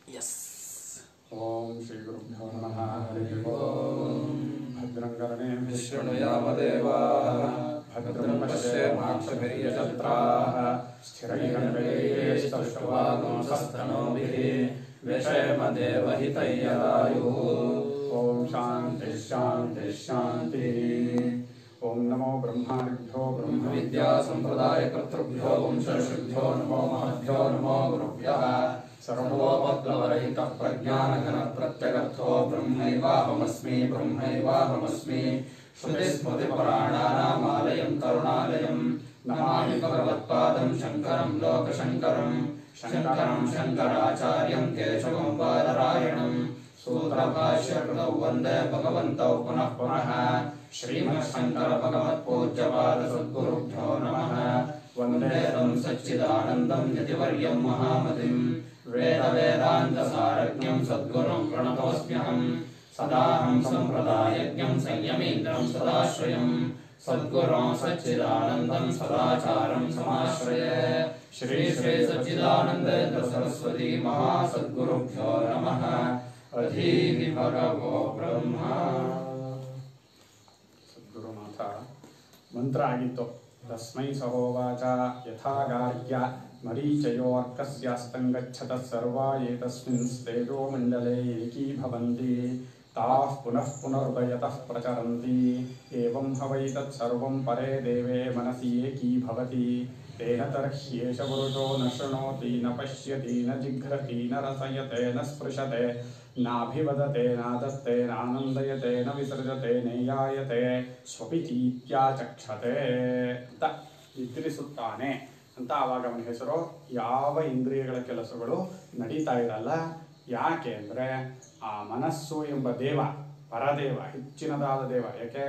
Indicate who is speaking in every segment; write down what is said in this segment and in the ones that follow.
Speaker 1: S
Speaker 2: ಓಂ ಶ್ರೀ ಗುರುಭ್ಯೋ ನಮಃ ಹರಿ ಓಂ ಭದ್ರಂ ಕರ್ಣೇ
Speaker 1: ಶೃಣುಯಾಮದೇವಾಃ
Speaker 2: ಭದ್ರಂ ಪಶ್ಯೇಮಾಕ್ಷಭಿರ್ಯಜತ್ರಾಃ
Speaker 1: ಸ್ಥಿರೈರಂಗೈಸ್ತುಷ್ಟ್ವಾಗುಂಸಸ್ತನೂಭಿः ವಿಷೇಮದೇವಹಿತಯ್ಯದಾಯುः
Speaker 2: ಓಂ ಶಾಂತಿ ಶಾಂತಿ ಶಾಂತಿ ಓಂ ನಮೋ ಬ್ರಹ್ಮಾಣಿಭ್ಯೋ ಬ್ರಹ್ಮ
Speaker 1: ವಿದ್ಯಾಸಂಪ್ರದಾಯಕರ್ತೃಭ್ಯೋ ವಂಶಋಷಿಭ್ಯೋ ನಮೋ ಮಹದ್ಭ್ಯೋ ನಮೋ ಗುರುಭ್ಯಃ ಸರ್ವೋಪಪ್ಲವರಹಿತಃ ಪ್ರಜ್ಞಾನಘನಪ್ರತ್ಯಗರ್ಥೋ ಬ್ರಹ್ಮೈವಾಹಮಸ್ಮಿ ಬ್ರಹ್ಮೈವಾಹಮಸ್ಮಿ श्रुतिस्मृतिपुराणानामालयं करुणालयं नमामि भगवत्पादं शङ्करं लोकशङ्करं शङ्करं शङ्कराचार्यं केशवं बादरायणं सूत्रभाष्यकृतौ वन्दे भगवन्तौ पुनः पुनः श्रीमच्छङ्करभगवत्पूज्यपादसद्गुरुभ्यो नमः वन्देदं सच्चिदानन्दं यतिवर्यं महामतिं वेदवेदान्तसारज्ञं सद्गुरुं प्रणतोऽस्म्यहम् सदाहं सम्प्रदायज्ञं संयमीन्द्रं सदाश्रयं सद्गुरों सच्चिदानन्दं सदाचारं समाश्रये श्री श्री सच्चिदानन्देन्द्र सरस्वती महासद्गुरुभ्यो नमः अधीहि भगवो ब्रह्म
Speaker 2: ಸದ್ಗುರುನಾಥ ಮಂತ್ರ ಆಗಿತ್ತು ತಸ್ಮೈ ಸಹೋವಾಚ ಯಥಾಗಾರ್ಗ್ಯ ಮರೀಚಯೋರ್ಕಸ್ಯಾಸ್ತಂಗಚ್ಚತ ಸರ್ವಾ ಏತಸ್ಮಿನ್ ತೇಜೋ ಮಂಡಲೆ ಏಕೀಭವಂತಿ ತಾಃ ಪುನಃ ಪುನರುದಯತಃ ಪ್ರಚರಂತಿ ಏವಂ ಹವೈ ತತ್ಸರ್ವಂ ಪರೇ ದೇವೇ ಮನಸಿ ಏಕೀಭವತಿ ತೇನ ತರ್ಹ್ಯೇಷ ಪುರುಷೋ ನ ಶೃಣೋತಿ ನ ಪಶ್ಯತಿ ನ ಜಿಘ್ರತಿ ನ ರಸಯತೆ ನ ಸ್ಪೃಶತೆ ನಾಭಿವದತೆ ನಾದತ್ತೆ ನಾನಂದಯತೆ ನ ವಿಸರ್ಜತೆ ನೇಯಾಯತೆ ಸ್ವಪಿತೀತ್ಯಾಚಕ್ಷತೆ ಅಂತ ನಿದ್ರಿಸುತ್ತಾನೆ ಅಂತ ಆವಾಗ ಅವನ ಹೆಸರು ಯಾವ ಇಂದ್ರಿಯಗಳ ಕೆಲಸಗಳು ನಡೀತಾ ಇರಲ್ಲ ಯಾಕೆ ಅಂದ್ರೆ ಆ ಮನಸ್ಸು ಎಂಬ ದೇವ ಪರದೇವ ಹೆಚ್ಚಿನದಾದ ದೇವ ಯಾಕೆ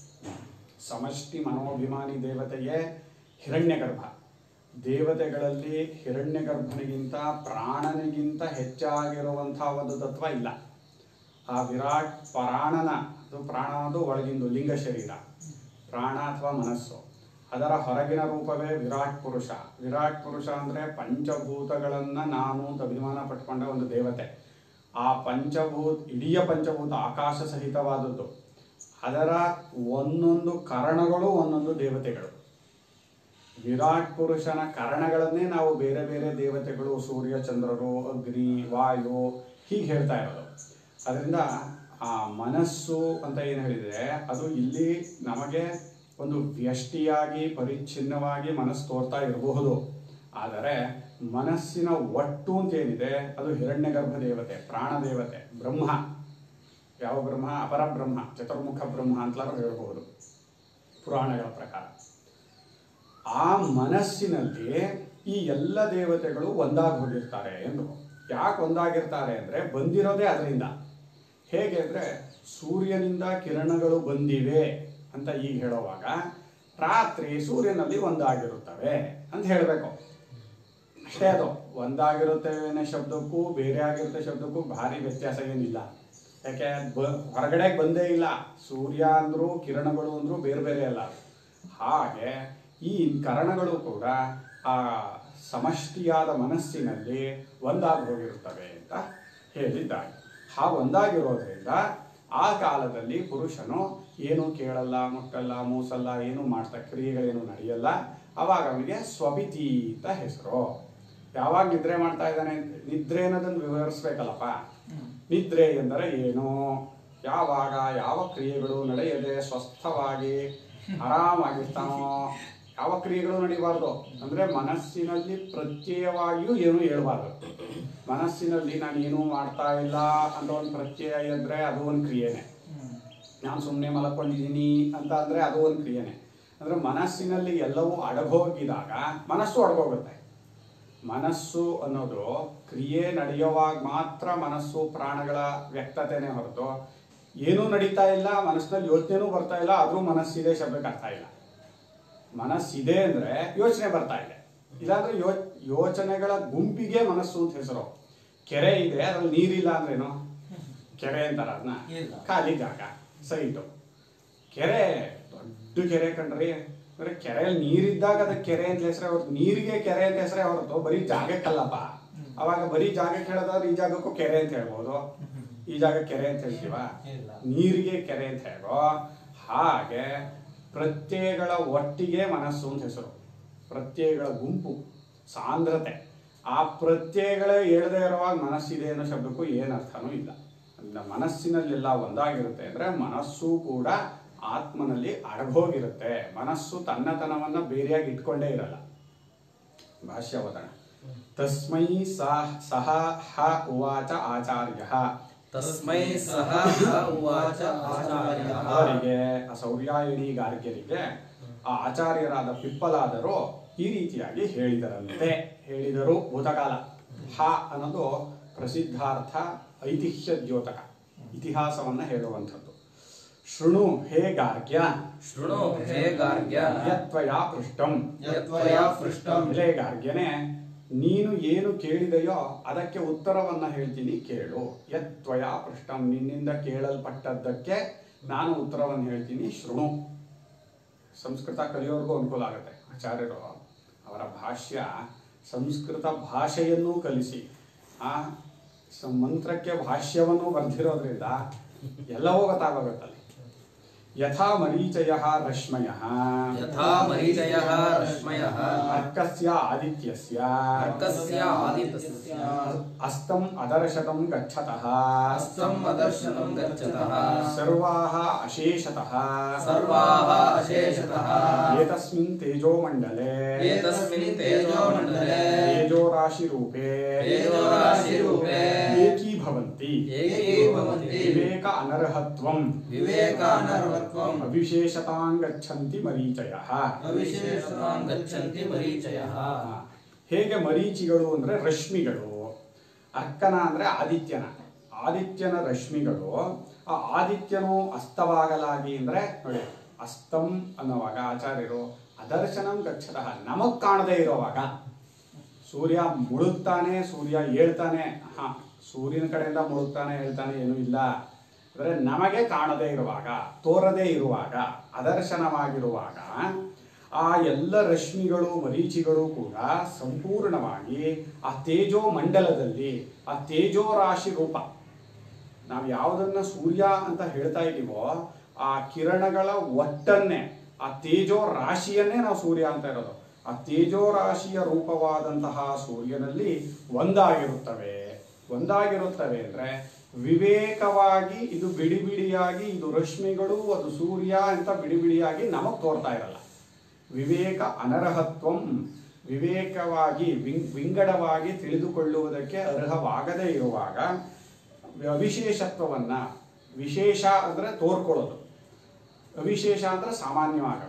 Speaker 2: ಸಮಷ್ಟಿ ಮನೋಭಿಮಾನಿ ದೇವತೆಯೇ ಹಿರಣ್ಯಗರ್ಭ ದೇವತೆಗಳಲ್ಲಿ ಹಿರಣ್ಯಗರ್ಭನಿಗಿಂತ ಪ್ರಾಣನಿಗಿಂತ ಹೆಚ್ಚಾಗಿರುವಂತಹ ಒಂದು ತತ್ವ ಇಲ್ಲ ಆ ವಿರಾಟ್ ಪ್ರಾಣನ ಅದು ಪ್ರಾಣ ಅನ್ನೋದು ಒಳಗಿಂದು ಲಿಂಗ ಶರೀರ ಪ್ರಾಣ ಅಥವಾ ಮನಸ್ಸು ಅದರ ಹೊರಗಿನ ರೂಪವೇ ವಿರಾಟ್ ಪುರುಷ ವಿರಾಟ್ ಪುರುಷ ಅಂದ್ರೆ ಪಂಚಭೂತಗಳನ್ನ ನಾನು ಅಂತ ಅಭಿಮಾನ ಪಟ್ಕೊಂಡ ಒಂದು ದೇವತೆ ಆ ಪಂಚಭೂತ ಇಡೀ ಪಂಚಭೂತ ಆಕಾಶ ಸಹಿತವಾದದ್ದು ಅದರ ಒಂದೊಂದು ಕರಣಗಳು ಒಂದೊಂದು ದೇವತೆಗಳು ವಿರಾಟ್ ಪುರುಷನ ಕರಣಗಳನ್ನೇ ನಾವು ಬೇರೆ ಬೇರೆ ದೇವತೆಗಳು ಸೂರ್ಯ ಚಂದ್ರರು ಅಗ್ನಿ ವಾಯು ಹೀಗೆ ಹೇಳ್ತಾ ಇರೋದು ಅದರಿಂದ ಆ ಮನಸ್ಸು ಅಂತ ಏನು ಹೇಳಿದ್ರೆ ಅದು ಇಲ್ಲಿ ನಮಗೆ ಒಂದು ವ್ಯಷ್ಟಿಯಾಗಿ ಪರಿಚ್ಛಿನ್ನವಾಗಿ ಮನಸ್ಸು ತೋರ್ತಾ ಇರಬಹುದು ಆದರೆ ಮನಸ್ಸಿನ ಒಟ್ಟು ಅಂತ ಏನಿದೆ ಅದು ಹಿರಣ್ಯಗರ್ಭ ದೇವತೆ ಪ್ರಾಣ ದೇವತೆ ಬ್ರಹ್ಮ ಯಾವ ಬ್ರಹ್ಮ ಅಪರ ಬ್ರಹ್ಮ ಚತುರ್ಮುಖ ಬ್ರಹ್ಮ ಅಂತಲಾರು ಹೇಳ್ಬಹುದು ಪುರಾಣಗಳ ಪ್ರಕಾರ ಆ ಮನಸ್ಸಿನಲ್ಲಿ ಈ ಎಲ್ಲ ದೇವತೆಗಳು ಒಂದಾಗಿ ಹೋಗಿರ್ತಾರೆ ಎಂದು ಯಾಕೆ ಒಂದಾಗಿರ್ತಾರೆ ಅಂದ್ರೆ ಬಂದಿರೋದೇ ಅದರಿಂದ ಹೇಗೆ ಅಂದ್ರೆ ಸೂರ್ಯನಿಂದ ಕಿರಣಗಳು ಬಂದಿವೆ ಅಂತ ಈಗ ಹೇಳುವಾಗ ರಾತ್ರಿ ಸೂರ್ಯನಲ್ಲಿ ಒಂದಾಗಿರುತ್ತವೆ ಅಂತ ಹೇಳಬೇಕು ಅಷ್ಟೇ ಅದು ಒಂದಾಗಿರುತ್ತವೆ ಅನ್ನೋ ಶಬ್ದಕ್ಕೂ ಬೇರೆ ಆಗಿರುತ್ತೆ ಶಬ್ದಕ್ಕೂ ಭಾರಿ ವ್ಯತ್ಯಾಸ ಏನಿಲ್ಲ ಯಾಕೆ ಬ- ಹೊರಗಡೆ ಬಂದೇ ಇಲ್ಲ ಸೂರ್ಯ ಅಂದ್ರು ಕಿರಣಗಳು ಅಂದ್ರು ಬೇರೆ ಬೇರೆ ಅಲ್ಲ ಹಾಗೆ ಈ ಕರಣಗಳು ಕೂಡ ಆ ಸಮಷ್ಟಿಯಾದ ಮನಸ್ಸಿನಲ್ಲಿ ಒಂದಾಗಿ ಹೋಗಿರುತ್ತವೆ ಅಂತ ಹೇಳಿದ್ದಾರೆ ಆ ಒಂದಾಗಿರೋದ್ರಿಂದ ಆ ಕಾಲದಲ್ಲಿ ಪುರುಷನು ಏನು ಕೇಳಲ್ಲ ಮುಟ್ಟಲ್ಲ ಮೂಸಲ್ಲ ಏನು ಮಾಡ್ತಾ ಕ್ರಿಯೆಗಳೇನು ನಡೆಯಲ್ಲ ಅವಾಗ ಅವನಿಗೆ ಸ್ವಬಿತಿ ಅಂತ ಹೆಸರು ಯಾವಾಗ ನಿದ್ರೆ ಮಾಡ್ತಾ ಇದ್ದಾನೆ ನಿದ್ರೆ ಅನ್ನೋದನ್ನು ವಿವರಿಸ್ಬೇಕಲ್ಲಪ್ಪ ನಿದ್ರೆ ಎಂದರೆ ಏನು ಯಾವಾಗ ಯಾವ ಕ್ರಿಯೆಗಳು ನಡೆಯದೆ ಸ್ವಸ್ಥವಾಗಿ ಆರಾಮಾಗಿರ್ತಾನೋ ಯಾವ ಕ್ರಿಯೆಗಳು ನಡೀಬಾರ್ದು ಅಂದ್ರೆ ಮನಸ್ಸಿನಲ್ಲಿ ಪ್ರತ್ಯಯವಾಗಿಯೂ ಏನು ಹೇಳ್ಬಾರ್ದು ಮನಸ್ಸಿನಲ್ಲಿ ನಾನು ಏನೂ ಮಾಡ್ತಾ ಇಲ್ಲ ಅಂತ ಒಂದು ಪ್ರತ್ಯಯ ಇದ್ರೆ ಅದು ಒಂದು ಕ್ರಿಯೆನೆ ನಾನು ಸುಮ್ಮನೆ ಮಲ್ಕೊಂಡಿದ್ದೀನಿ ಅಂತ ಅಂದ್ರೆ ಅದು ಒಂದು ಕ್ರಿಯೆನೆ ಅಂದ್ರೆ ಮನಸ್ಸಿನಲ್ಲಿ ಎಲ್ಲವೂ ಅಡಗೋಗಿದಾಗ ಮನಸ್ಸು ಅಡಗೋಗುತ್ತೆ ಮನಸ್ಸು ಅನ್ನೋದು ಕ್ರಿಯೆ ನಡೆಯುವಾಗ ಮಾತ್ರ ಮನಸ್ಸು ಪ್ರಾಣಗಳ ವ್ಯಕ್ತತೆನೇ ಹೊರತು ಏನೂ ನಡೀತಾ ಇಲ್ಲ ಮನಸ್ಸಿನಲ್ಲಿ ಯೋಚನೆನೂ ಬರ್ತಾ ಇಲ್ಲ ಆದ್ರೂ ಮನಸ್ಸಿದೆ ಶಬ್ದಕ್ಕೆ ಅರ್ಥ ಇಲ್ಲ ಮನಸ್ಸಿದೆ ಅಂದ್ರೆ ಯೋಚನೆ ಬರ್ತಾ ಇದೆ ಇಲ್ಲಾಂದ್ರೆ ಯೋ ಯೋಚನೆಗಳ ಗುಂಪಿಗೆ ಮನಸ್ಸು ಅಂತ ಹೆಸರು ಕೆರೆ ಇದೆ ಅದ್ರಲ್ಲಿ ನೀರಿಲ್ಲ ಅಂದ್ರೇನು ಕೆರೆ ಅಂತಾರ ಅದನ್ನ
Speaker 1: ಇಲ್ಲ.
Speaker 2: ಖಾಲಿ ಜಾಗ ಸೈಟು ಕೆರೆ ದೊಡ್ಡ ಕೆರೆ ಕಣ್ರಿ ಅಂದ್ರೆ ಕೆರೆಯಲ್ಲಿ ನೀರಿದ್ದಾಗ ಅದಕ್ಕೆ ಕೆರೆ ಅಂತ ಹೆಸರೇ ಹೊರತು ನೀರಿಗೆ ಕೆರೆ ಅಂತ ಹೆಸರೇ ಹೊರತು ಬರೀ ಜಾಗಕ್ಕಲ್ಲಪ್ಪ ಅವಾಗ ಬರೀ ಜಾಗಕ್ಕೆ ಹೇಳೋದಾದ್ರೆ ಈ ಜಾಗಕ್ಕೂ ಕೆರೆ ಅಂತ ಹೇಳ್ಬೋದು ಈ ಜಾಗ ಕೆರೆ ಅಂತ ಹೇಳ್ತೀವ
Speaker 1: ಇಲ್ಲ.
Speaker 2: ನೀರಿಗೆ ಕೆರೆ ಅಂತ ಹೇಳೋ ಹಾಗೆ ಪ್ರತ್ಯಯಗಳ ಒಟ್ಟಿಗೆ ಮನಸ್ಸು ಅಂತ ಹೆಸರು ಪ್ರತ್ಯಯಗಳ ಗುಂಪು ಸಾಂದ್ರತೆ ಆ ಪ್ರತ್ಯಯಗಳೇ ಹೇಳದೇ ಇರುವಾಗ ಮನಸ್ಸಿದೆ ಅನ್ನೋ ಶಬ್ದಕ್ಕೂ ಏನು ಅರ್ಥನೂ ಇಲ್ಲ ಅಂದ್ರೆ ಮನಸ್ಸಿನಲ್ಲೆಲ್ಲ ಒಂದಾಗಿರುತ್ತೆ ಅಂದ್ರೆ ಮನಸ್ಸು ಕೂಡ ಆತ್ಮನಲ್ಲಿ ಅಡಗೋಗಿರುತ್ತೆ ಮನಸ್ಸು ತನ್ನತನವನ್ನ ಬೇರೆಯಾಗಿ ಇಟ್ಕೊಂಡೇ ಇರಲ್ಲ ಭಾಷ್ಯ ಓದೋಣ ತಸ್ಮೈ ಸಹ ಸಹ ಹ ಉವಾಚ ಆಚಾರ್ಯ
Speaker 1: ತಸ್ಮೈ ಸಹ ಹ ಉವಾಚ ಆಚಾರ್ಯಃ
Speaker 2: ಅವರಿಗೆ ಆ ಸೌರ್ಯಾಯಣಿ ಗಾರ್ಗ್ಯರಿಗೆ ಆ ಆಚಾರ್ಯರಾದ ಪಿಪ್ಪಲಾದರು ಈ ರೀತಿಯಾಗಿ ಹೇಳಿದರಂತೆ ಹೇಳಿದರು ಭೂತಕಾಲ ಹ ಅನ್ನೋದು ಪ್ರಸಿದ್ಧಾರ್ಥ ಐತಿಹ್ಯ ದ್ಯೋತಕ ಇತಿಹಾಸವನ್ನ ಹೇಳುವಂಥದ್ದು ಶೃಣು ಹೇ ಗಾರ್ಗ್ಯ
Speaker 1: ಶೃಣು ಹೇ ಗಾರ್ಗ್ಯ
Speaker 2: ಯತ್ವಯ ಪೃಷ್ಟಂ
Speaker 1: ಯತ್ವಯ ಪೃಷ್ಟಂ
Speaker 2: ಎಲೆ ಗಾರ್ಗ್ಯನೇ ನೀನು ಏನು ಕೇಳಿದೆಯೋ ಅದಕ್ಕೆ ಉತ್ತರವನ್ನ ಹೇಳ್ತೀನಿ ಕೇಳು ಯತ್ವಯ ಪೃಷ್ಟಂ ನಿನ್ನಿಂದ ಕೇಳಲ್ಪಟ್ಟದ್ದಕ್ಕೆ ನಾನು ಉತ್ತರವನ್ನು ಹೇಳ್ತೀನಿ ಶೃಣು ಸಂಸ್ಕೃತ ಕಲಿಯೋರ್ಗೂ ಅನುಕೂಲ ಆಗುತ್ತೆ ಆಚಾರ್ಯರು ಅವರ ಭಾಷ್ಯ ಸಂಸ್ಕೃತ ಭಾಷೆಯನ್ನೂ ಕಲಿಸಿ ಆ ಸ- ಮಂತ್ರಕ್ಕೆ ಭಾಷ್ಯವನ್ನು ಬರ್ದಿರೋದ್ರಿಂದ ಎಲ್ಲವೂ ಗೊತ್ತಾಗೋಗುತ್ತಲ್ಲಿ ಯಥಾ ಮರೀಚಯ ರಶ್ಮಯ
Speaker 1: ಯಥಾ ಮರೀಚಯಃ ರಶ್ಮಯಃ
Speaker 2: ಅರ್ಕಸ್ಯ ಆದಿತ್ಯಸ್ಯ
Speaker 1: ಅರ್ಕಸ್ಯ ಆದಿತ್ಯಸ್ಯ
Speaker 2: ಅಸ್ತಂ ಅದರ್ಶತಂ ಗಚ್ಚತಃ
Speaker 1: ಹಸ್ತಂ ಅದರ್ಶನಂ ಗಚ್ಚತಃ
Speaker 2: ಸರ್ವಾಹ ಅಶೇಷತಃ
Speaker 1: ಸರ್ವಾಃ ಅಶೇಷತಃ
Speaker 2: ಏತಸ್ಮಿನ್ ತೇಜೋಮಂಡಲೆ
Speaker 1: ಏತಸ್ಮಿನ್ ತೇಜೋಮಂಡಲೆ
Speaker 2: ತೇಜೋರಾಶಿರೂಪೇ
Speaker 1: ತೇಜೋರಾಶಿರೂಪೇ
Speaker 2: ಏಕೀಭವಂತಿ
Speaker 1: ಏಕೀಭವಂತಿ
Speaker 2: ವಿವೇಕ ಅನರ್ಹತ್ವಂ
Speaker 1: ವಿವೇಕ ಅನರ್ಹತ್ವಂ
Speaker 2: ಅವಿಶೇಷತಾಂ ಗಚ್ಚಂತಿ ಮರೀಚಯಃ
Speaker 1: ಅವಿಶೇಷತಾಂ ಗಚ್ಚಂತಿ ಮರೀಚಯಃ
Speaker 2: ಹೇಗೆ ಮರೀಚಿಗಳು ಅಂದ್ರೆ ರಶ್ಮಿಗಳು ಅರ್ಕನ ಅಂದ್ರೆ ಆದಿತ್ಯನ ಆದಿತ್ಯನ ರಶ್ಮಿಗಳು ಆ ಆದಿತ್ಯನು ಅಸ್ತವಾಗಲಾಗಿ ಅಂದ್ರೆ ನೋಡಿ ಅಸ್ತಂ ಅನ್ನೋವಾಗ ಆಚಾರ್ಯರು ಅದರ್ಶನಂ ಗಚ್ಚತಃ ನಮಗ್ ಕಾಣದೇ ಇರೋವಾಗ ಸೂರ್ಯ ಮುಳುಗ್ತಾನೆ ಸೂರ್ಯ ಹೇಳ್ತಾನೆ ಹಾ ಸೂರ್ಯನ ಕಡೆಯಿಂದ ಮುಳುಗ್ತಾನೆ ಹೇಳ್ತಾನೆ ಏನೂ ಇಲ್ಲ ಅಂದ್ರೆ ನಮಗೆ ಕಾಣದೇ ಇರುವಾಗ ತೋರದೇ ಇರುವಾಗ ಅದರ್ಶನವಾಗಿರುವಾಗ ಆ ಎಲ್ಲ ರಶ್ಮಿಗಳು ಮರೀಚಿಗಳು ಕೂಡ ಸಂಪೂರ್ಣವಾಗಿ ಆ ತೇಜೋ ಮಂಡಲದಲ್ಲಿ ಆ ತೇಜೋ ರಾಶಿ ರೂಪ ನಾವು ಯಾವುದನ್ನ ಸೂರ್ಯ ಅಂತ ಹೇಳ್ತಾ ಇದ್ದೀವೋ ಆ ಕಿರಣಗಳ ಒಟ್ಟನ್ನೇ ಆ ತೇಜೋ ರಾಶಿಯನ್ನೇ ನಾವು ಸೂರ್ಯ ಅಂತ ಇರೋದು ಆ ತೇಜೋ ರಾಶಿಯ ರೂಪವಾದಂತಹ ಸೂರ್ಯನಲ್ಲಿ ಒಂದಾಗಿರುತ್ತವೆ ಒಂದಾಗಿರುತ್ತವೆ ಅಂದ್ರೆ ವಿವೇಕವಾಗಿ ಇದು ಬಿಡಿ ಬಿಡಿಯಾಗಿ ಇದು ರಶ್ಮಿಗಳು ಅದು ಸೂರ್ಯ ಅಂತ ಬಿಡಿ ಬಿಡಿಯಾಗಿ ನಮಗ್ ತೋರ್ತಾ ಇರಲ್ಲ ವಿವೇಕ ಅನರ್ಹತ್ವಂ ವಿವೇಕವಾಗಿ ವಿಂಗ್- ವಿಂಗಡವಾಗಿ ತಿಳಿದುಕೊಳ್ಳುವುದಕ್ಕೆ ಅರ್ಹವಾಗದೇ ಇರುವಾಗ ಅವಿಶೇಷತ್ವವನ್ನ ವಿಶೇಷ ಅಂದ್ರೆ ತೋರ್ಕೊಳ್ಳೋದು ಅವಿಶೇಷ ಅಂದ್ರೆ ಸಾಮಾನ್ಯವಾಗೋದು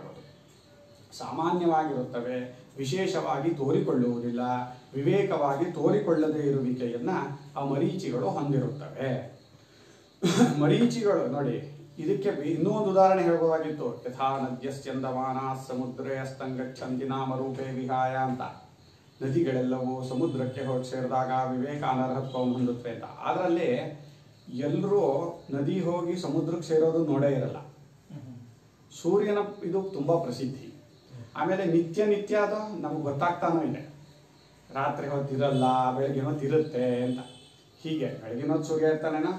Speaker 2: ಸಾಮಾನ್ಯವಾಗಿರುತ್ತವೆ ವಿಶೇಷವಾಗಿ ತೋರಿಕೊಳ್ಳುವುದಿಲ್ಲ ವಿವೇಕವಾಗಿ ತೋರಿಕೊಳ್ಳದೇ ಇರುವಿಕೆಯನ್ನ ಆ ಮರೀಚಿಗಳು ಹೊಂದಿರುತ್ತವೆ ಮರೀಚಿಗಳು ನೋಡಿ ಇದಕ್ಕೆ ಬಿ- ಇನ್ನೂ ಒಂದು ಉದಾಹರಣೆ ಹೇಳ್ಬೋದಾಗಿತ್ತು ಯಥಾ ನದ್ಯಶ್ಚಂದಮಾನ ಸಮುದ್ರೇ ಅಸ್ತಂಗಚ್ಚಂತಿ ನಾಮರೂಪೇ ವಿಹಾಯ ಅಂತ ನದಿಗಳೆಲ್ಲವೂ ಸಮುದ್ರಕ್ಕೆ ಹೋಗಿ ಸೇರಿದಾಗ ವಿವೇಕ ಅನರ್ಹತ್ವವನ್ನು ಹೊಂದುತ್ತೆ ಅಂತ ಅದರಲ್ಲಿ ಎಲ್ಲರೂ ನದಿ ಹೋಗಿ ಸಮುದ್ರಕ್ಕೆ ಸೇರೋದು ನೋಡೇ ಇರಲ್ಲ ಸೂರ್ಯನ ಇದು ತುಂಬಾ ಪ್ರಸಿದ್ಧಿ ಆಮೇಲೆ ನಿತ್ಯ ನಿತ್ಯ ಅದು ನಮ್ಗೆ ಗೊತ್ತಾಗ್ತಾನೂ ಇದೆ ರಾತ್ರಿ ಹೊತ್ತಿರಲ್ಲ ಬೆಳಗಿನ ಹೊತ್ತು ಇರುತ್ತೆ ಅಂತ ಹೀಗೆ ಬೆಳಗಿನ ಹೊತ್ತು ಸೂರ್ಯ ಇರ್ತಾನೇನೋ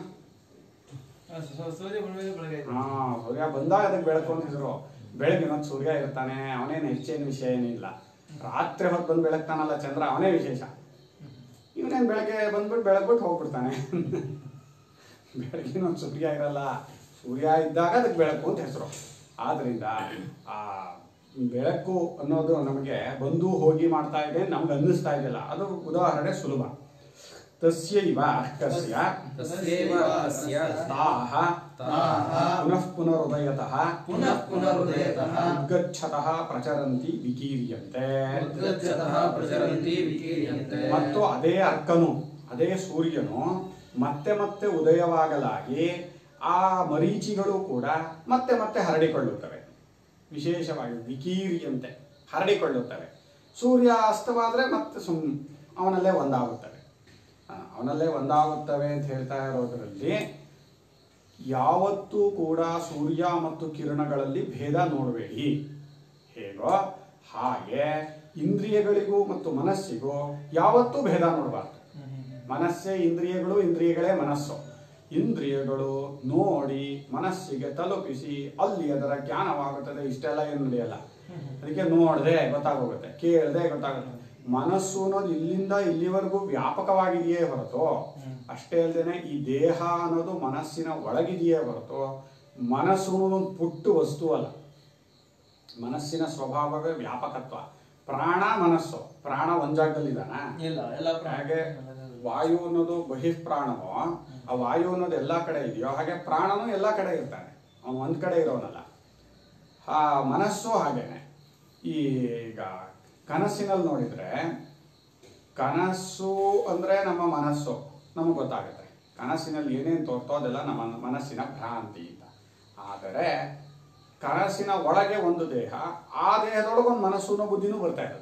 Speaker 3: ಸೂರ್ಯ ಮುಳುಗೋದು ಬೆಳಗ್ಗೆ
Speaker 2: ಹಾ ಸೂರ್ಯ ಬಂದಾಗ ಅದಕ್ಕೆ ಬೆಳಕು ಅಂತ ಹೆಸರು ಬೆಳಗಿನ ಹೊತ್ತು ಸೂರ್ಯ ಇರ್ತಾನೆ ಅವನೇನು ಹೆಚ್ಚೇನು ವಿಷಯ ಏನಿಲ್ಲ ರಾತ್ರಿ ಹೊತ್ತು ಬಂದು ಬೆಳಗ್ತಾನಲ್ಲ ಚಂದ್ರ ಅವನೇ ವಿಶೇಷ ಇವನೇನು ಬೆಳಗ್ಗೆ ಬಂದ್ಬಿಟ್ಟು ಬೆಳಗ್ಬಿಟ್ಟು ಹೋಗ್ಬಿಡ್ತಾನೆ ಬೆಳಗಿನ ಹೊತ್ತು ಸೂರ್ಯ ಇರಲ್ಲ ಸೂರ್ಯ ಇದ್ದಾಗ ಅದಕ್ಕೆ ಬೆಳಕು ಅಂತ ಹೆಸರು ಆದ್ರಿಂದ ಆ ಬೆಳಕು ಅನ್ನೋದು ನಮಗೆ ಬಂದು ಹೋಗಿ ಮಾಡ್ತಾ ಇದೆ ನಮ್ಗೆ ಅನ್ನಿಸ್ತಾ ಇದೆಯಲ್ಲ ಅದು ಉದಾಹರಣೆ ಸುಲಭ ತಸ್ಯೈವ ಅರ್ಕಸ್ಯ
Speaker 1: ತಸ್ಯೈವ ಅರ್ಕಸ್ಯ
Speaker 2: ತಾಹ
Speaker 1: ತಾಹ
Speaker 2: ಪುನಃ ಪುನರುದಯತಃ
Speaker 1: ಪುನಃ ಪುನರುದಯತಃ
Speaker 2: ಉದ್ಗಚ್ಛತಃ ಪ್ರಚರಂತಿ ವಿಕೀರ್ಯಂತೆ
Speaker 1: ಉದ್ಗಚ್ಚತಃ ಪ್ರಚರಂತಿ ವಿಕೀರ್ಯಂತೆ
Speaker 2: ಮತ್ತು ಅದೇ ಅರ್ಕನು ಅದೇ ಸೂರ್ಯನು ಮತ್ತೆ ಮತ್ತೆ ಉದಯವಾಗಲಾಗಿ ಆ ಮರೀಚಿಗಳು ಕೂಡ ಮತ್ತೆ ಮತ್ತೆ ಹರಡಿಕೊಳ್ಳುತ್ತವೆ ವಿಶೇಷವಾಗಿ ವಿಕೀರ್ಯಂತೆ ಹರಡಿಕೊಳ್ಳುತ್ತವೆ ಸೂರ್ಯ ಅಸ್ತವಾದ್ರೆ ಮತ್ತೆ ಸುಮ್ ಅವನಲ್ಲೇ ಒಂದಾಗುತ್ತವೆ ಆ, ಅವನಲ್ಲೇ ಒಂದಾಗುತ್ತವೆ ಅಂತ ಹೇಳ್ತಾ ಇರೋದ್ರಲ್ಲಿ ಯಾವತ್ತೂ ಕೂಡ ಸೂರ್ಯ ಮತ್ತು ಕಿರಣಗಳಲ್ಲಿ ಭೇದ ನೋಡಬೇಡಿ ಹೇಗೋ ಹಾಗೆ ಇಂದ್ರಿಯಗಳಿಗೂ ಮತ್ತು ಮನಸ್ಸಿಗೂ ಯಾವತ್ತೂ ಭೇದ ನೋಡಬಾರ್ದು ಮನಸ್ಸೇ ಇಂದ್ರಿಯಗಳು ಇಂದ್ರಿಯಗಳೇ ಮನಸ್ಸು ಇಂದ್ರಿಯಗಳು ನೋಡಿ ಮನಸ್ಸಿಗೆ ತಲುಪಿಸಿ ಅಲ್ಲಿ ಅದರ ಜ್ಞಾನವಾಗುತ್ತದೆ ಇಷ್ಟೆಲ್ಲ ಏನು ನಡೆಯಲ್ಲ ಅದಕ್ಕೆ ನೋಡದೆ ಗೊತ್ತಾಗೋಗುತ್ತೆ ಕೇಳದೆ ಗೊತ್ತಾಗುತ್ತೆ ಮನಸ್ಸು ಅನ್ನೋದು ಇಲ್ಲಿಂದ ಇಲ್ಲಿವರೆಗೂ ವ್ಯಾಪಕವಾಗಿದೆಯೇ ಹೊರತು ಅಷ್ಟೇ ಅಲ್ಲದೆ ಈ ದೇಹ ಅನ್ನೋದು ಮನಸ್ಸಿನ ಒಳಗಿದೆಯೇ ಹೊರತು ಮನಸ್ಸು ಅನ್ನೋದು ಒಂದು ಪುಟ್ಟ ವಸ್ತು ಅಲ್ಲ ಮನಸ್ಸಿನ ಸ್ವಭಾವವೇ ವ್ಯಾಪಕತ್ವ ಪ್ರಾಣ ಮನಸ್ಸು ಪ್ರಾಣ ಒಂದ್ ಜಾಗದಲ್ಲಿದ್ದಾನ
Speaker 3: ಇಲ್ಲ ಎಲ್ಲ
Speaker 2: ಹಾಗೆ ವಾಯು ಅನ್ನೋದು ಬಹಿಃಪ್ರಾಣವೋ ಆ ವಾಯು ಅನ್ನೋದು ಎಲ್ಲಾ ಕಡೆ ಇದೆಯೋ ಹಾಗೆ ಪ್ರಾಣನೂ ಎಲ್ಲಾ ಕಡೆ ಇರ್ತಾನೆ ಅವನು ಒಂದ್ ಕಡೆ ಇರೋನಲ್ಲ ಆ ಮನಸ್ಸು ಹಾಗೇನೆ ಈಗ ಕನಸಿನಲ್ಲಿ ನೋಡಿದ್ರೆ ಕನಸು ಅಂದ್ರೆ ನಮ್ಮ ಮನಸ್ಸು ನಮಗೆ ಗೊತ್ತಾಗುತ್ತೆ ಕನಸಿನಲ್ಲಿ ಏನೇನು ತೋರ್ತೋ ಅದೆಲ್ಲ ನಮ್ಮ ಮನಸ್ಸಿನ ಭ್ರಾಂತಿ ಅಂತ ಆದರೆ ಕನಸಿನ ಒಳಗೆ ಒಂದು ದೇಹ ಆ ದೇಹದೊಳಗೆ ಒಂದು ಮನಸ್ಸು ಅನ್ನೋ ಬುದ್ಧಿನೂ ಬರ್ತಾ ಇರುತ್ತೆ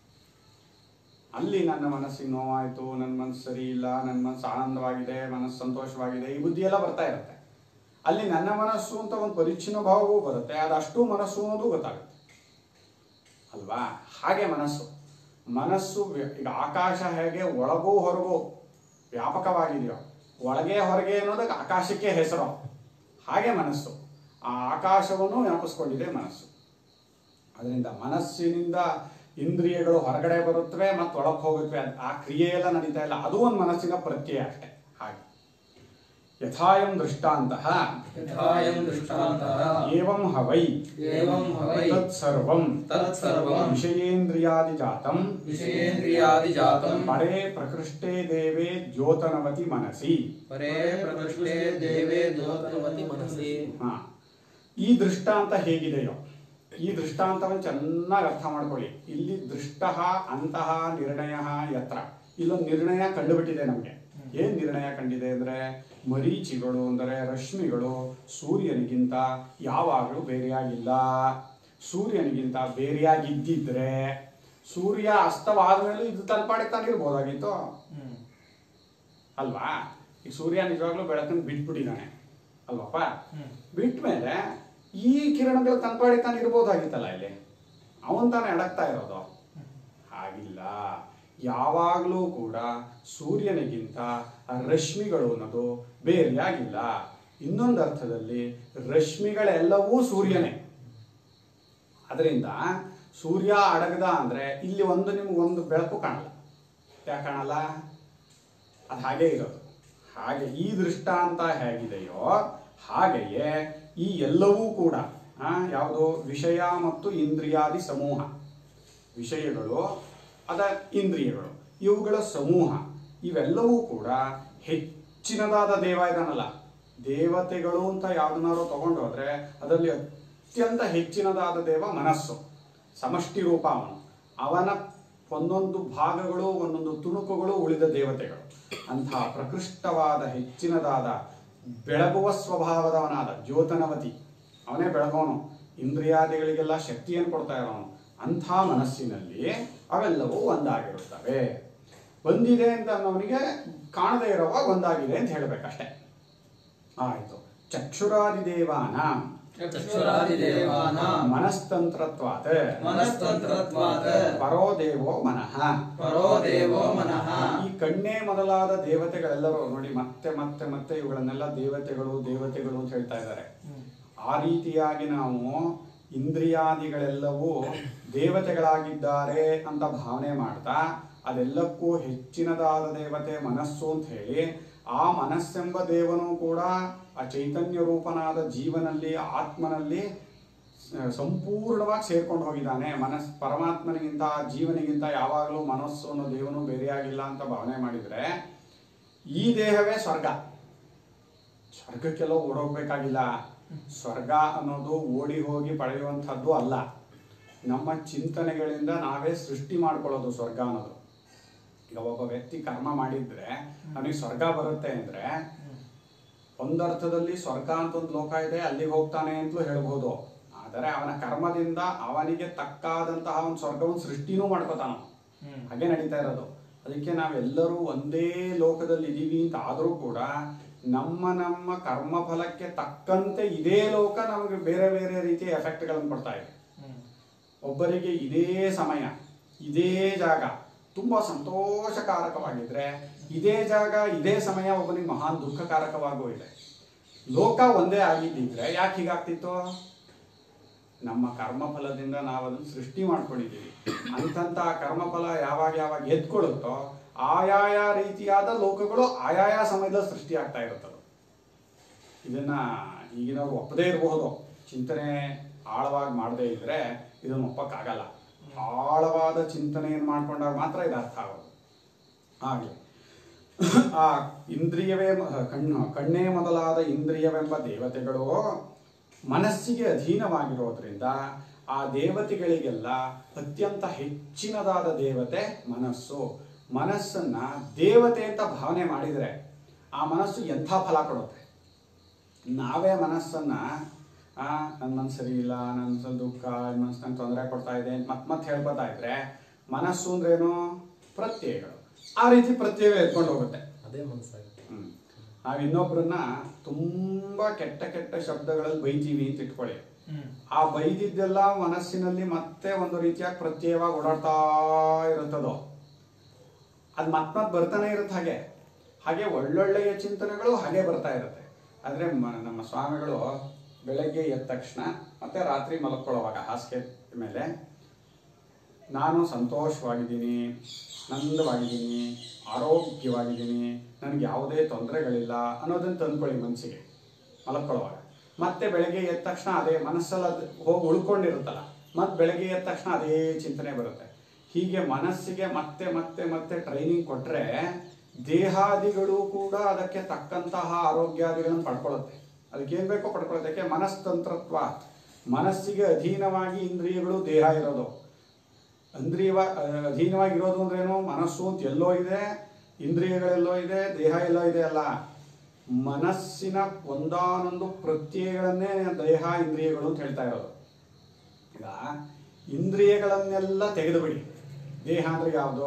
Speaker 2: ಅಲ್ಲಿ ನನ್ನ ಮನಸ್ಸಿಗೆ ನೋವಾಯಿತು ನನ್ನ ಮನಸ್ಸು ಸರಿ ಇಲ್ಲ ನನ್ನ ಮನಸ್ಸು ಆನಂದವಾಗಿದೆ ಮನಸ್ಸು ಸಂತೋಷವಾಗಿದೆ ಈ ಬುದ್ಧಿ ಎಲ್ಲ ಬರ್ತಾ ಇರುತ್ತೆ ಅಲ್ಲಿ ನನ್ನ ಮನಸ್ಸು ಅಂತ ಒಂದು ಪರಿಚ್ಛಿನ್ನ ಭಾವವೂ ಬರುತ್ತೆ ಅದಷ್ಟು ಮನಸ್ಸು ಅನ್ನೋದು ಗೊತ್ತಾಗುತ್ತೆ ಅಲ್ವಾ ಹಾಗೆ ಮನಸ್ಸು ಮನಸ್ಸು ವ್ಯ- ಈಗ ಆಕಾಶ ಹೇಗೆ ಒಳಗೂ ಹೊರಗೂ ವ್ಯಾಪಕವಾಗಿದೆಯೋ ಒಳಗೆ ಹೊರಗೆ ಅನ್ನೋದಕ್ಕೆ ಆಕಾಶಕ್ಕೆ ಹೆಸರು ಹಾಗೆ ಮನಸ್ಸು ಆ ಆಕಾಶವನ್ನು ವ್ಯಾಪಿಸ್ಕೊಂಡಿದೆ ಮನಸ್ಸು ಅದರಿಂದ ಮನಸ್ಸಿನಿಂದ ಇಂದ್ರಿಯಗಳು ಹೊರಗಡೆ ಬರುತ್ತವೆ ಮತ್ತು ಒಳಗೆ ಹೋಗುತ್ತವೆ ಅದ್- ಆ ಕ್ರಿಯೆ ಎಲ್ಲ ನಡೀತಾ ಇಲ್ಲ ಅದು ಒಂದು ಮನಸ್ಸಿನ ಪ್ರತ್ಯಯ ಅಷ್ಟೇ ಹಾಗೆ ಯಥಾಯಂ ದೃಷ್ಟಾಂತಹ
Speaker 1: ಯಥಾಯಂ ದೃಷ್ಟಾಂತಃ
Speaker 2: ಏವಂ ಹವೈ
Speaker 1: ಏವಂ ಹವೈ
Speaker 2: ತತ್ಸರ್ವಂ
Speaker 1: ತತ್ಸರ್ವಂ
Speaker 2: ವಿಷಯೇಂದ್ರಿಯಾದಿಜಾತಂ
Speaker 1: ವಿಷಯೇಂದ್ರಿಯಾದಿಜಾತಂ
Speaker 2: ಪರೇ ಪ್ರಕೃಷ್ಟೇ ದೇವೇ ದ್ಯೋತನವತಿ ಮನಸಿ
Speaker 1: ಪರೇ ಪ್ರಕೃಷ್ಟೇ ದೇವೇ ದ್ಯೋತನವತಿ ಮನಸಿ
Speaker 2: ಹಾ ಈ ದೃಷ್ಟಾಂತ ಹೇಗಿದೆಯೋ ಈ ದೃಷ್ಟಾಂತವನ್ನು ಚೆನ್ನಾಗಿ ಅರ್ಥ ಮಾಡ್ಕೊಳ್ಳಿ ಇಲ್ಲಿ ದೃಷ್ಟ ಅಂತಹ ನಿರ್ಣಯ ಯತ್ರ ಇಲ್ಲೊಂದು ನಿರ್ಣಯ ಕಂಡುಬಿಟ್ಟಿದೆ ನಮಗೆ ಏನ್ ನಿರ್ಣಯ ಕಂಡಿದೆ ಅಂದ್ರೆ ಮರೀಚಿಗಳು ಅಂದರೆ ರಶ್ಮಿಗಳು ಸೂರ್ಯನಿಗಿಂತ ಯಾವಾಗಲೂ ಬೇರೆಯಾಗಿಲ್ಲ ಸೂರ್ಯನಿಗಿಂತ ಬೇರೆಯಾಗಿದ್ದಿದ್ರೆ ಸೂರ್ಯ ಅಸ್ತವಾದ ಮೇಲೂ ಇದು ತಲ್ಪಾಡಿ ತಾನಿರ್ಬೋದಾಗಿತ್ತು ಅಲ್ವಾ ಈಗ ಸೂರ್ಯ ನಿಜವಾಗ್ಲೂ ಬೆಳಕನ್ನು ಬಿಟ್ಬಿಟ್ಟಿದ್ದಾನೆ ಅಲ್ವಪ್ಪ ಬಿಟ್ಮೇಲೆ ಈ ಕಿರಣಗಳು ತಂಪಾಡಿ ತಾನು ಇರ್ಬೋದಾಗಿತ್ತಲ್ಲ ಇಲ್ಲಿ ಅವನ್ ತಾನೇ ಅಡಗ್ತಾ ಇರೋದು ಹಾಗಿಲ್ಲ ಯಾವಾಗಲೂ ಕೂಡ ಸೂರ್ಯನಿಗಿಂತ ಆ ರಶ್ಮಿಗಳು ಅನ್ನೋದು ಬೇರೆಯಾಗಿಲ್ಲ ಇನ್ನೊಂದು ಅರ್ಥದಲ್ಲಿ ರಶ್ಮಿಗಳೆಲ್ಲವೂ ಸೂರ್ಯನೇ ಅದರಿಂದ ಸೂರ್ಯ ಅಡಗದ ಅಂದ್ರೆ ಇಲ್ಲಿ ಒಂದು ನಿಮ್ಗೆ ಒಂದು ಬೆಳಕು ಕಾಣಲ್ಲ ಯಾಕೆ ಕಾಣಲ್ಲ ಅದು ಹಾಗೆ ಇರೋದು ಹಾಗೆ ಈ ದೃಷ್ಟಾಂತ ಹೇಗಿದೆಯೋ ಹಾಗೆಯೇ ಈ ಎಲ್ಲವೂ ಕೂಡ ಆ, ಯಾವುದು ವಿಷಯ ಮತ್ತು ಇಂದ್ರಿಯಾದಿ ಸಮೂಹ ವಿಷಯಗಳು ಅದ ಇಂದ್ರಿಯಗಳು ಇವುಗಳ ಸಮೂಹ ಇವೆಲ್ಲವೂ ಕೂಡ ಹೆಚ್ಚಿನದಾದ ದೇವ ಇದಾನಲ್ಲ ದೇವತೆಗಳು ಅಂತ ಯಾವ್ದನ್ನಾರು ತಗೊಂಡು ಹೋದ್ರೆ ಅದರಲ್ಲಿ ಅತ್ಯಂತ ಹೆಚ್ಚಿನದಾದ ದೇವ ಮನಸ್ಸು ಸಮಷ್ಟಿ ರೂಪ ಅವನು ಅವನ ಒಂದೊಂದು ಭಾಗಗಳು ಒಂದೊಂದು ತುಣುಕುಗಳು ಉಳಿದ ದೇವತೆಗಳು ಅಂತಹ ಪ್ರಕೃಷ್ಟವಾದ ಹೆಚ್ಚಿನದಾದ ಬೆಳಗುವ ಸ್ವಭಾವದವನಾದ ಜ್ಯೋತನವತಿ ಅವನೇ ಬೆಳಗೋನು ಇಂದ್ರಿಯಾದಿಗಳಿಗೆಲ್ಲ ಶಕ್ತಿಯನ್ನು ಕೊಡ್ತಾ ಇರೋನು ಅಂಥ ಮನಸ್ಸಿನಲ್ಲಿ ಅವೆಲ್ಲವೂ ಒಂದಾಗಿರುತ್ತವೆ ಒಂದಿದೆ ಅಂತ ಅನ್ನೋನಿಗೆ ಕಾಣದೇ ಇರೋವಾಗ ಒಂದಾಗಿದೆ ಅಂತ ಹೇಳಬೇಕಷ್ಟೆ ಆಯ್ತು ಚಕ್ಷುರಾದಿ ದೇವಾನ
Speaker 1: ಚಕ್ಷುರಾದಿದೇವಾನಾಂ
Speaker 2: ಮನಸ್ತಂತ್ರತ್ವಾತ್
Speaker 1: ಮನಸ್ತಂತ್ರತ್ವಾತ್
Speaker 2: ಪರೋ ದೇವೋ ಮನಃ
Speaker 1: ಪರೋ ದೇವೋ ಮನಃ
Speaker 2: ಈ ಕಣ್ಣೇ ಮೊದಲಾದ ದೇವತೆಗಳೆಲ್ಲರೂ ನೋಡಿ ಮತ್ತೆ ಮತ್ತೆ ಮತ್ತೆ ಇವುಗಳನ್ನೆಲ್ಲ ದೇವತೆಗಳು ದೇವತೆಗಳು ಅಂತ ಹೇಳ್ತಾ ಇದ್ದಾರೆ ಆ ರೀತಿಯಾಗಿ ನಾವು ಇಂದ್ರಿಯಾದಿಗಳೆಲ್ಲವೂ ದೇವತೆಗಳಾಗಿದ್ದಾರೆ ಅಂತ ಭಾವನೆ ಮಾಡ್ತಾ ಅದೆಲ್ಲಕ್ಕೂ ಹೆಚ್ಚಿನದಾದ ದೇವತೆ ಮನಸ್ಸು ಅಂತ ಹೇಳಿ ಆ ಮನಸ್ಸೆಂಬ ದೇವನು ಕೂಡ ಆ ಚೈತನ್ಯ ರೂಪನಾದ ಜೀವನಲ್ಲಿ ಆತ್ಮನಲ್ಲಿ ಸ- ಸಂಪೂರ್ಣವಾಗಿ ಸೇರ್ಕೊಂಡು ಹೋಗಿದ್ದಾನೆ ಮನಸ್ ಪರಮಾತ್ಮನಿಗಿಂತ ಆ ಜೀವನಿಗಿಂತ ಯಾವಾಗಲೂ ಮನಸ್ಸು ಅನ್ನೋ ದೇವನು ಬೇರೆಯಾಗಿಲ್ಲ ಅಂತ ಭಾವನೆ ಮಾಡಿದ್ರೆ ಈ ದೇಹವೇ ಸ್ವರ್ಗ ಸ್ವರ್ಗಕ್ಕೆಲ್ಲ ಓಡೋಗ್ಬೇಕಾಗಿಲ್ಲ ಸ್ವರ್ಗ ಅನ್ನೋದು ಓಡಿ ಹೋಗಿ ಪಡೆಯುವಂಥದ್ದು ಅಲ್ಲ ನಮ್ಮ ಚಿಂತನೆಗಳಿಂದ ನಾವೇ ಸೃಷ್ಟಿ ಮಾಡ್ಕೊಳ್ಳೋದು ಸ್ವರ್ಗ ಅನ್ನೋದು ಈಗ ಒಬ್ಬ ವ್ಯಕ್ತಿ ಕರ್ಮ ಮಾಡಿದ್ರೆ ಅವನಿಗೆ ಸ್ವರ್ಗ ಬರುತ್ತೆ ಅಂದ್ರೆ ಒಂದರ್ಥದಲ್ಲಿ ಸ್ವರ್ಗ ಅಂತ ಒಂದು ಲೋಕ ಇದೆ ಅಲ್ಲಿಗೆ ಹೋಗ್ತಾನೆ ಅಂತಲೂ ಹೇಳ್ಬೋದು ಆದರೆ ಅವನ ಕರ್ಮದಿಂದ ಅವನಿಗೆ ತಕ್ಕಾದಂತಹ ಒಂದು ಸ್ವರ್ಗವನ್ನು ಸೃಷ್ಟಿನೂ ಮಾಡ್ಕೋತಾನ ಅವ್ನು. ಹಾಗೆ ನಡೀತಾ ಇರೋದು ಅದಕ್ಕೆ ನಾವೆಲ್ಲರೂ ಒಂದೇ ಲೋಕದಲ್ಲಿ ಇದೀವಿ ಅಂತ ಆದರೂ ಕೂಡ ನಮ್ಮ ನಮ್ಮ ಕರ್ಮ ಫಲಕ್ಕೆ ತಕ್ಕಂತೆ ಇದೇ ಲೋಕ ನಮಗೆ ಬೇರೆ ಬೇರೆ ರೀತಿಯ ಎಫೆಕ್ಟ್ಗಳನ್ನು ಕೊಡ್ತಾ ಇದೆ ಒಬ್ಬರಿಗೆ ಇದೇ ಸಮಯ ಇದೇ ಜಾಗ ತುಂಬಾ ಸಂತೋಷಕಾರಕವಾಗಿದ್ರೆ ಇದೇ ಜಾಗ ಇದೇ ಸಮಯ ಒಬ್ಬನಿಗೆ ಮಹಾನ್ ದುಃಖಕಾರಕವಾಗೂ ಇದೆ ಲೋಕ ಒಂದೇ ಆಗಿದ್ದಿದ್ರೆ ಯಾಕೆ ಹೀಗಾಗ್ತಿತ್ತು ನಮ್ಮ ಕರ್ಮಫಲದಿಂದ ನಾವು ಅದನ್ನು ಸೃಷ್ಟಿ ಮಾಡ್ಕೊಂಡಿದ್ದೀವಿ ಅಂತಂತ ಕರ್ಮಫಲ ಯಾವಾಗ ಯಾವಾಗ ಎದ್ಕೊಳ್ಳುತ್ತೋ ಆಯಾಯ ರೀತಿಯಾದ ಲೋಕಗಳು ಆಯಾಯ ಸಮಯದಲ್ಲಿ ಸೃಷ್ಟಿ ಆಗ್ತಾ ಇರುತ್ತದು ಇದನ್ನ ಈಗಿನವ್ರು ಒಪ್ಪದೇ ಇರಬಹುದು ಚಿಂತನೆ ಆಳವಾಗಿ ಮಾಡದೇ ಇದ್ರೆ ಇದನ್ನು ಒಪ್ಪಕ್ಕಾಗಲ್ಲ ಆಳವಾದ ಚಿಂತನೆಯನ್ನು ಮಾಡ್ಕೊಂಡಾಗ ಮಾತ್ರ ಇದು ಅರ್ಥ ಆಗೋದು ಹಾಗೆ ಆ ಇಂದ್ರಿಯವೇ ಮ- ಕಣ್ಣು ಕಣ್ಣೇ ಮೊದಲಾದ ಇಂದ್ರಿಯವೆಂಬ ದೇವತೆಗಳು ಮನಸ್ಸಿಗೆ ಅಧೀನವಾಗಿರೋದ್ರಿಂದ ಆ ದೇವತೆಗಳಿಗೆಲ್ಲ ಅತ್ಯಂತ ಹೆಚ್ಚಿನದಾದ ದೇವತೆ ಮನಸ್ಸು ಮನಸ್ಸನ್ನ ದೇವತೆ ಅಂತ ಭಾವನೆ ಮಾಡಿದರೆ ಆ ಮನಸ್ಸು ಎಂಥ ಫಲ ಕೊಡುತ್ತೆ ನಾವೇ ಮನಸ್ಸನ್ನ ಆ ನನ್ನ ಮನಸ್ಸು ಸರಿ ಇಲ್ಲ ನನ್ನ ಸ್ವಲ್ಪ ದುಃಖ ನನ್ನ ಮನಸ್ಸು ನಂಗೆ ತೊಂದರೆ ಕೊಡ್ತಾ ಇದೆ ಅಂತ ಮತ್ತೆ ಮತ್ತೆ ಹೇಳ್ಕೊತಾ ಇದ್ರೆ ಮನಸ್ಸು ಅಂದ್ರೇನು ಪ್ರತ್ಯಯಗಳು ಆ ರೀತಿ ಪ್ರತ್ಯಯ ಎತ್ಕೊಂಡು ಹೋಗುತ್ತೆ
Speaker 1: ಅದೇ ಮನಸ್ಸಾಗುತ್ತೆ
Speaker 2: ಹ್ಮ್. ನಾವ್ ಇನ್ನೊಬ್ರನ್ನ ತುಂಬಾ ಕೆಟ್ಟ ಕೆಟ್ಟ ಶಬ್ದಗಳಲ್ಲಿ ಬೈತೀವಿ ಅಂತ ಇಟ್ಕೊಳ್ಳಿ ಆ ಬೈದಿದ್ದೆಲ್ಲ ಮನಸ್ಸಿನಲ್ಲಿ ಮತ್ತೆ ಒಂದು ರೀತಿಯ ಪ್ರತ್ಯಯವಾಗಿ ಓಡಾಡ್ತಾ ಇರುತ್ತದೋ ಅದು ಮತ್ ಮತ್ ಬರ್ತಾನೆ ಇರುತ್ತೆ ಹಾಗೆ ಹಾಗೆ ಒಳ್ಳೊಳ್ಳೆಯ ಚಿಂತನೆಗಳು ಹಾಗೆ ಬರ್ತಾ ಇರುತ್ತೆ ಆದ್ರೆ ಮ- ನಮ್ಮ ಸ್ವಾಮಿಗಳು ಬೆಳಗ್ಗೆ ಎದ್ದ ತಕ್ಷಣ ಮತ್ತೆ ರಾತ್ರಿ ಮಲ್ಕೊಳ್ಳೋವಾಗ ಹಾಸಿಗೆ ಮೇಲೆ ನಾನು ಸಂತೋಷವಾಗಿದ್ದೀನಿ ನಂದವಾಗಿದ್ದೀನಿ ಆರೋಗ್ಯವಾಗಿದ್ದೀನಿ ನನಗೆ ಯಾವುದೇ ತೊಂದರೆಗಳಿಲ್ಲ ಅನ್ನೋದನ್ನು ತಂದ್ಕೊಳ್ಳಿ ಮನಸ್ಸಿಗೆ ಮಲಕ್ಕೊಳ್ಳುವಾಗ ಮತ್ತೆ ಬೆಳಗ್ಗೆ ಎದ್ದ ತಕ್ಷಣ ಅದೇ ಮನಸ್ಸಲ್ಲಿ ಅದು ಹೋಗಿ ಉಳ್ಕೊಂಡಿರುತ್ತಲ್ಲ ಮತ್ತೆ ಬೆಳಗ್ಗೆ ಎದ್ದ ತಕ್ಷಣ ಅದೇ ಚಿಂತನೆ ಬರುತ್ತೆ ಹೀಗೆ ಮನಸ್ಸಿಗೆ ಮತ್ತೆ ಮತ್ತೆ ಮತ್ತೆ ಟ್ರೈನಿಂಗ್ ಕೊಟ್ರೆ ದೇಹಾದಿಗಳು ಕೂಡ ಅದಕ್ಕೆ ತಕ್ಕಂತಹ ಆರೋಗ್ಯಾದಿಗಳನ್ನು ಪಡ್ಕೊಳ್ಳುತ್ತೆ ಅದಕ್ಕೆ ಏನ್ ಬೇಕೋ ಪಡ್ಕೊಳ್ಳುತ್ತೆ ಯಾಕೆ ಮನಸ್ತಂತ್ರತ್ವ ಮನಸ್ಸಿಗೆ ಅಧೀನವಾಗಿ ಇಂದ್ರಿಯಗಳು ದೇಹ ಇರೋದು ಇಂದ್ರಿಯವ ಅಧೀನವಾಗಿರೋದು ಅಂದ್ರೇನು ಮನಸ್ಸು ಅಂತ ಎಲ್ಲೋ ಇದೆ ಇಂದ್ರಿಯಗಳೆಲ್ಲೋ ಇದೆ ದೇಹ ಎಲ್ಲೋ ಇದೆ ಅಲ್ಲ ಮನಸ್ಸಿನ ಒಂದಾನೊಂದು ಪ್ರತ್ಯಯಗಳನ್ನೇ ದೇಹ ಇಂದ್ರಿಯಗಳು ಅಂತ ಹೇಳ್ತಾ ಇರೋದು ಈಗ ಇಂದ್ರಿಯಗಳನ್ನೆಲ್ಲ ತೆಗೆದುಬಿಡಿ ದೇಹ ಅಂದ್ರೆ ಯಾವುದು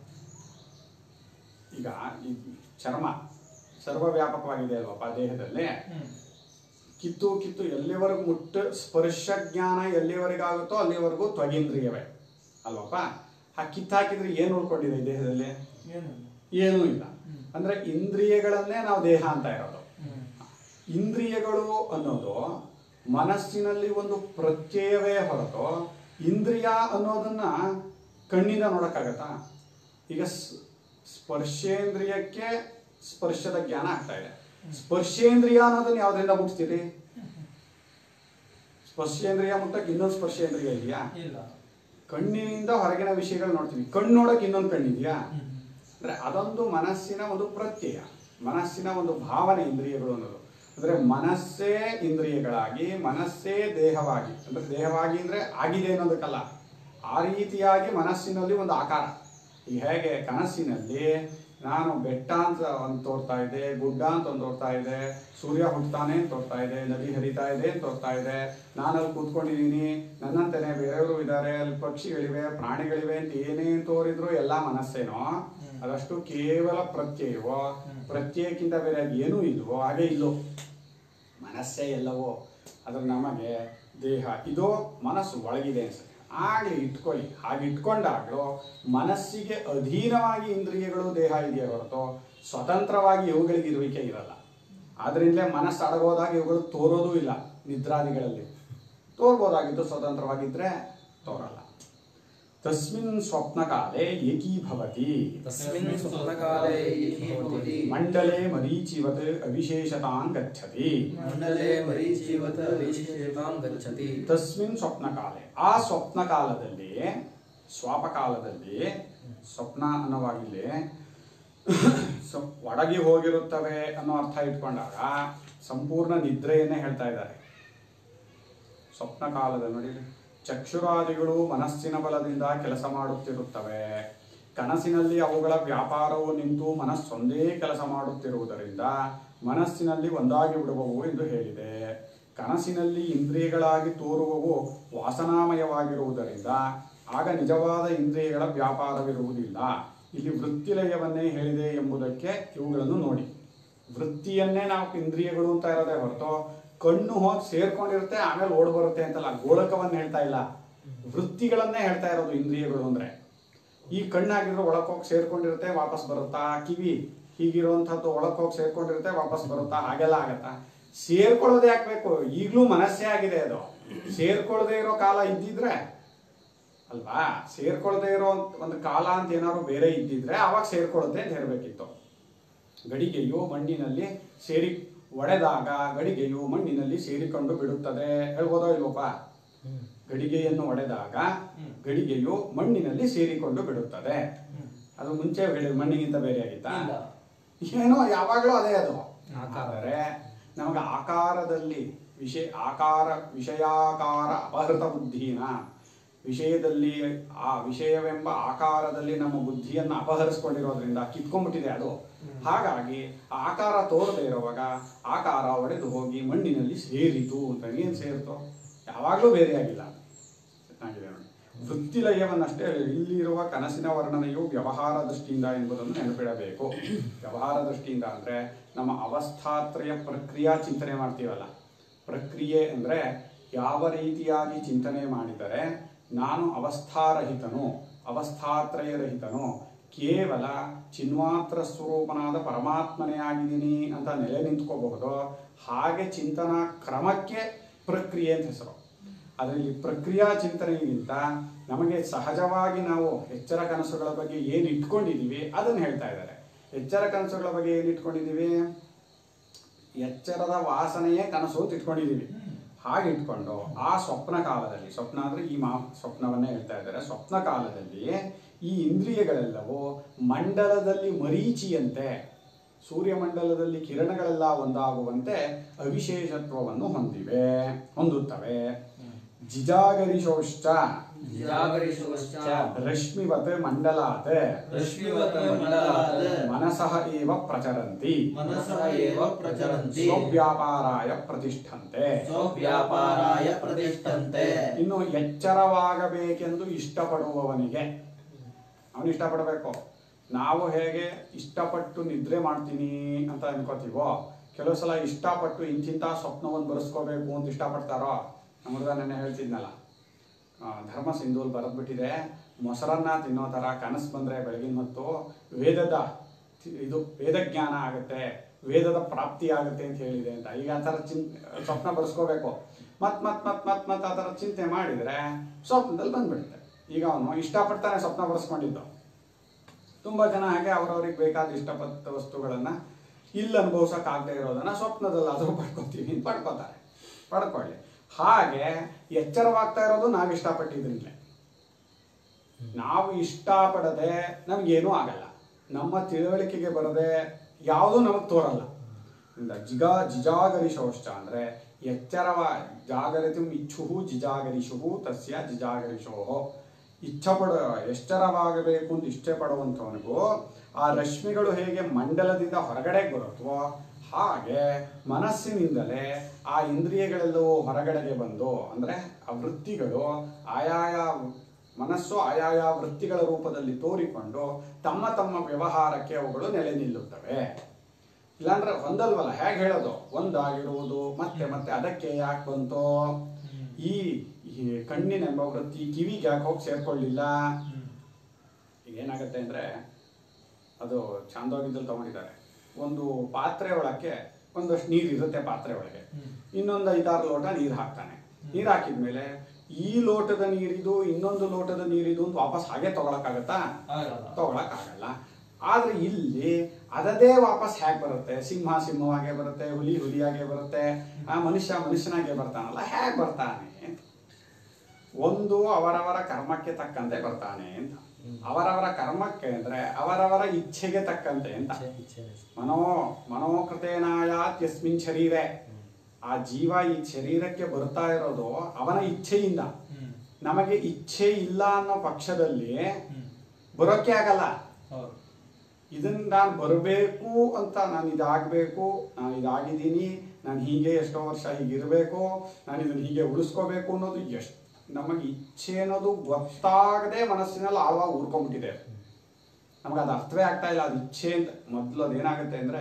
Speaker 2: ಈಗ ಈ ಚರ್ಮ ಸರ್ವವ್ಯಾಪಕವಾಗಿದೆ ಅಲ್ವಪ್ಪ ದೇಹದಲ್ಲಿ ಕಿತ್ತು ಕಿತ್ತು ಎಲ್ಲಿವರೆಗೂ ಮುಟ್ಟ ಸ್ಪರ್ಶ ಜ್ಞಾನ ಎಲ್ಲಿವರೆಗಾಗುತ್ತೋ ಅಲ್ಲಿವರೆಗೂ ತ್ವಗೇಂದ್ರಿಯವೇ ಅಲ್ವಪ್ಪ ಆ ಕಿತ್ತಾಕಿದ್ರೆ ಏನು ಉಳ್ಕೊಂಡಿದೆ ಈ ದೇಹದಲ್ಲಿ ಏನೂ ಇಲ್ಲ ಅಂದ್ರೆ ಇಂದ್ರಿಯಗಳನ್ನೇ ನಾವು ದೇಹ ಅಂತ ಇರೋದು ಇಂದ್ರಿಯಗಳು ಅನ್ನೋದು ಮನಸ್ಸಿನಲ್ಲಿ ಒಂದು ಪ್ರತ್ಯಯವೇ ಹೊರತು ಇಂದ್ರಿಯ ಅನ್ನೋದನ್ನ ಕಣ್ಣಿಂದ ನೋಡಕ್ಕಾಗತ್ತಾ ಈಗ ಸ್- ಸ್ಪರ್ಶೇಂದ್ರಿಯಕ್ಕೆ ಸ್ಪರ್ಶದ ಜ್ಞಾನ ಆಗ್ತಾ ಇದೆ ಸ್ಪರ್ಶೇಂದ್ರಿಯ ಅನ್ನೋದನ್ನ ಯಾವ್ದ್ರಿಂದ ಮುಟ್ತೀರಿ ಸ್ಪರ್ಶೇಂದ್ರಿಯ ಮುಟ್ಟಕ್ಕೆ ಇನ್ನೊಂದು ಸ್ಪರ್ಶೇಂದ್ರಿಯ ಇದೆಯಾ
Speaker 3: ಇಲ್ಲ
Speaker 2: ಕಣ್ಣಿನಿಂದ ಹೊರಗಿನ ವಿಷಯಗಳು ನೋಡ್ತೀವಿ ಕಣ್ಣು ನೋಡಕ್ ಇನ್ನೊಂದು ಕಣ್ಣಿದ್ಯಾ ಅಂದ್ರೆ ಅದೊಂದು ಮನಸ್ಸಿನ ಒಂದು ಪ್ರತ್ಯಯ ಮನಸ್ಸಿನ ಒಂದು ಭಾವನೆ ಇಂದ್ರಿಯಗಳು ಅನ್ನೋದು ಅಂದ್ರೆ ಮನಸ್ಸೇ ಇಂದ್ರಿಯಗಳಾಗಿ ಮನಸ್ಸೇ ದೇಹವಾಗಿ ಅಂದ್ರೆ ದೇಹವಾಗಿ ಅಂದ್ರೆ ಆಗಿದೆ ಅನ್ನೋದಕ್ಕಲ್ಲ ಆ ರೀತಿಯಾಗಿ ಮನಸ್ಸಿನಲ್ಲಿ ಒಂದು ಆಕಾರ ಈಗ ಹೇಗೆ ಕನಸಿನಲ್ಲಿ ನಾನು ಬೆಟ್ಟ ಅಂತ ಒಂದು ತೋರ್ತಾ ಇದೆ ಗುಡ್ಡ ಅಂತ ಒಂದು ತೋರ್ತಾ ಇದೆ ಸೂರ್ಯ ಹುಟ್ಟತಾನೆ ಅಂತ ತೋರ್ತಾ ಇದೆ ನದಿ ಹರಿತಾ ಇದೆ ಅಂತ ತೋರ್ತಾ ಇದೆ ನಾನು ಅಲ್ಲಿ ಕೂತ್ಕೊಂಡಿದ್ದೀನಿ ನನ್ನಂತೆನೆ ಬೇರೆಯವರು ಇದ್ದಾರೆ ಅಲ್ಲಿ ಪಕ್ಷಿಗಳಿವೆ ಪ್ರಾಣಿಗಳಿವೆ ಅಂತ ಏನೇನ್ ತೋರಿದ್ರು ಎಲ್ಲ ಮನಸ್ಸೇನೋ ಅದಷ್ಟು ಕೇವಲ ಪ್ರತ್ಯಯವೋ ಪ್ರತ್ಯಯಕ್ಕಿಂತ ಬೇರೆ ಏನೂ ಇಲ್ವೋ ಹಾಗೆ ಇಲ್ಲೋ ಮನಸ್ಸೇ ಎಲ್ಲವೋ ಅದ್ರ ನಮಗೆ ದೇಹ ಇದು ಮನಸ್ಸು ಒಳಗಿದೆ ಅನ್ಸುತ್ತೆ ಆಗ್ಲಿ ಇಟ್ಕೊಳ್ಳಿ ಹಾಗೆ ಇಟ್ಕೊಂಡಾಗ್ಲೂ ಮನಸ್ಸಿಗೆ ಅಧೀನವಾಗಿ ಇಂದ್ರಿಯಗಳು ದೇಹ ಇದೆಯೇ ಹೊರತು ಸ್ವತಂತ್ರವಾಗಿ ಇವುಗಳಿಗೆ ಇರುವಿಕೆ ಇರಲ್ಲ ಆದ್ರಿಂದಲೇ ಮನಸ್ಸು ಅಡಗೋದಾಗ ಇವುಗಳು ತೋರೋದೂ ಇಲ್ಲ ನಿದ್ರಾದಿಗಳಲ್ಲಿ ತೋರ್ಬೋದಾಗಿದ್ದು ಸ್ವತಂತ್ರವಾಗಿದ್ರೆ ತೋರಲ್ಲ ತಸ್ಮಿನ್ ಸ್ವಪ್ನಕಾಲೆ ಏಕೀಭವತಿ
Speaker 1: ತಸ್ಮಿನ್ ಸ್ವಪ್ನಕಾಲೇ ಇತಿ ಭವತಿ
Speaker 2: ಮಂಡಲೆ ಮರೀಚಿವತ್ ಅವಿಶೇಷತಾನ್ ಗಚ್ಚತಿ
Speaker 1: ಮಂಡಲೆ ಮರೀಚಿವತ ವಿಶೇಷತಾಂ ಗಚ್ಚತಿ
Speaker 2: ತಸ್ಮಿನ್ ಸ್ವಪ್ನಕಾಲೆ ಆ ಸ್ವಪ್ನ ಕಾಲದಲ್ಲಿ ಸ್ವಾಪಕಾಲದಲ್ಲಿ ಸ್ವಪ್ನ ಅನ್ನೋವಾಗಿಲ್ಲಿ ಸ್ವ- ಒಡಗಿ ಹೋಗಿರುತ್ತವೆ ಅನ್ನೋ ಅರ್ಥ ಇಟ್ಕೊಂಡಾಗ ಸಂಪೂರ್ಣ ನಿದ್ರೆಯನ್ನೇ ಹೇಳ್ತಾ ಇದ್ದಾರೆ ಸ್ವಪ್ನ ಕಾಲದಲ್ಲಿ ನೋಡಿ ಚಕ್ಷುರಾದಿಗಳು ಮನಸ್ಸಿನ ಬಲದಿಂದ ಕೆಲಸ ಮಾಡುತ್ತಿರುತ್ತವೆ ಕನಸಿನಲ್ಲಿ ಅವುಗಳ ವ್ಯಾಪಾರವು ನಿಂತು ಮನಸ್ಸೊಂದೇ ಕೆಲಸ ಮಾಡುತ್ತಿರುವುದರಿಂದ ಮನಸ್ಸಿನಲ್ಲಿ ಒಂದಾಗಿ ಬಿಡುವವು ಎಂದು ಹೇಳಿದೆ ಕನಸಿನಲ್ಲಿ ಇಂದ್ರಿಯಗಳಾಗಿ ತೋರುವವು ವಾಸನಾಮಯವಾಗಿರುವುದರಿಂದ ಆಗ ನಿಜವಾದ ಇಂದ್ರಿಯಗಳ ವ್ಯಾಪಾರವಿರುವುದಿಲ್ಲ ಇಲ್ಲಿ ವೃತ್ತಿಲಯವನ್ನೇ ಹೇಳಿದೆ ಎಂಬುದಕ್ಕೆ ಇವುಗಳನ್ನು ನೋಡಿ ವೃತ್ತಿಯನ್ನೇ ನಾವು ಇಂದ್ರಿಯಗಳು ಅಂತ ಇರೋದೇ ಹೊರತು ಕಣ್ಣು ಹೋಗಿ ಸೇರ್ಕೊಂಡಿರುತ್ತೆ ಆಮೇಲೆ ಓಡ್ ಬರುತ್ತೆ ಅಂತಲ್ಲ ಗೋಳಕವನ್ನ ಹೇಳ್ತಾ ಇಲ್ಲ ವೃತ್ತಿಗಳನ್ನೇ ಹೇಳ್ತಾ ಇರೋದು ಇಂದ್ರಿಯಗಳು ಅಂದ್ರೆ ಈ ಕಣ್ಣಾಗಿದ್ರೆ ಒಳಕ್ ಹೋಗಿ ಸೇರ್ಕೊಂಡಿರುತ್ತೆ ವಾಪಸ್ ಬರುತ್ತಾ ಕಿವಿ ಹೀಗಿರುವಂಥದ್ದು ಒಳಕ್ ಹೋಗಿ ಸೇರ್ಕೊಂಡಿರುತ್ತೆ ವಾಪಸ್ ಬರುತ್ತಾ ಹಾಗೆಲ್ಲ ಆಗತ್ತಾ ಸೇರ್ಕೊಳ್ಳೋದೇ ಯಾಕಬೇಕು ಈಗಲೂ ಮನಸ್ಸೇ ಆಗಿದೆ ಅದು ಸೇರ್ಕೊಳ್ಳದೆ ಇರೋ ಕಾಲ ಇದ್ದಿದ್ರೆ ಅಲ್ವಾ ಸೇರ್ಕೊಳ್ಳದೆ ಇರೋ ಒಂದು ಕಾಲ ಅಂತ ಏನಾದ್ರು ಬೇರೆ ಇದ್ದಿದ್ರೆ ಅವಾಗ ಸೇರ್ಕೊಳ್ಳುತ್ತೆ ಅಂತ ಹೇಳಬೇಕಿತ್ತು ಗಡಿಗೆಯು ಮಣ್ಣಿನಲ್ಲಿ ಸೇರಿ ಒಡೆದಾಗ ಗಡಿಗೆಯು ಮಣ್ಣಿನಲ್ಲಿ ಸೇರಿಕೊಂಡು ಬಿಡುತ್ತದೆ ಹೇಳ್ಬೋದೋ ಇಲ್ವಪ್ಪ ಗಡಿಗೆಯನ್ನು ಒಡೆದಾಗ ಗಡಿಗೆಯು ಮಣ್ಣಿನಲ್ಲಿ ಸೇರಿಕೊಂಡು ಬಿಡುತ್ತದೆ ಅದು ಮುಂಚೆ ಹೇಳಿ ಮಣ್ಣಿಗಿಂತ ಬೇರೆ ಆಗಿತ್ತಾ
Speaker 1: ಇಲ್ಲ.
Speaker 2: ಏನೋ ಯಾವಾಗಲೂ ಅದೇ ಅದು
Speaker 1: ಆಕಾರ.
Speaker 2: ಆದರೆ ನಮಗೆ ಆಕಾರದಲ್ಲಿ ವಿಷಯ ಆಕಾರ ವಿಷಯಾಕಾರ ಅಪಹೃತ ಬುದ್ಧಿನ ವಿಷಯದಲ್ಲಿ ಆ ವಿಷಯವೆಂಬ ಆಕಾರದಲ್ಲಿ ನಮ್ಮ ಬುದ್ಧಿಯನ್ನು ಅಪಹರಿಸ್ಕೊಂಡಿರೋದ್ರಿಂದ ಕಿತ್ಕೊಂಡ್ಬಿಟ್ಟಿದೆ ಅದು ಹಾಗಾಗಿ ಆ ಆಕಾರ ತೋರದೆ ಇರುವಾಗ ಆಕಾರ ಒಡೆದು ಹೋಗಿ ಮಣ್ಣಿನಲ್ಲಿ ಸೇರಿತು ಅಂತ ಏನು ಸೇರಿತು ಯಾವಾಗಲೂ ಬೇರೆ ಆಗಿಲ್ಲ ಚೆನ್ನಾಗಿದೆ ನೋಡಿ ವೃತ್ತಿಲಯವನ್ನಷ್ಟೇ ಹೇಳಿ ಇಲ್ಲಿರುವ ಕನಸಿನ ವರ್ಣನೆಯು ವ್ಯವಹಾರ ದೃಷ್ಟಿಯಿಂದ ಎಂಬುದನ್ನು ನೆನಪಿಡಬೇಕು ವ್ಯವಹಾರ ದೃಷ್ಟಿಯಿಂದ ಅಂದ್ರೆ ನಮ್ಮ ಅವಸ್ಥಾತ್ರಯ ಪ್ರಕ್ರಿಯಾ ಚಿಂತನೆ ಮಾಡ್ತೀವಲ್ಲ ಪ್ರಕ್ರಿಯೆ ಅಂದ್ರೆ ಯಾವ ರೀತಿಯಾಗಿ ಚಿಂತನೆ ಮಾಡಿದರೆ ನಾನು ಅವಸ್ಥಾರಹಿತನು ಅವಸ್ಥಾತ್ರಯರಹಿತನು ಕೇವಲ ಚಿನ್ಮಾತ್ರ ಸ್ವರೂಪನಾದ ಪರಮಾತ್ಮನೇ ಆಗಿದ್ದೀನಿ ಅಂತ ನೆಲೆ ನಿಂತ್ಕೋಬಹುದು ಹಾಗೆ ಚಿಂತನಾ ಕ್ರಮಕ್ಕೆ ಪ್ರಕ್ರಿಯೆ ಅಂತ ಹೆಸರು ಅದರಲ್ಲಿ ಪ್ರಕ್ರಿಯಾ ಚಿಂತನೆಗಿಂತ ನಮಗೆ ಸಹಜವಾಗಿ ನಾವು ಎಚ್ಚರ ಕನಸುಗಳ ಬಗ್ಗೆ ಏನು ಇಟ್ಕೊಂಡಿದ್ದೀವಿ ಅದನ್ನು ಹೇಳ್ತಾ ಇದ್ದಾರೆ ಎಚ್ಚರ ಕನಸುಗಳ ಬಗ್ಗೆ ಏನು ಇಟ್ಕೊಂಡಿದ್ದೀವಿ ಎಚ್ಚರದ ವಾಸನೆಯೇ ಕನಸು ಅಂತ ಇಟ್ಕೊಂಡಿದ್ದೀವಿ ಹಾಗೆ ಇಟ್ಕೊಂಡು ಆ ಸ್ವಪ್ನ ಕಾಲದಲ್ಲಿ ಸ್ವಪ್ನ ಅಂದ್ರೆ ಈ ಮಾ ಸ್ವಪ್ನವನ್ನೇ ಹೇಳ್ತಾ ಇದ್ದಾರೆ ಸ್ವಪ್ನ ಕಾಲದಲ್ಲಿ ಈ ಇಂದ್ರಿಯಗಳೆಲ್ಲವೂ ಮಂಡಲದಲ್ಲಿ ಮರೀಚಿಯಂತೆ ಸೂರ್ಯಮಂಡಲದಲ್ಲಿ ಕಿರಣಗಳೆಲ್ಲ ಒಂದಾಗುವಂತೆ ಅವಿಶೇಷತ್ವವನ್ನು ಹೊಂದಿವೆ ಹೊಂದುತ್ತವೆ ಜಿಜಾಗರಿಶೋಶ್ಚ
Speaker 1: ಜಾಗರಿಸುವಶ್ಚ
Speaker 2: ರಶ್ಮಿವತ್ ಮಂಡಲಾತ್
Speaker 1: ರಶ್ಮಿವತ್ ಮಂಡಲಾತ್
Speaker 2: ಮನಸಃ ಏವ ಪ್ರಚರಂತಿ
Speaker 1: ಮನಸಃ ಏವ ಪ್ರಚರಂತಿ
Speaker 2: ಸ್ವವ್ಯಾಪಾರಾಯ ಪ್ರತಿಷ್ಠಂತೆ
Speaker 1: ಸ್ವವ್ಯಾಪಾರಾಯ ಪ್ರತಿಷ್ಠಂತೆ
Speaker 2: ಇನ್ನು ಎಚ್ಚರವಾಗಬೇಕೆಂದು ಇಷ್ಟಪಡುವವನಿಗೆ ಅವನು ಇಷ್ಟಪಡಬೇಕು ನಾವು ಹೇಗೆ ಇಷ್ಟಪಟ್ಟು ನಿದ್ರೆ ಮಾಡ್ತೀನಿ ಅಂತ ಅನ್ಕೋತೀವೋ ಕೆಲವು ಸಲ ಇಷ್ಟಪಟ್ಟು ಇಂತಿಂಥ ಸ್ವಪ್ನವನ್ನು ಬರೆಸ್ಕೋಬೇಕು ಅಂತ ಇಷ್ಟಪಡ್ತಾರೋ ನಮ್ಮ ಹುಡುಗ ನೆನ್ನೆ ಹೇಳ್ತಿದ್ನಲ್ಲ ಆ, ಧರ್ಮ ಸಿಂಧೂಲ್ ಬರೆದ್ಬಿಟ್ಟಿದೆ ಮೊಸರನ್ನ ತಿನ್ನೋ ಥರ ಕನಸು ಬಂದರೆ ಬೆಳಗಿನ ಮತ್ತು ವೇದದ ತಿ- ಇದು ವೇದಜ್ಞಾನ ಆಗುತ್ತೆ ವೇದದ ಪ್ರಾಪ್ತಿ ಆಗುತ್ತೆ ಅಂತ ಹೇಳಿದೆ ಅಂತ ಈಗ ಆ ಥರ ಚಿನ್ ಸ್ವಪ್ನ ಬರೆಸ್ಕೋಬೇಕು ಮತ್ ಮತ್ ಮತ್ ಮತ್ ಮತ್ ಆ ಥರ ಚಿಂತೆ ಮಾಡಿದರೆ ಸ್ವಪ್ನದಲ್ಲಿ ಬಂದ್ಬಿಡುತ್ತೆ ಈಗ ಅವನು ಇಷ್ಟಪಡ್ತಾನೆ ಸ್ವಪ್ನ ಬರೆಸ್ಕೊಂಡಿದ್ದು ತುಂಬ ಜನ ಹಾಗೆ ಅವ್ರವ್ರಿಗೆ ಬೇಕಾದ ಇಷ್ಟಪಟ್ಟ ವಸ್ತುಗಳನ್ನು ಇಲ್ಲಿ ಅನುಭವಿಸೋಕ್ಕಾಗದೇ ಇರೋದನ್ನ ಸ್ವಪ್ನದಲ್ಲಾದರೂ ಪಡ್ಕೊತೀವಿ ಅಂತ ಪಡ್ಕೋತಾರೆ ಪಡ್ಕೊಳ್ಳಿ ಹಾಗೆ ಎಚ್ಚರವಾಗ್ತಾ ಇರೋದು ನಾವು ಇಷ್ಟಪಟ್ಟಿದ್ರಿಂದಲೇ ನಾವು ಇಷ್ಟಪಡದೆ ನಮಗೇನೂ ಆಗಲ್ಲ ನಮ್ಮ ತಿಳುವಳಿಕೆಗೆ ಬರದೆ ಯಾವುದೂ ನಮಗೆ ತೋರಲ್ಲ ಇಂದ ಜಿಗಾ ಜಿಜಾಗರಿಶೋಶ್ಚ ಅಂದರೆ ಎಚ್ಚರವ ಜಾಗರಿತು ಇಚ್ಛು ಜಿಜಾಗರಿಷು ತಸ್ಯ ಜಿಜಾಗರಿಷೋ ಇಚ್ಛಪಡ ಎಚ್ಚರವಾಗಬೇಕು ಅಂತ ಇಷ್ಟೇ ಪಡುವಂಥವನಿಗೂ ಆ ರಶ್ಮಿಗಳು ಹೇಗೆ ಮಂಡಲದಿಂದ ಹೊರಗಡೆ ಬರುತ್ತವೋ ಹಾಗೆ ಮನಸ್ಸಿನಿಂದಲೇ ಆ ಇಂದ್ರಿಯಗಳೆಲ್ಲವೂ ಹೊರಗಡೆಗೆ ಬಂದು ಅಂದರೆ ಆ ವೃತ್ತಿಗಳು ಆಯಾಯ ಮನಸ್ಸು ಆಯಾಯ ವೃತ್ತಿಗಳ ರೂಪದಲ್ಲಿ ತೋರಿಕೊಂಡು ತಮ್ಮ ತಮ್ಮ ವ್ಯವಹಾರಕ್ಕೆ ಅವುಗಳು ನೆಲೆ ನಿಲ್ಲುತ್ತವೆ ಇಲ್ಲಾಂದ್ರೆ ಹೊಂದಲ್ವಲ್ಲ ಹೇಗೆ ಹೇಳೋದು ಒಂದಾಗಿರುವುದು ಮತ್ತೆ ಮತ್ತೆ ಅದಕ್ಕೆ ಯಾಕೆ ಬಂತು ಈ ಈ ಕಣ್ಣಿನೆಂಬ ವೃತ್ತಿ ಕಿವಿಗೆ ಯಾಕೆ ಹೋಗಿ ಸೇರ್ಕೊಳ್ಳಿಲ್ಲ ಈಗ ಏನಾಗುತ್ತೆ ಅಂದ್ರೆ ಅದು ಚಾಂದೋಗಿದ್ದಲ್ಲಿ ತಗೊಂಡಿದ್ದಾರೆ ಒಂದು ಪಾತ್ರೆ ಒಳಕ್ಕೆ ಒಂದಷ್ಟು ನೀರು ಇರುತ್ತೆ ಪಾತ್ರೆ ಒಳಗೆ ಇನ್ನೊಂದು ಐದಾರು ಲೋಟ ನೀರು ಹಾಕ್ತಾನೆ ನೀರು ಹಾಕಿದ್ಮೇಲೆ ಈ ಲೋಟದ ನೀರಿದು ಇನ್ನೊಂದು ಲೋಟದ ನೀರಿದು ಅಂತ ವಾಪಸ್ ಹಾಗೆ ತಗೊಳಕ್ಕಾಗತ್ತಾ
Speaker 1: ಆಗಲ್ಲ.
Speaker 2: ತಗೊಳಕ್ಕಾಗಲ್ಲ ಆದ್ರೆ ಇಲ್ಲಿ ಅದದೇ ವಾಪಸ್ ಹೇಗೆ ಬರುತ್ತೆ ಸಿಂಹ ಸಿಂಹವಾಗೆ ಬರುತ್ತೆ ಹುಲಿ ಹುಲಿಯಾಗೆ ಬರುತ್ತೆ ಆ ಮನುಷ್ಯ ಮನುಷ್ಯನಾಗೆ ಬರ್ತಾನಲ್ಲ ಹೇಗೆ ಬರ್ತಾನೆ ಅಂತ. ಒಂದು ಅವರವರ ಕರ್ಮಕ್ಕೆ ತಕ್ಕಂತೆ ಬರ್ತಾನೆ ಅಂತ ಅವರವರ ಕರ್ಮಕ್ಕೆ ಅಂದ್ರೆ ಅವರವರ ಇಚ್ಛೆಗೆ ತಕ್ಕಂತೆ ಅಂತ ಮನೋ ಮನೋಕೃತೇನಾಯಾತ್ಯಸ್ಮಿನ್ ಶರೀರೆ ಆ ಜೀವ ಈ ಶರೀರಕ್ಕೆ ಬರ್ತಾ ಇರೋದು ಅವನ ಇಚ್ಛೆಯಿಂದ ನಮಗೆ ಇಚ್ಛೆ ಇಲ್ಲ ಅನ್ನೋ ಪಕ್ಷದಲ್ಲಿ ಬರೋಕ್ಕೆ ಆಗಲ್ಲ
Speaker 1: ಹೌದು.
Speaker 2: ಇದನ್ನ ನಾನು ಬರಬೇಕು ಅಂತ ನಾನು ಇದಾಗಬೇಕು ನಾನು ಇದಾಗಿದ್ದೀನಿ ನಾನು ಹೀಗೆ ಎಷ್ಟೋ ವರ್ಷ ಹೀಗಿರಬೇಕು ನಾನು ಇದನ್ನ ಹೀಗೆ ಉಳಿಸ್ಕೋಬೇಕು ಅನ್ನೋದು ಎಷ್ಟು ನಮಗೆ ಇಚ್ಛೆ ಅನ್ನೋದು ಗೊತ್ತಾಗದೆ ಮನಸ್ಸಿನಲ್ಲಿ ಆಳವಾಗಿ ಊರ್ಕೊಂಡ್ಬಿಟ್ಟಿದೆ ನಮಗೆ ಅದು ಅರ್ಥವೇ ಆಗ್ತಾ ಇಲ್ಲ ಅದು ಇಚ್ಛೆ ಅಂತ ಮೊದಲು ಅದೇನಾಗುತ್ತೆ ಅಂದರೆ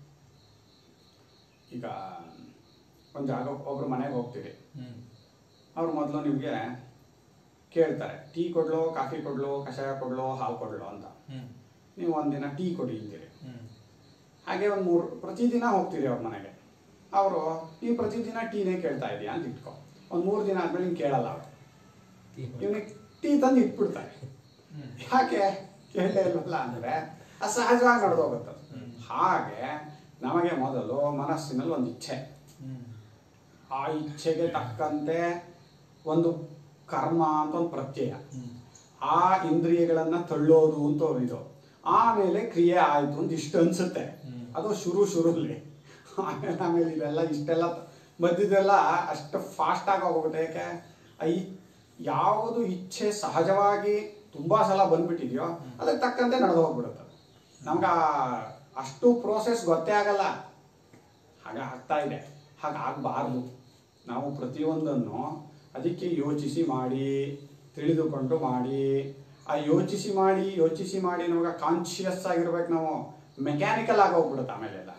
Speaker 2: ಈಗ ಒಂದು ಜಾಗ ಒಬ್ರು ಮನೆಗೆ ಹೋಗ್ತೀರಿ
Speaker 1: ಹ್ಮ್.
Speaker 2: ಅವ್ರು ಮೊದಲು ನಿಮಗೆ ಕೇಳ್ತಾರೆ ಟೀ ಕೊಡ್ಲೋ ಕಾಫಿ ಕೊಡ್ಲೋ ಕಷಾಯ ಕೊಡ್ಲೋ ಹಾಲು ಕೊಡ್ಲೋ ಅಂತ
Speaker 1: ಹ್ಮ್
Speaker 2: ನೀವು ಒಂದಿನ ಟೀ ಕೊಡಿ ಅಂತೀರಿ
Speaker 1: ಹ್ಮ್
Speaker 2: ಹಾಗೆ ಒಂದು ಮೂರು ಪ್ರತಿದಿನ ಹೋಗ್ತೀರಿ ಅವ್ರ ಮನೆಗೆ ಅವರು ನೀವು ಪ್ರತಿದಿನ ಟೀನೇ ಕೇಳ್ತಾ ಇದೀಯಾ ಅಂತ ಇಟ್ಕೊ ಒಂದು ಮೂರು ದಿನ ಆದ್ಮೇಲೆ ಹಿಂಗೆ ಕೇಳಲ್ಲ ಅವರು ಇವನಿಗೆ ಟೀ ತಂದು ಇಟ್ಬಿಡ್ತಾರೆ
Speaker 1: ಹ್ಮ್
Speaker 2: ಯಾಕೆ ಕೇಳಲೇ ಇಲ್ವಲ್ಲ ಅಂದರೆ ಅದು ಸಹಜವಾಗಿ ನಡೆದೋಗುತ್ತೆ
Speaker 1: ಹ್ಮ್.
Speaker 2: ಹಾಗೆ ನಮಗೆ ಮೊದಲು ಮನಸ್ಸಿನಲ್ಲಿ ಒಂದು ಇಚ್ಛೆ
Speaker 1: ಹ್ಮ್
Speaker 2: ಆ ಇಚ್ಛೆಗೆ ತಕ್ಕಂತೆ ಒಂದು ಕರ್ಮ ಅಂತ ಒಂದು ಪ್ರತ್ಯಯ
Speaker 1: ಹ್ಮ್
Speaker 2: ಆ ಇಂದ್ರಿಯಗಳನ್ನ ತಳ್ಳೋದು ಅಂತ ಒಂದು ಇದು ಆಮೇಲೆ ಕ್ರಿಯೆ ಆಯ್ತು ಅಂತ ಇಷ್ಟು ಅನ್ಸುತ್ತೆ
Speaker 1: ಹ್ಮ್.
Speaker 2: ಅದು ಶುರು ಶುರುಲಿ ಆಮೇಲೆ ಆಮೇಲೆ ಇದೆಲ್ಲ ಇಷ್ಟೆಲ್ಲ ಮಧ್ಯದೆಲ್ಲ ಅಷ್ಟು ಫಾಸ್ಟ್ ಆಗಿ ಹೋಗ್ಬಿಡುತ್ತೆ ಯಾಕೆ ಆ ಈ ಯಾವುದು ಇಚ್ಛೆ ಸಹಜವಾಗಿ ತುಂಬಾ ಸಲ ಬಂದ್ಬಿಟ್ಟಿದೆಯೋ ಅದಕ್ಕೆ ತಕ್ಕಂತೆ ನಡೆದು ಹೋಗ್ಬಿಡುತ್ತೆ ನಮ್ಗೆ ಆ- ಅಷ್ಟು ಪ್ರೋಸೆಸ್ ಗೊತ್ತೇ ಆಗಲ್ಲ ಹಾಗೆ ಆಗ್ತಾ ಇದೆ ಹಾಗೆ ಆಗಬಾರ್ದು ನಾವು ಪ್ರತಿಯೊಂದನ್ನು ಅದಕ್ಕೆ ಯೋಚಿಸಿ ಮಾಡಿ ತಿಳಿದುಕೊಂಡು ಮಾಡಿ ಆ ಯೋಚಿಸಿ ಮಾಡಿ ಯೋಚಿಸಿ ಮಾಡಿ ನಮಗೆ ಕಾನ್ಶಿಯಸ್ ಆಗಿರ್ಬೇಕು ನಾವು ಮೆಕ್ಯಾನಿಕಲ್ ಆಗಿ ಹೋಗ್ಬಿಡುತ್ತೆ ಆಮೇಲೆಲ್ಲ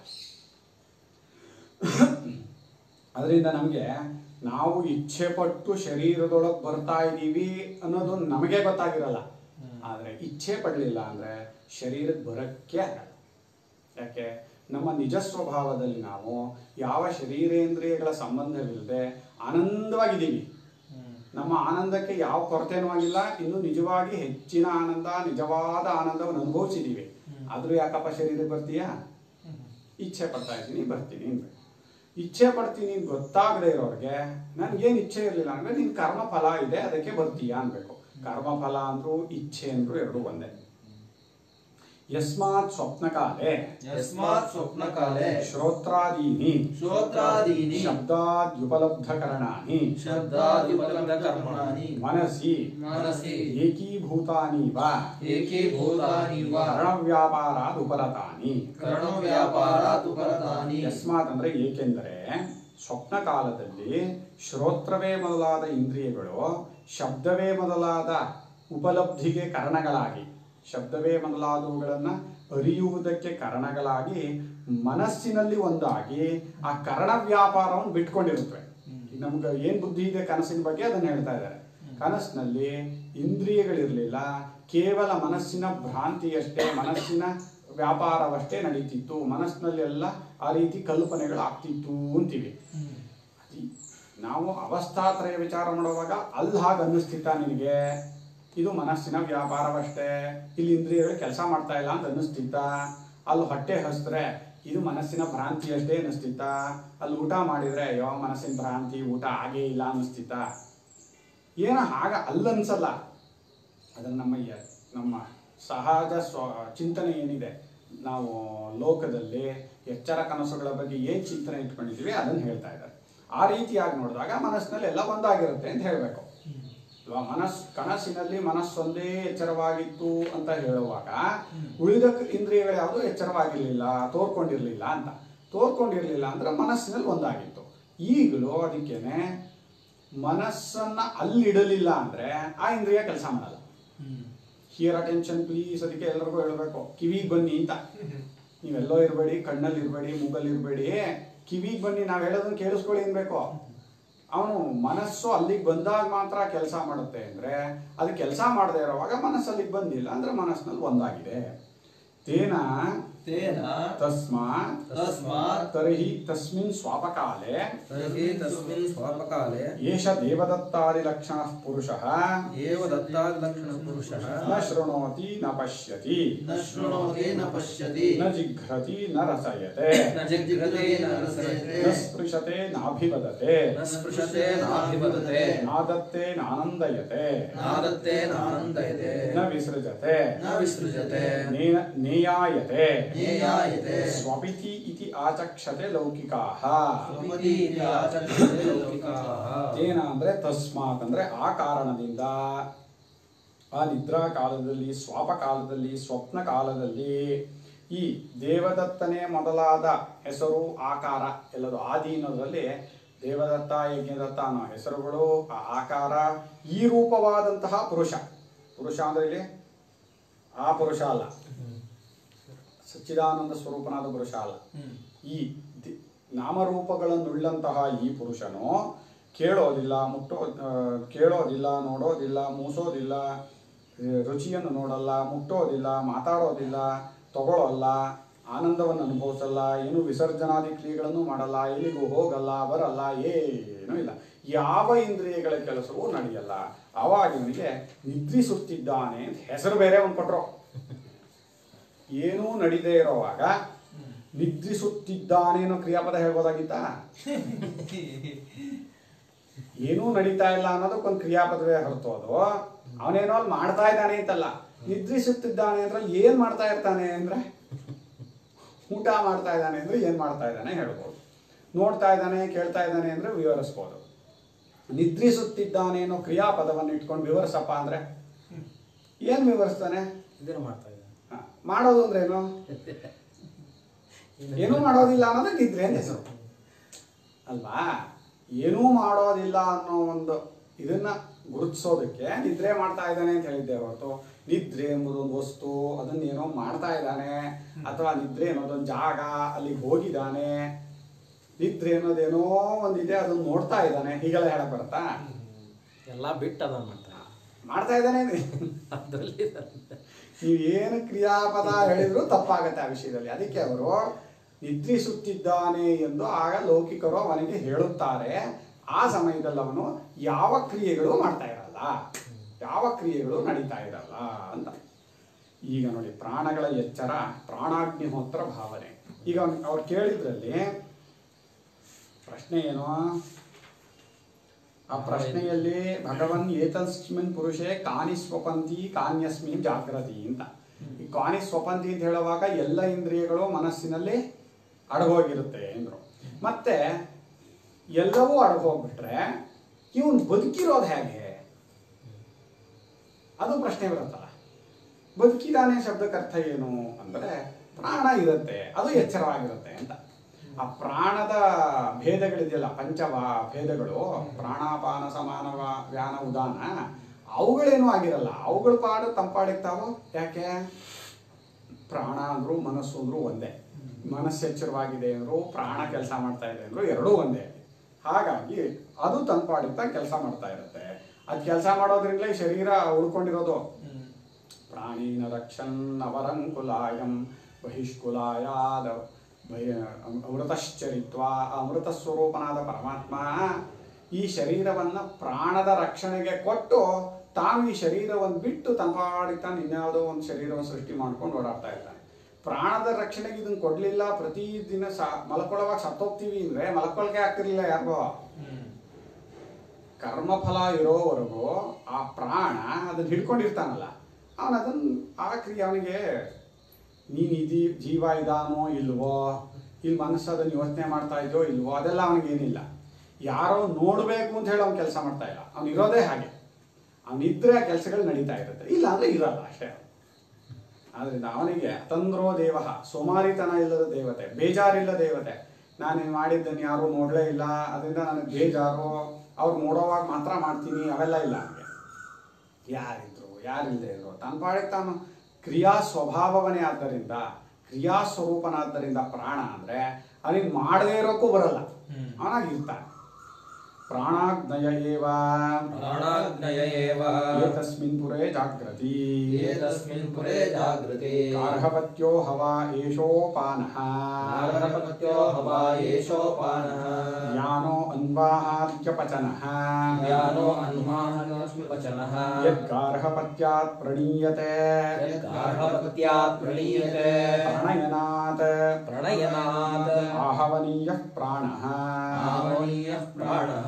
Speaker 2: ಅದರಿಂದ ನಮಗೆ ನಾವು ಇಚ್ಛೆ ಪಟ್ಟು ಶರೀರದೊಳಗೆ ಬರ್ತಾ ಇದ್ದೀವಿ ಅನ್ನೋದು ನಮಗೆ ಗೊತ್ತಾಗಿರಲ್ಲ ಆದರೆ ಇಚ್ಛೆ ಪಡಲಿಲ್ಲ ಅಂದರೆ ಶರೀರಕ್ಕೆ ಬರೋಕ್ಕೆ ಆಗಲ್ಲ ಯಾಕೆ ನಮ್ಮ ನಿಜ ಸ್ವಭಾವದಲ್ಲಿ ನಾವು ಯಾವ ಶರೀರೇಂದ್ರಿಯಗಳ ಸಂಬಂಧವಿಲ್ಲದೆ ಆನಂದವಾಗಿದ್ದೀವಿ
Speaker 1: ಹ್ಮ್
Speaker 2: ನಮ್ಮ ಆನಂದಕ್ಕೆ ಯಾವ ಕೊರತೆನೂ ಆಗಿಲ್ಲ ಇನ್ನು ನಿಜವಾಗಿ ಹೆಚ್ಚಿನ ಆನಂದ ನಿಜವಾದ ಆನಂದವನ್ನು ಅನುಭವಿಸಿದ್ದೀವಿ ಆದರೂ ಯಾಕಪ್ಪ ಶರೀರಕ್ಕೆ ಬರ್ತೀಯಾ
Speaker 1: ಹ್ಮ್
Speaker 2: ಇಚ್ಛೆ ಪಡ್ತಾ ಇದ್ದೀನಿ ಬರ್ತೀನಿ ಅನ್ಬೇಕು ಇಚ್ಛೆ ಪಡ್ತೀನಿ ಅಂತ ಗೊತ್ತಾಗದೆ ಇರೋರಿಗೆ ನನ್ಗೇನು ಇಚ್ಛೆ ಇರಲಿಲ್ಲ ಅಂದ್ರೆ ನಿನ್ ಕರ್ಮ ಫಲ ಇದೆ ಅದಕ್ಕೆ ಬರ್ತೀಯಾ ಅನ್ಬೇಕು ಕರ್ಮ ಫಲ ಅಂದ್ರು ಇಚ್ಛೆ ಅಂದ್ರು ಎರಡು ಒಂದೇ ಯಸ್ಮಾತ್ ಸ್ವಪ್ನಕಾಲೆ
Speaker 1: ಯಸ್ಮಾತ್ ಸ್ವಪ್ನಕಾಲೆ
Speaker 2: ಶ್ರೋತ್ರಾದೀನಿ
Speaker 1: ಶ್ರೋತ್ರಾದೀನಿ
Speaker 2: ಶಬ್ದಾದ್ಯುಪಲಬ್ಧಕರಣಾನಿ
Speaker 1: ಶಬ್ದಾದಿಪಲಬ್ಧಕರ್ಮಾಣಿ
Speaker 2: ಮನಸಿ
Speaker 1: ಮನಸಿ
Speaker 2: ಏಕೀಭೂತಾನೀವ
Speaker 1: ಏಕೀಭೂತಾನಿವ
Speaker 2: ಕರಣವ್ಯಾಪಾರಾದ್ ಉಪರತಾನಿ
Speaker 1: ಕರ್ಣವ್ಯಾಪಾರಾತ್ ಉಪರತಾನಿ
Speaker 2: ಯಸ್ಮಾತ್ ಅಂದ್ರೆ ಏಕೆಂದರೆ ಸ್ವಪ್ನ ಕಾಲದಲ್ಲಿ ಶ್ರೋತ್ರವೇ ಮೊದಲಾದ ಇಂದ್ರಿಯಗಳು ಶಬ್ದವೇ ಮೊದಲಾದ ಉಪಲಬ್ಧಿಗೆ ಕಾರಣಗಳಾಗಿ ಶಬ್ದವೇ ಮೊದಲಾದವುಗಳನ್ನು ಅರಿಯುವುದಕ್ಕೆ ಕಾರಣಗಳಾಗಿ ಮನಸ್ಸಿನಲ್ಲಿ ಒಂದಾಗಿ ಆ ಕರ್ಣ ವ್ಯಾಪಾರವನ್ನು ಬಿಟ್ಕೊಂಡಿರುತ್ತವೆ ಈಗ ನಮ್ಗೆ ಏನ್ ಬುದ್ಧಿ ಇದೆ ಕನಸಿನ ಬಗ್ಗೆ ಅದನ್ನ ಹೇಳ್ತಾ ಇದ್ದಾರೆ ಕನಸಿನಲ್ಲಿ ಇಂದ್ರಿಯಗಳಿರಲಿಲ್ಲ ಕೇವಲ ಮನಸ್ಸಿನ ಭ್ರಾಂತಿಯಷ್ಟೇ ಮನಸ್ಸಿನ ವ್ಯಾಪಾರವಷ್ಟೇ ನಡೀತಿತ್ತು ಮನಸ್ಸಿನಲ್ಲಿ ಎಲ್ಲ ಆ ರೀತಿ ಕಲ್ಪನೆಗಳು ಆಗ್ತಿತ್ತು ಅಂತೀವಿ ಅದಿ- ನಾವು ಅವಸ್ಥಾತ್ರಯ ವಿಚಾರ ಮಾಡುವಾಗ ಅಲ್ಲಿ ಹಾಗೆ ಅನ್ನಿಸ್ತಿತ್ತ ನಿನಗೆ ಇದು ಮನಸ್ಸಿನ ವ್ಯಾಪಾರವಷ್ಟೇ ಇಲ್ಲಿ ಇಂದ್ರಿಯಗಳು ಕೆಲಸ ಮಾಡ್ತಾ ಇಲ್ಲ ಅಂತ ಅನ್ನಿಸ್ತಿತ್ತ ಅಲ್ಲಿ ಹೊಟ್ಟೆ ಹಸಿದ್ರೆ ಇದು ಮನಸ್ಸಿನ ಭ್ರಾಂತಿ ಅಷ್ಟೇ ಅನ್ನಿಸ್ತಿತ್ತ ಅಲ್ಲಿ ಊಟ ಮಾಡಿದ್ರೆ ಅಯ್ಯೋ ಮನಸ್ಸಿನ ಭ್ರಾಂತಿ ಊಟ ಆಗೇ ಇಲ್ಲ ಅನ್ನಿಸ್ತಿತ್ತ ಏನ ಆಗ ಅಲ್ಲನ್ಸಲ್ಲ ಅದನ್ನ ನಮ್ಮ ಯ- ನಮ್ಮ ಸಹಜ ಸ್ವ ಚಿಂತನೆ ಏನಿದೆ ನಾವು ಲೋಕದಲ್ಲಿ ಎಚ್ಚರ ಕನಸುಗಳ ಬಗ್ಗೆ ಏನ್ ಚಿಂತನೆ ಇಟ್ಕೊಂಡಿದೀವಿ ಅದನ್ನ ಹೇಳ್ತಾ ಇದ್ದಾರೆ ಆ ರೀತಿಯಾಗಿ ನೋಡಿದಾಗ ಮನಸ್ಸಿನಲ್ಲಿ ಎಲ್ಲ ಒಂದಾಗಿರುತ್ತೆ ಅಂತ ಹೇಳಬೇಕು ಅಲ್ವಾ ಮನಸ್ ಕನಸಿನಲ್ಲಿ ಮನಸ್ಸೊಂದೇ ಎಚ್ಚರವಾಗಿತ್ತು ಅಂತ ಹೇಳುವಾಗ ಉಳಿದ ಕ- ಇಂದ್ರಿಯಗಳು ಯಾವುದು ಎಚ್ಚರವಾಗಿರ್ಲಿಲ್ಲ ತೋರ್ಕೊಂಡಿರ್ಲಿಲ್ಲ ಅಂತ ತೋರ್ಕೊಂಡಿರ್ಲಿಲ್ಲ ಅಂದ್ರೆ ಮನಸ್ಸಿನಲ್ಲಿ ಒಂದಾಗಿತ್ತು ಈಗಲೂ ಅದಕ್ಕೇನೆ ಮನಸ್ಸನ್ನ ಅಲ್ಲಿಡಲಿಲ್ಲ ಅಂದ್ರೆ ಆ ಇಂದ್ರಿಯ ಕೆಲಸ ಮಾಡಲ್ಲ ಹಿಯರ್ ಅಟೆನ್ಷನ್ ಪ್ಲೀಸ್ ಅದಕ್ಕೆ ಎಲ್ಲರಿಗೂ ಹೇಳ್ಬೇಕು ಕಿವಿಗೆ ಬನ್ನಿ ಅಂತ ನೀವೆಲ್ಲೋ ಇರಬೇಡಿ ಕಣ್ಣಲ್ಲಿ ಇರಬೇಡಿ ಮೂಗಲ್ಲಿ ಇರಬೇಡಿ ಕಿವಿಗೆ ಬನ್ನಿ ನಾವು ಹೇಳೋದನ್ನ ಕೇಳಿಸ್ಕೊಳ್ಳಿ ಅನ್ಬೇಕು ಅವನು ಮನಸ್ಸು ಅಲ್ಲಿಗೆ ಬಂದಾಗ ಮಾತ್ರ ಕೆಲಸ ಮಾಡುತ್ತೆ ಅಂದ್ರೆ ಅದು ಕೆಲಸ ಮಾಡದೇ ಇರುವಾಗ ಮನಸ್ಸು ಅಲ್ಲಿಗೆ ಬಂದಿಲ್ಲ ಅಂದ್ರೆ ಮನಸ್ಸಿನಲ್ಲಿ ಒಂದಾಗಿದೆ ತೇನ
Speaker 1: ತೇನ
Speaker 2: ತಸ್ಮಾತ್
Speaker 1: ತಸ್ಮಾತ್
Speaker 2: ತರ್ಹಿ ತಸ್ಮಿನ್ ಸ್ವಾಪಕಾಲೆ
Speaker 3: तर्हि तस्मिन् स्वापकाले
Speaker 2: ಏಷ ದೇವದತ್ತಾದಿ ಲಕ್ಷಣ ಪುರುಷಃ
Speaker 3: एव दत्तादिलक्षणपुरुषः
Speaker 2: ನ ಶೃಣೋತಿ ನ ಪಶ್ಯತಿ
Speaker 1: ನ ಶೃಣೋತಿ ನ ಪಶ್ಯತಿ
Speaker 2: ನ ಜಿಘ್ರತಿ ನ ರಸಯತೆ
Speaker 3: न जिघ्रते न रसयते
Speaker 2: ನ ಸ್ಪೃಶತೆ ನಾಭಿವದತೆ
Speaker 3: न स्पृशते नाभिवदते
Speaker 2: ನಾದತ್ತೆ ನಾನಂದಯತೆ
Speaker 3: नादत्ते नानन्दयते
Speaker 2: ನ ವಿಸೃಜತೆ
Speaker 1: ನ ವಿಸೃಜತೆ
Speaker 2: ನೇನ- ನೇಯಾಯತೆ
Speaker 1: ನೇಯಾಯತೆ
Speaker 2: ಸ್ವಪಿತಿ ಇತಿ ಆಚಕ್ಷತೆ ಲೌಕಿಕಾಹ
Speaker 1: ಸ್ವಪತಿ ಇತಿ
Speaker 3: आचक्षते लौकिकाः
Speaker 2: ಏನ ಅಂದ್ರೆ ತಸ್ಮಾತ್ ಅಂದ್ರೆ ಆ ಕಾರಣದಿಂದ ಆ ನಿದ್ರಾ ಕಾಲದಲ್ಲಿ ಸ್ವಾಪ ಕಾಲದಲ್ಲಿ ಸ್ವಪ್ನ ಕಾಲದಲ್ಲಿ ಈ ದೇವದತ್ತನೇ ಮೊದಲಾದ ಹೆಸರು ಆಕಾರ ಎಲ್ಲದು ಆದಿ ಅನ್ನೋದ್ರಲ್ಲಿ ದೇವದತ್ತ ಯಜ್ಞದತ್ತ ಅನ್ನೋ ಹೆಸರುಗಳು ಆ ಆಕಾರ ಈ ರೂಪವಾದಂತಹ ಪುರುಷ ಪುರುಷ ಅಂದ್ರೆ ಇಲ್ಲಿ ಆ ಪುರುಷ ಅಲ್ಲ ಸಚ್ಚಿದಾನಂದ ಸ್ವರೂಪನಾದ ಪುರುಷ ಅಲ್ಲ ಈ ದಿ- ನಾಮರೂಪಗಳನ್ನುಳ್ಳಂತಹ ಈ ಪುರುಷನು ಕೇಳೋದಿಲ್ಲ ಮುಟ್ಟೋ ಆ, ಕೇಳೋದಿಲ್ಲ ನೋಡೋದಿಲ್ಲ ಮೂಸೋದಿಲ್ಲ ಆ, ರುಚಿಯನ್ನು ನೋಡಲ್ಲ ಮುಟ್ಟೋದಿಲ್ಲ ಮಾತಾಡೋದಿಲ್ಲ ತಗೊಳ್ಳೋಲ್ಲ ಆನಂದವನ್ನು ಅನುಭವಿಸಲ್ಲ ಏನು ವಿಸರ್ಜನಾದಿ ಕ್ರಿಯೆಗಳನ್ನು ಮಾಡಲ್ಲ ಎಲ್ಲಿಗೂ ಹೋಗಲ್ಲ ಬರಲ್ಲ ಏನೂ ಇಲ್ಲ ಯಾವ ಇಂದ್ರಿಯಗಳ ಕೆಲಸವೂ ನಡೆಯಲ್ಲ ಆವಾಗ ಇವನಿಗೆ ನಿದ್ರಿಸುತ್ತಿದ್ದಾನೆ ಅಂತ ಹೆಸರು ಬೇರೆ ಒಂದು ಕೊಟ್ರು ಏನೂ ನಡೀದೇ ಇರೋವಾಗ ನಿದ್ರಿಸುತ್ತಿದ್ದಾನೆ ಅನ್ನೋ ಕ್ರಿಯಾಪದ ಹೇಳ್ಬೋದಾಗಿತ್ತ ಏನೂ ನಡೀತಾ ಇಲ್ಲ ಅನ್ನೋದಕ್ಕೊಂದು ಕ್ರಿಯಾಪದವೇ ಹೊರತು ಅದು ಅವನೇನೋ ಅಲ್ಲಿ ಮಾಡ್ತಾ ಇದ್ದಾನೆ ಅಂತಲ್ಲ ನಿದ್ರಿಸುತ್ತಿದ್ದಾನೆ ಅಂದ್ರೆ ಅಲ್ಲಿ ಏನ್ ಮಾಡ್ತಾ ಇರ್ತಾನೆ ಅಂದ್ರೆ ಊಟ ಮಾಡ್ತಾ ಇದ್ದಾನೆ ಅಂದ್ರೆ ಏನ್ ಮಾಡ್ತಾ ಇದ್ದಾನೆ ಹೇಳ್ಬೋದು ನೋಡ್ತಾ ಇದ್ದಾನೆ ಕೇಳ್ತಾ ಇದ್ದಾನೆ ಅಂದ್ರೆ ವಿವರಿಸ್ಬೋದು ನಿದ್ರಿಸುತ್ತಿದ್ದಾನೆ ಅನ್ನೋ ಕ್ರಿಯಾಪದವನ್ನು ಇಟ್ಕೊಂಡು ವಿವರಿಸಪ್ಪ ಅಂದ್ರೆ ಏನ್ ವಿವರಿಸ್ತಾನೆ
Speaker 1: ಇದೇನು ಮಾಡ್ತಾ ಇದ್ದಾನೆ
Speaker 2: ಹ, ಮಾಡೋದು ಅಂದ್ರೆ ಏನು ಏನೂ ಮಾಡೋದಿಲ್ಲ ಅನ್ನೋದೇ ನಿದ್ರೆ ಅಂತ ಹೆಸರು ಅಲ್ವಾ ಏನೂ ಮಾಡೋದಿಲ್ಲ ಅನ್ನೋ ಒಂದು ಇದನ್ನ ಗುರುತಿಸೋದಕ್ಕೆ ನಿದ್ರೆ ಮಾಡ್ತಾ ಇದ್ದಾನೆ ಅಂತ ಹೇಳಿದ್ದೆ ಹೊರತು ನಿದ್ರೆ ಎಂಬುದು ಒಂದು ವಸ್ತು ಅದನ್ನ ಏನೋ ಮಾಡ್ತಾ ಇದ್ದಾನೆ ಅಥವಾ ನಿದ್ರೆ ಅನ್ನೋದೊಂದು ಜಾಗ ಅಲ್ಲಿಗೆ ಹೋಗಿದ್ದಾನೆ ನಿದ್ರೆ ಅನ್ನೋದೇನೋ ಒಂದಿದೆ ಅದನ್ನ ನೋಡ್ತಾ ಇದ್ದಾನೆ ಹೀಗೆಲ್ಲ ಹೇಳಕ್ ಬರುತ್ತಾ
Speaker 1: ಎಲ್ಲ ಬಿಟ್ಟು ಅದನ್ನ ಮಾಡ್ತಾನೆ
Speaker 2: ಮಾಡ್ತಾ ಇದ್ದಾನೆ
Speaker 1: ಅದರಲ್ಲಿ
Speaker 2: ನೀವು ಏನು ಕ್ರಿಯಾಪದ ಹೇಳಿದ್ರು ತಪ್ಪಾಗತ್ತೆ ಆ ವಿಷಯದಲ್ಲಿ ಅದಕ್ಕೆ ಅವರು ನಿದ್ರಿಸುತ್ತಿದ್ದಾನೆ ಎಂದು ಆಗ ಲೌಕಿಕರು ಅವನಿಗೆ ಹೇಳುತ್ತಾರೆ ಆ ಸಮಯದಲ್ಲಿ ಅವನು ಯಾವ ಕ್ರಿಯೆಗಳು ಮಾಡ್ತಾ ಇರಲ್ಲ ಯಾವ ಕ್ರಿಯೆಗಳು ನಡೀತಾ ಇರಲ್ಲ ಅಂತ ಈಗ ನೋಡಿ ಪ್ರಾಣಗಳ ಎಚ್ಚರ ಪ್ರಾಣಾಗ್ನಿಹೋತ್ರ ಭಾವನೆ ಈಗ ಅವ್ನ್- ಅವ್ರು ಕೇಳಿದ್ರಲ್ಲಿ ಪ್ರಶ್ನೆ ಏನು ಆ ಪ್ರಶ್ನೆಯಲ್ಲಿ ಭಗವನ್ ಏತಸ್ಮಿನ್ ಪುರುಷೇ ಕಾನಿ ಸ್ವಪಂತಿ ಕಾನ್ಯಸ್ಮಿನ್ ಜಾಗೃತಿ ಅಂತ ಈ ಕಾನಿ ಸ್ವಪಂತಿ ಅಂತ ಹೇಳುವಾಗ ಎಲ್ಲ ಇಂದ್ರಿಯಗಳು ಮನಸ್ಸಿನಲ್ಲಿ ಅಡಗೋಗಿರುತ್ತೆ ಎಂದ್ರು ಮತ್ತೆ ಎಲ್ಲವೂ ಅಡಗೋಗ್ಬಿಟ್ರೆ ಇವನು ಬದುಕಿರೋದು ಹೇಗೆ ಅದು ಪ್ರಶ್ನೆ ಬರುತ್ತಲ್ಲ ಬದುಕಿದಾನೆ ಶಬ್ದಕ್ಕೆ ಅರ್ಥ ಏನು ಅಂದ್ರೆ ಪ್ರಾಣ ಇರುತ್ತೆ ಅದು ಎಚ್ಚರವಾಗಿರುತ್ತೆ ಅಂತ ಆ ಪ್ರಾಣದ ಭೇದಗಳಿದೆಯಲ್ಲ ಪಂಚವ ಭೇದಗಳು ಪ್ರಾಣಾಪಾನ ಸಮಾನವ ವ್ಯಾನ ಉದಾನ ಅವುಗಳೇನೂ ಆಗಿರಲ್ಲ ಅವುಗಳ ಪಾಡು ತಂಪಾಡಿರ್ತಾವೋ ಯಾಕೆ ಪ್ರಾಣ ಅಂದ್ರು ಮನಸ್ಸು ಅಂದ್ರು ಒಂದೇ ಮನಸ್ಸು ಎಚ್ಚರವಾಗಿದೆ ಅಂದ್ರು ಪ್ರಾಣ ಕೆಲಸ ಮಾಡ್ತಾ ಇದೆ ಅಂದ್ರು ಎರಡೂ ಒಂದೇ ಹಾಗಾಗಿ ಅದು ತಂಪಾಡಿರ್ತಾ ಕೆಲಸ ಮಾಡ್ತಾ ಇರುತ್ತೆ ಅದು ಕೆಲಸ ಮಾಡೋದ್ರಿಂದಲೇ ಈ ಶರೀರ ಉಳ್ಕೊಂಡಿರೋದು ಪ್ರಾಣೀನ ರಕ್ಷನ್ ಅವರಂಕುಲಾಯಂ ಬಹಿಷ್ಕುಲಾಯಾದ ಭಯ ಅಮೃತಶ್ಚರಿತ್ವ ಅಮೃತ ಸ್ವರೂಪನಾದ ಪರಮಾತ್ಮ ಈ ಶರೀರವನ್ನ ಪ್ರಾಣದ ರಕ್ಷಣೆಗೆ ಕೊಟ್ಟು ತಾನು ಈ ಶರೀರವನ್ನು ಬಿಟ್ಟು ತಂಪಾಡಿ ತಾನು ಇನ್ಯಾವುದೋ ಒಂದು ಶರೀರವನ್ನು ಸೃಷ್ಟಿ ಮಾಡ್ಕೊಂಡು ಓಡಾಡ್ತಾ ಇದ್ದಾನೆ ಪ್ರಾಣದ ರಕ್ಷಣೆಗೆ ಇದನ್ನ ಕೊಡ್ಲಿಲ್ಲ ಪ್ರತಿದಿನ ಸ ಮಲ್ಕೊಳ್ಳೋವಾಗ ಸತ್ತೋಗ್ತೀವಿ ಅಂದ್ರೆ ಮಲ್ಕೊಳಕ್ಕೆ ಆಗ್ತಿರ್ಲಿಲ್ಲ ಯಾರಿಗೋ ಕರ್ಮಫಲ ಇರೋವರೆಗೂ ಆ ಪ್ರಾಣ ಅದನ್ನ ಹಿಡ್ಕೊಂಡಿರ್ತಾನಲ್ಲ ಅವನು ಅದನ್ನ ಆ ಕ್ರಿಯೆ ಅವನಿಗೆ ನೀನು ಇದೀ ಜೀವ ಇದಾನೋ ಇಲ್ವೋ ಇಲ್ಲಿ ಮನಸ್ಸು ಅದನ್ನ ಯೋಚನೆ ಮಾಡ್ತಾ ಇದೆಯೋ ಇಲ್ವೋ ಅದೆಲ್ಲ ಅವನಿಗೇನಿಲ್ಲ ಯಾರೋ ನೋಡಬೇಕು ಅಂತ ಹೇಳಿ ಅವ್ನು ಕೆಲಸ ಮಾಡ್ತಾ ಇಲ್ಲ ಅವ್ನು ಇರೋದೇ ಹಾಗೆ ಅವನಿದ್ರೆ ಆ ಕೆಲಸಗಳು ನಡೀತಾ ಇರುತ್ತೆ ಇಲ್ಲ ಅಂದ್ರೆ ಇರಲ್ಲ ಅಷ್ಟೇ ಆದ್ರಿಂದ ಅವನಿಗೆ ಅತಂದ್ರೋ ದೇವ ಸೋಮಾರಿತನ ಇಲ್ಲದ ದೇವತೆ ಬೇಜಾರಿಲ್ಲ ದೇವತೆ ನಾನು ಮಾಡಿದ್ದನ್ನು ಯಾರು ನೋಡಲೇ ಇಲ್ಲ ಅದರಿಂದ ನನಗೆ ಬೇಜಾರು ಅವ್ರು ನೋಡೋವಾಗ ಮಾತ್ರ ಮಾಡ್ತೀನಿ ಅವೆಲ್ಲ ಇಲ್ಲ ಅವನಿಗೆ ಯಾರಿದ್ರು ಯಾರಿಲ್ಲದೆ ಇದ್ರು ತನ್ನ ಪಾಡಿಗೆ ತಾನು ಕ್ರಿಯಾ ಸ್ವಭಾವವನೇ ಆದ್ದರಿಂದ ಕ್ರಿಯಾ ಸ್ವರೂಪನಾದ್ದರಿಂದ ಪ್ರಾಣ ಅಂದ್ರೆ ಅವನಿಗೆ ಮಾಡದೇ ಇರೋಕ್ಕೂ ಬರಲ್ಲ ಅವನಾಗಿರ್ತಾನೆ ಪ್ರಾಣಾಗ್ನಯ ಏವ
Speaker 3: ಪ್ರಾಣಾಗ್ನಯ ಏವ
Speaker 2: ಏತಸ್ಮಿನ್ ಪುರೇ ಜಾಗೃತಿ
Speaker 3: ಏತಸ್ಮಿನ್ ಪುರೇ ಜಾಗೃತಿ
Speaker 2: ಗಾರ್ಹಪತ್ಯೋ ಹವಾ ಏಷೋಪಾನಃ
Speaker 3: ನಾರಪತ್ಯೋ ಹವಾ ಏಷೋಪಾನಃ
Speaker 2: ಜ್ಞಾನೋ ಅನ್ವಾಹಾರ್ಯಪಚನಃ
Speaker 3: ಜ್ಞಾನೋ ಅನ್ಮಾನಸ್ಮಿಪಚನಃ
Speaker 2: ಯದ್ಗಾರ್ಹಪತ್ಯಾತ್ ಪ್ರಣೀಯತೆ
Speaker 3: ಯದ್ಗಾರ್ಹಪತ್ಯಾತ್ ಪ್ರಣೀಯತೆ
Speaker 2: ಪ್ರಣಯನಾತ್
Speaker 3: ಪ್ರಣಯನಾತ್
Speaker 2: ಆಹವನೀಯ ಪ್ರಾಣಃ
Speaker 3: ಆವನೀಯ ಪ್ರಾಣಃ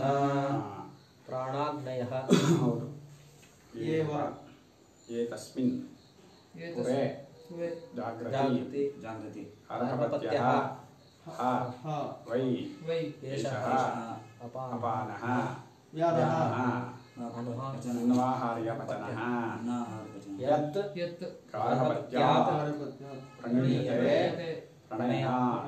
Speaker 1: ಪ್ರಾಣಾಗ್ನಯ
Speaker 2: ಹೌದು
Speaker 4: ಏವ.
Speaker 2: ಏತಸ್ಮಿನ್ ಪುರೇ ಜಾಗೃತಿ
Speaker 1: ಜಾಗೃತಿ
Speaker 5: ಜಾಗೃತಿ
Speaker 2: ಅರ್ಹಪತ್ಯಃ ಹ
Speaker 4: ಹ
Speaker 2: ವೈ
Speaker 4: ವೈ
Speaker 2: ಏಷಃ
Speaker 1: ಅಪಾನ
Speaker 2: ಅಪಾನಃ
Speaker 4: ವ್ಯಾನಃ
Speaker 1: ಅನುಹ
Speaker 2: ಅನ್ವಾಹಾರ್ಯಪಚನಃ
Speaker 1: ಯತ್
Speaker 4: ಯತ್
Speaker 2: ಗಾರ್ಹಪತ್ಯಾತ್
Speaker 4: ಕಾರ್ಯಪತ್ಯಾತ್
Speaker 2: ಪ್ರಣೀಯತೆ
Speaker 4: ಪ್ರಣೀಯತೆ
Speaker 2: ಪ್ರಣಯ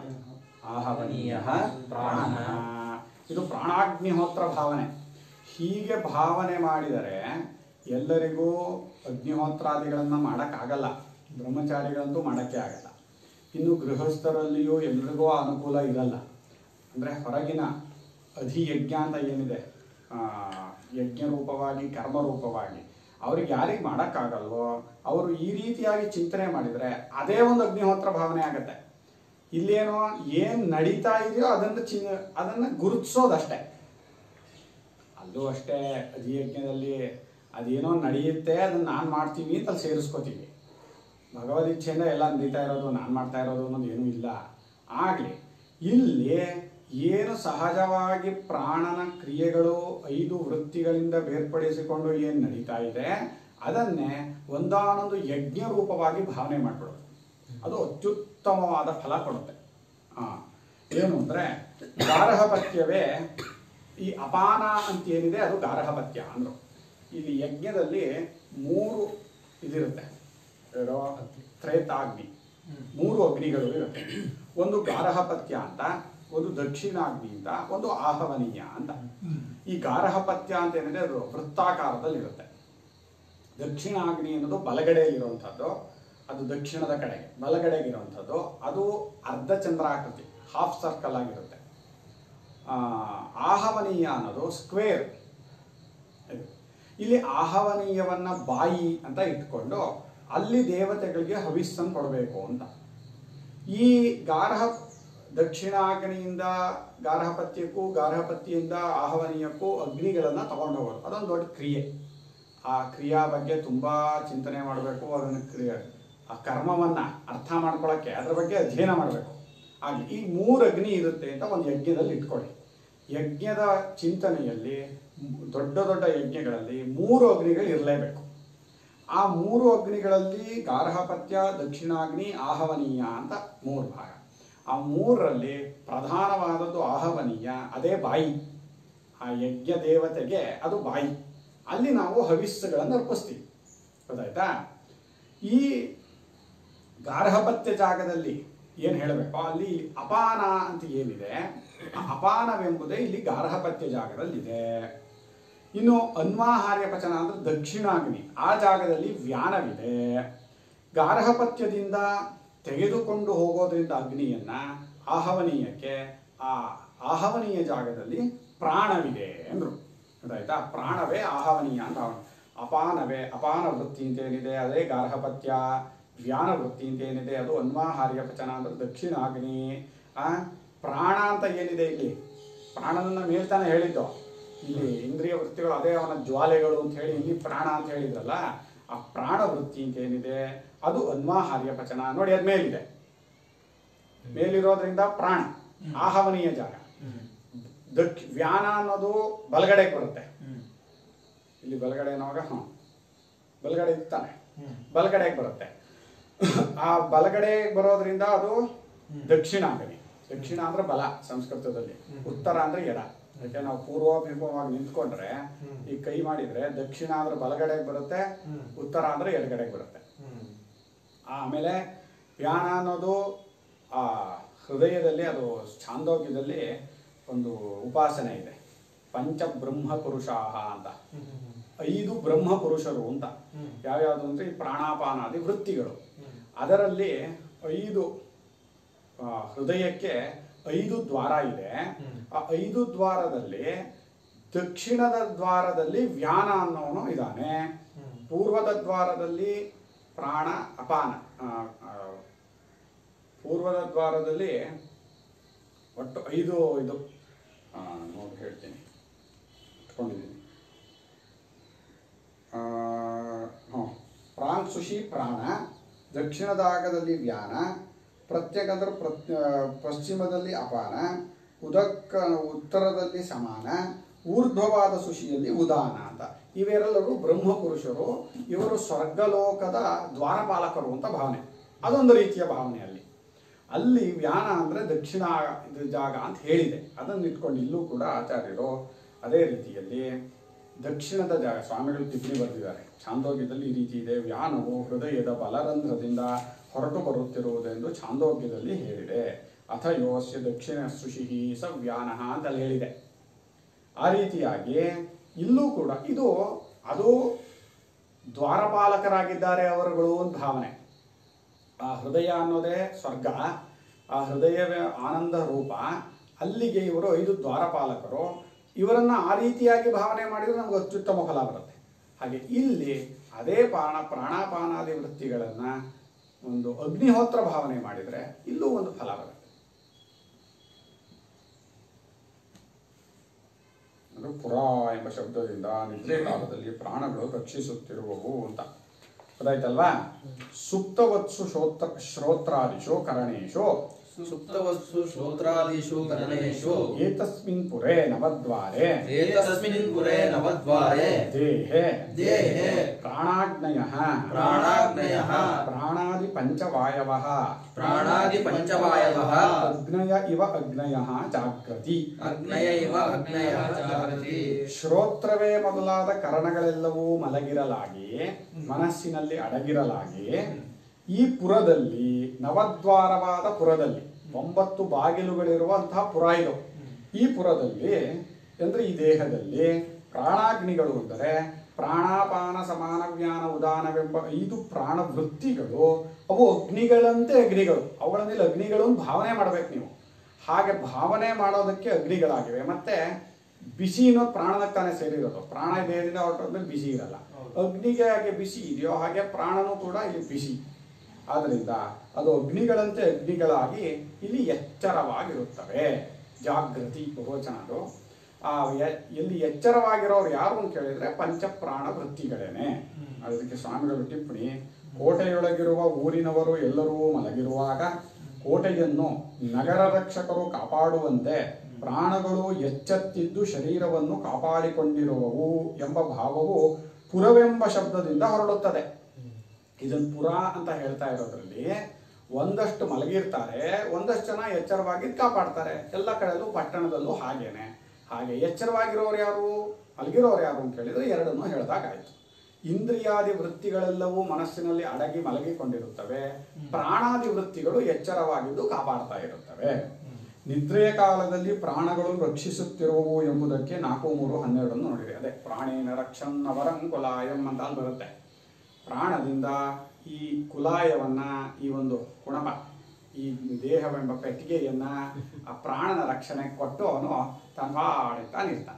Speaker 2: ಆಹವನೀಯ ಪ್ರಾಣ
Speaker 1: ಪ್ರಾಣ.
Speaker 2: ಇದು ಪ್ರಾಣಾಗ್ನಿಹೋತ್ರ ಭಾವನೆ ಹೀಗೆ ಭಾವನೆ ಮಾಡಿದರೆ ಎಲ್ಲರಿಗೂ ಅಗ್ನಿಹೋತ್ರಾದಿಗಳನ್ನು ಮಾಡೋಕ್ಕಾಗಲ್ಲ ಬ್ರಹ್ಮಚಾರಿಗಳಂತೂ ಮಾಡೋಕ್ಕೆ ಆಗಲ್ಲ ಇನ್ನು ಗೃಹಸ್ಥರಲ್ಲಿಯೂ ಎಲ್ರಿಗೂ ಆ ಅನುಕೂಲ ಇರಲ್ಲ ಅಂದರೆ ಹೊರಗಿನ ಅಧಿಯಜ್ಞ ಅಂತ ಏನಿದೆ ಆ, ಯಜ್ಞ ರೂಪವಾಗಿ ಕರ್ಮ ರೂಪವಾಗಿ ಅವ್ರಿಗೆ ಯಾರಿಗೆ ಮಾಡೋಕ್ಕಾಗಲ್ವೋ ಅವರು ಈ ರೀತಿಯಾಗಿ ಚಿಂತನೆ ಮಾಡಿದರೆ ಅದೇ ಒಂದು ಅಗ್ನಿಹೋತ್ರ ಭಾವನೆ ಆಗತ್ತೆ ಇಲ್ಲೇನೋ ಏನು ನಡೀತಾ ಇದೆಯೋ ಅದನ್ನು ಚಿ ಅದನ್ನು ಗುರುತಿಸೋದಷ್ಟೇ ಅಲ್ಲೂ ಅಷ್ಟೇ ಅಧಿಯಜ್ಞದಲ್ಲಿ ಅದೇನೋ ನಡೆಯುತ್ತೆ ಅದನ್ನು ನಾನು ಮಾಡ್ತೀವಿ ಅಂತ ಅಲ್ಲಿ ಸೇರಿಸ್ಕೋತೀವಿ ಭಗವದ್ ಇಚ್ಛೆಯಿಂದ ಎಲ್ಲ ನಡೀತಾ ಇರೋದು ನಾನು ಮಾಡ್ತಾ ಇರೋದು ಅನ್ನೋದು ಏನೂ ಇಲ್ಲ ಆಗಲಿ ಇಲ್ಲಿ ಏನು ಸಹಜವಾಗಿ ಪ್ರಾಣನ ಕ್ರಿಯೆಗಳು ಐದು ವೃತ್ತಿಗಳಿಂದ ಬೇರ್ಪಡಿಸಿಕೊಂಡು ಏನು ನಡೀತಾ ಇದೆ ಅದನ್ನೇ ಒಂದಾನೊಂದು ಯಜ್ಞ ರೂಪವಾಗಿ ಭಾವನೆ ಮಾಡಿಬಿಡೋದು ಅದು ಅತ್ಯುತ್ತಮವಾದ ಫಲ ಕೊಡುತ್ತೆ ಆ, ಏನು ಅಂದರೆ ಗಾರ್ಹಪತ್ಯವೇ ಈ ಅಪಾನ ಅಂತ ಏನಿದೆ ಅದು ಗಾರ್ಹಪತ್ಯ ಅಂದರು ಇಲ್ಲಿ ಯಜ್ಞದಲ್ಲಿ ಮೂರು ಇದಿರುತ್ತೆ ಏನೋ ತ್ರೇತಾಗ್ನಿ ಮೂರು ಅಗ್ನಿಗಳು ಇರುತ್ತೆ ಒಂದು ಗಾರಹಪತ್ಯ ಅಂತ ಒಂದು ದಕ್ಷಿಣಾಗ್ನಿ ಅಂತ ಒಂದು ಆಹವನೀಯ ಅಂತ ಈ ಗಾರಹಪತ್ಯ ಅಂತ ಏನಿದೆ ಅದು ವೃತ್ತಾಕಾರದಲ್ಲಿ ಇರುತ್ತೆ ದಕ್ಷಿಣಾಗ್ನಿ ಅನ್ನೋದು ಬಲಗಡೆಯಲ್ಲಿರುವಂಥದ್ದು ಅದು ದಕ್ಷಿಣದ ಕಡೆಗೆ ಬಲಗಡೆಗಿರುವಂಥದ್ದು ಅದು ಅರ್ಧ ಚಂದ್ರಾಕೃತಿ ಹಾಫ್ ಸರ್ಕಲ್ ಆಗಿರುತ್ತೆ ಆ, ಆಹವನೀಯ ಅನ್ನೋದು ಸ್ಕ್ವೇರ್ ಇದು. ಇಲ್ಲಿ ಆಹವನೀಯವನ್ನ ಬಾಯಿ ಅಂತ ಇಟ್ಕೊಂಡು ಅಲ್ಲಿ ದೇವತೆಗಳಿಗೆ ಹವಿಸ್ಸನ್ನು ಕೊಡಬೇಕು ಅಂತ ಈ ಗಾರ್ಹ ದಕ್ಷಿಣಾಗ್ನಿಯಿಂದ ಗಾರ್ಹಪತ್ಯಕ್ಕೂ ಗಾರ್ಹಪತ್ಯದಿಂದ ಆಹವನೀಯಕ್ಕೂ ಅಗ್ನಿಗಳನ್ನ ತಗೊಂಡು ಹೋಗೋದು ಅದೊಂದು ದೊಡ್ಡ ಕ್ರಿಯೆ ಆ ಕ್ರಿಯಾ ಬಗ್ಗೆ ತುಂಬಾ ಚಿಂತನೆ ಮಾಡಬೇಕು ಅದನ್ನು ಕ್ರಿಯೆ ಆ ಕರ್ಮವನ್ನ ಅರ್ಥ ಮಾಡ್ಕೊಳ್ಳೋಕ್ಕೆ ಅದ್ರ ಬಗ್ಗೆ ಅಧ್ಯಯನ ಮಾಡಬೇಕು ಹಾಗೆ ಈ ಮೂರು ಅಗ್ನಿ ಇರುತ್ತೆ ಅಂತ ಒಂದು ಯಜ್ಞದಲ್ಲಿ ಇಟ್ಕೊಳ್ಳಿ ಯಜ್ಞದ ಚಿಂತನೆಯಲ್ಲಿ ದೊಡ್ಡ ದೊಡ್ಡ ಯಜ್ಞಗಳಲ್ಲಿ ಮೂರು ಅಗ್ನಿಗಳು ಇರಲೇಬೇಕು ಆ ಮೂರು ಅಗ್ನಿಗಳಲ್ಲಿ ಗಾರ್ಹಪತ್ಯ ದಕ್ಷಿಣಾಗ್ನಿ ಆಹವನೀಯ ಅಂತ ಮೂರು ಭಾಗ ಆ ಮೂರರಲ್ಲಿ ಪ್ರಧಾನವಾದದ್ದು ಆಹವನೀಯ ಅದೇ ಬಾಯಿ ಆ ಯಜ್ಞ ದೇವತೆಗೆ ಅದು ಬಾಯಿ ಅಲ್ಲಿ ನಾವು ಹವಿಸ್ಸುಗಳನ್ನು ಅರ್ಪಿಸ್ತೀವಿ ಗೊತ್ತಾಯ್ತಾ ಈ ಗಾರ್ಹಪತ್ಯ ಜಾಗದಲ್ಲಿ ಏನು ಹೇಳಬೇಕು ಅಲ್ಲಿ ಅಪಾನ ಅಂತ ಏನಿದೆ ಆ ಅಪಾನವೆಂಬುದೇ ಇಲ್ಲಿ ಗಾರ್ಹಪತ್ಯ ಜಾಗದಲ್ಲಿದೆ ಇನ್ನು ಅನ್ವಾಹಾರ್ಯ ಪಚನ ಅಂದ್ರೆ ದಕ್ಷಿಣಾಗ್ನಿ ಆ ಜಾಗದಲ್ಲಿ ವ್ಯಾನವಿದೆ ಗಾರ್ಹಪತ್ಯದಿಂದ ತೆಗೆದುಕೊಂಡು ಹೋಗೋದ್ರಿಂದ ಅಗ್ನಿಯನ್ನ ಆಹವನೀಯಕ್ಕೆ ಆ ಆಹವನೀಯ ಜಾಗದಲ್ಲಿ ಪ್ರಾಣವಿದೆ ಅಂದ್ರು ಗೊತ್ತಾಯ್ತಾ ಪ್ರಾಣವೇ ಆಹವನೀಯ ಅಂತ ಅವನು ಅಪಾನವೇ ಅಪಾನ ವೃತ್ತಿ ಅಂತ ಏನಿದೆ ಅದೇ ಗಾರ್ಹಪತ್ಯ ವ್ಯಾನ ವೃತ್ತಿ ಅಂತ ಏನಿದೆ ಅದು ಅನ್ವಾಹಾರ್ಯ ಪಚನ ಅಂದ್ರೆ ದಕ್ಷಿಣಾಗ್ನಿ ಆ ಪ್ರಾಣ ಅಂತ ಏನಿದೆ ಇಲ್ಲಿ ಪ್ರಾಣನನ್ನ ಮೇಲ್ತಾನೆ ಹೇಳಿದ್ದು ಇಲ್ಲಿ ಇಂದ್ರಿಯ ವೃತ್ತಿಗಳು ಅದೇ ಅವನ ಜ್ವಾಲೆಗಳು ಅಂತ ಹೇಳಿ ಇಲ್ಲಿ ಪ್ರಾಣ ಅಂತ ಹೇಳಿದ್ರಲ್ಲ ಆ ಪ್ರಾಣ ವೃತ್ತಿ ಅಂತ ಏನಿದೆ ಅದು ಅನ್ವಾಹಾರ್ಯ ಪಚನ ನೋಡಿ ಅದ್ ಮೇಲಿದೆ ಮೇಲಿರೋದ್ರಿಂದ ಪ್ರಾಣ ಆಹವನೀಯ ಜಾಗ ದಕ್ಷ ವ್ಯಾನ ಅನ್ನೋದು ಬಲಗಡೆಗೆ ಬರುತ್ತೆ ಇಲ್ಲಿ ಬಲಗಡೆ ಅನ್ನೋವಾಗ ಹ್ಞೂ ಬಲಗಡೆ ಇರ್ತಾನೆ ಬಲಗಡೆಗೆ ಬರುತ್ತೆ ಆ ಬಲಗಡೆ ಬರೋದ್ರಿಂದ ಅದು ದಕ್ಷಿಣಾಗಲಿ ದಕ್ಷಿಣ ಅಂದ್ರೆ ಬಲ ಸಂಸ್ಕೃತದಲ್ಲಿ ಉತ್ತರ ಅಂದ್ರೆ ಎಡ ಯಾಕೆ ನಾವು ಪೂರ್ವಾಭಿಮುಖವಾಗಿ ನಿಂತ್ಕೊಂಡ್ರೆ ಈ ಕೈ ಮಾಡಿದ್ರೆ ದಕ್ಷಿಣ ಅಂದ್ರೆ ಬಲಗಡೆಗೆ ಬರುತ್ತೆ ಉತ್ತರ ಅಂದ್ರೆ ಎಡಗಡೆಗೆ ಬರುತ್ತೆ ಆಮೇಲೆ ವ್ಯಾನ ಅನ್ನೋದು ಆ ಹೃದಯದಲ್ಲಿ ಅದು ಛಾಂದೋಗ್ಯದಲ್ಲಿ ಒಂದು ಉಪಾಸನೆ ಇದೆ ಪಂಚ ಬ್ರಹ್ಮ ಪುರುಷಾಹ ಅಂತ ಐದು ಬ್ರಹ್ಮ ಪುರುಷರು ಅಂತ ಯಾವ್ಯಾವುದು ಅಂದ್ರೆ ಈ ಪ್ರಾಣಾಪಾನಾದಿ ವೃತ್ತಿಗಳು ಅದರಲ್ಲಿ ಐದು ಆ, ಹೃದಯಕ್ಕೆ ಐದು ದ್ವಾರ ಇದೆ ಆ ಐದು ದ್ವಾರದಲ್ಲಿ ದಕ್ಷಿಣದ ದ್ವಾರದಲ್ಲಿ ವ್ಯಾನ ಅನ್ನೋನು ಇದ್ದಾನೆ ಪೂರ್ವದ ದ್ವಾರದಲ್ಲಿ ಪ್ರಾಣ ಅಪಾನ ಆ, ಆ, ಪೂರ್ವದ ದ್ವಾರದಲ್ಲಿ ಒಟ್ಟು ಐದು ಇದು ಆ, ನೋಡಿ ಹೇಳ್ತೀನಿ ಇಟ್ಕೊಂಡಿದ್ದೀನಿ ಆ, ಹ್ಮ್. ಪ್ರಾಣ್ ಸುಷಿ ಪ್ರಾಣ ದಕ್ಷಿಣ ಭಾಗದಲ್ಲಿ ವ್ಯಾನ ಪ್ರತ್ಯೇಕ ಅಂದ್ರೆ ಪ್ರತ್ಯ ಪಶ್ಚಿಮದಲ್ಲಿ ಅಪಾನ ಉದಕ್ಕ ಉತ್ತರದಲ್ಲಿ ಸಮಾನ ಊರ್ಧ್ವವಾದ ಸುಷಿಯಲ್ಲಿ ಉದಾನ ಅಂತ ಇವೆರಲ್ಲರೂ ಬ್ರಹ್ಮ ಪುರುಷರು ಇವರು ಸ್ವರ್ಗಲೋಕದ ದ್ವಾರಪಾಲಕರು ಅಂತ ಭಾವನೆ ಅದೊಂದು ರೀತಿಯ ಭಾವನೆ ಅಲ್ಲಿ ಅಲ್ಲಿ ವ್ಯಾನ ಅಂದ್ರೆ ದಕ್ಷಿಣ ಇದು ಜಾಗ ಅಂತ ಹೇಳಿದೆ ಅದನ್ನು ಇಟ್ಕೊಂಡು ಇಲ್ಲೂ ಕೂಡ ಆಚಾರ್ಯರು ಅದೇ ರೀತಿಯಲ್ಲಿ ದಕ್ಷಿಣದ ಜಾಗ ಸ್ವಾಮಿಗಳು ಟಿಪ್ಪಣಿ ಬರೆದಿದ್ದಾರೆ ಛಾಂದೋಗ್ಯದಲ್ಲಿ ಈ ರೀತಿ ಇದೆ ವ್ಯಾನವು ಹೃದಯದ ಬಲರಂಧ್ರದಿಂದ ಹೊರಟು ಬರುತ್ತಿರುವುದೆಂದು ಛಾಂದೋಗ್ಯದಲ್ಲಿ ಹೇಳಿದೆ ಅಥ ಯೋಸ್ಯ ದಕ್ಷಿಣ ಸುಷಿ ಸ ವ್ಯಾನಃ ಅಂತ ಅಲ್ಲಿ ಹೇಳಿದೆ ಆ ರೀತಿಯಾಗಿ ಇಲ್ಲೂ ಕೂಡ ಇದು ಅದು ದ್ವಾರಪಾಲಕರಾಗಿದ್ದಾರೆ ಅವರುಗಳು ಅಂತ ಭಾವನೆ ಆ ಹೃದಯ ಅನ್ನೋದೇ ಸ್ವರ್ಗ ಆ ಹೃದಯವೇ ಆನಂದ ರೂಪ ಅಲ್ಲಿಗೆ ಇವರು ಐದು ದ್ವಾರಪಾಲಕರು ಇವರನ್ನ ಆ ರೀತಿಯಾಗಿ ಭಾವನೆ ಮಾಡಿದ್ರೆ ನಮ್ಗೆ ಅತ್ಯುತ್ತಮ ಫಲ ಬರುತ್ತೆ ಹಾಗೆ ಇಲ್ಲಿ ಅದೇ ಪ್ರಾಣ ಪ್ರಾಣಾಪಾನಾದಿ ವೃತ್ತಿಗಳನ್ನ ಒಂದು ಅಗ್ನಿಹೋತ್ರ ಭಾವನೆ ಮಾಡಿದ್ರೆ ಇಲ್ಲೂ ಒಂದು ಫಲ ಬರುತ್ತೆ ಅದು ಪುರ ಎಂಬ ಶಬ್ದದಿಂದ ನಿದ್ರೆ ಕಾಲದಲ್ಲಿ ಪ್ರಾಣಗಳು ರಕ್ಷಿಸುತ್ತಿರುವವು ಅಂತ ಗೊತ್ತಾಯ್ತಲ್ವಾ ಸುಪ್ತವತ್ಸು ಶ್ರೋತ್ರ ಶ್ರೋತ್ರಾದಿಶು ಕರಣೇಶು
Speaker 1: ಸುಪ್ತವತ್ಸು ಶ್ರೋತ್ರಾದಿಷು ಕರಣೇಷು
Speaker 2: ಏತಸ್ಮಿನ್ ಪುರೇ ನವದ್ವಾರೆ
Speaker 1: ಏತಸ್ಮಿನ್ ಪುರೇ ನವದ್ವಾರೆ
Speaker 2: ದೇಹೆ
Speaker 1: ದೇಹೆ
Speaker 2: ಪ್ರಾಣಾಗ್ನಯಃ
Speaker 1: ಪ್ರಾಣಾಗ್ನಯಃ
Speaker 2: ಪ್ರಾಣಾದಿ ಪಂಚವಾಯವಃ
Speaker 1: ಪ್ರಾಣಾದಿ ಪಂಚವಾಯವಃ
Speaker 2: ಅಗ್ನಯ ಇವ ಅಗ್ನಯಃ ಜಾಗೃತಿ
Speaker 1: ಅಗ್ನಯ ಇವ ಅಗ್ನಯ ಜಾಗೃತಿ
Speaker 2: ಶ್ರೋತ್ರವೇ ಮೊದಲಾದ ಕರಣಗಳೆಲ್ಲವೂ ಮಲಗಿರಲಾಗಿ ಮನಸ್ಸಿನಲ್ಲಿ ಅಡಗಿರಲಾಗಿ ಈ ಪುರದಲ್ಲಿ ನವದ್ವಾರವಾದ ಪುರದಲ್ಲಿ ಒಂಬತ್ತು ಬಾಗಿಲುಗಳಿರುವಂತಹ ಪುರ ಇದು ಈ ಪುರದಲ್ಲಿ ಅಂದ್ರೆ ಈ ದೇಹದಲ್ಲಿ ಪ್ರಾಣಾಗ್ನಿಗಳು ಅಂದರೆ ಪ್ರಾಣಾಪಾನ ಸಮಾನ ಜ್ಞಾನ ಉದಾನವೆಂಬ ಐದು ಪ್ರಾಣ ವೃತ್ತಿಗಳು ಅವು ಅಗ್ನಿಗಳಂತೆ ಅಗ್ನಿಗಳು ಅವುಗಳ ಮೇಲೆ ಅಗ್ನಿಗಳು ಅಂತ ಭಾವನೆ ಮಾಡ್ಬೇಕು ನೀವು ಹಾಗೆ ಭಾವನೆ ಮಾಡೋದಕ್ಕೆ ಅಗ್ನಿಗಳಾಗಿವೆ ಮತ್ತೆ ಬಿಸಿ ಅನ್ನೋದು ಪ್ರಾಣನಕ್ಕೆ ತಾನೇ ಸೇರಿರೋದು ಪ್ರಾಣ ದೇಹದಿಂದ ಹೊರಟೋದ್ಮೇಲೆ ಬಿಸಿ ಇರಲ್ಲ ಅಗ್ನಿಗೆ ಹಾಗೆ ಬಿಸಿ ಇದೆಯೋ ಹಾಗೆ ಪ್ರಾಣನೂ ಕೂಡ ಇಲ್ಲಿ ಬಿಸಿ ಆದ್ರಿಂದ ಅದು ಅಗ್ನಿಗಳಂತೆ ಅಗ್ನಿಗಳಾಗಿ ಇಲ್ಲಿ ಎಚ್ಚರವಾಗಿರುತ್ತವೆ ಜಾಗೃತಿ ಬಹುವಚನ ಅದು ಆ ಎ- ಇಲ್ಲಿ ಎಚ್ಚರವಾಗಿರೋರು ಯಾರು ಅಂತ ಕೇಳಿದ್ರೆ ಪಂಚಪ್ರಾಣ ವೃತ್ತಿಗಳೇನೆ ಅದಕ್ಕೆ ಸ್ವಾಮಿಗಳು ಟಿಪ್ಪಣಿ ಕೋಟೆಯೊಳಗಿರುವ ಊರಿನವರು ಎಲ್ಲರೂ ಮಲಗಿರುವಾಗ ಕೋಟೆಯನ್ನು ನಗರ ರಕ್ಷಕರು ಕಾಪಾಡುವಂತೆ ಪ್ರಾಣಗಳು ಎಚ್ಚೆತ್ತಿದ್ದು ಶರೀರವನ್ನು ಕಾಪಾಡಿಕೊಂಡಿರುವವು ಎಂಬ ಭಾವವು ಪುರವೆಂಬ ಶಬ್ದದಿಂದ ಹೊರಡುತ್ತದೆ ಇದನ್ನು ಪುರ ಅಂತ ಹೇಳ್ತಾ ಇರೋದ್ರಲ್ಲಿ ಒಂದಷ್ಟು ಮಲಗಿರ್ತಾರೆ ಒಂದಷ್ಟು ಜನ ಎಚ್ಚರವಾಗಿ ಕಾಪಾಡ್ತಾರೆ ಎಲ್ಲ ಕಡೆಯಲ್ಲೂ ಪಟ್ಟಣದಲ್ಲೂ ಹಾಗೇನೆ ಹಾಗೆ ಎಚ್ಚರವಾಗಿರೋರು ಯಾರು ಮಲಗಿರೋರು ಯಾರು ಅಂತ ಕೇಳಿದ್ರೆ ಎರಡನ್ನೂ ಹೇಳ್ದಾಗಾಯ್ತು ಇಂದ್ರಿಯಾದಿ ವೃತ್ತಿಗಳೆಲ್ಲವೂ ಮನಸ್ಸಿನಲ್ಲಿ ಅಡಗಿ ಮಲಗಿಕೊಂಡಿರುತ್ತವೆ ಪ್ರಾಣಾದಿ ವೃತ್ತಿಗಳು ಎಚ್ಚರವಾಗಿದ್ದು ಕಾಪಾಡ್ತಾ ಇರುತ್ತವೆ ನಿದ್ರೆಯ ಕಾಲದಲ್ಲಿ ಪ್ರಾಣಗಳು ರಕ್ಷಿಸುತ್ತಿರುವವು ಎಂಬುದಕ್ಕೆ ನಾಲ್ಕು ಮೂರು ಹನ್ನೆರಡನ್ನು ನೋಡಿದೆ ಅದೇ ಪ್ರಾಣೇನ ರಕ್ಷನ್ ಅವರಂ ಕುಲಾಯಂ ಅಂತ ಅಲ್ಲಿ ಬರುತ್ತೆ ಪ್ರಾಣದಿಂದ ಈ ಕುಲಾಯವನ್ನ ಈ ಒಂದು ಕುಣಪ ಈ ದೇಹವೆಂಬ ಪೆಟ್ಟಿಗೆಯನ್ನ ಆ ಪ್ರಾಣನ ರಕ್ಷಣೆ ಕೊಟ್ಟು ಅವನು ತಾನು ತಾನಿರ್ತಾನೆ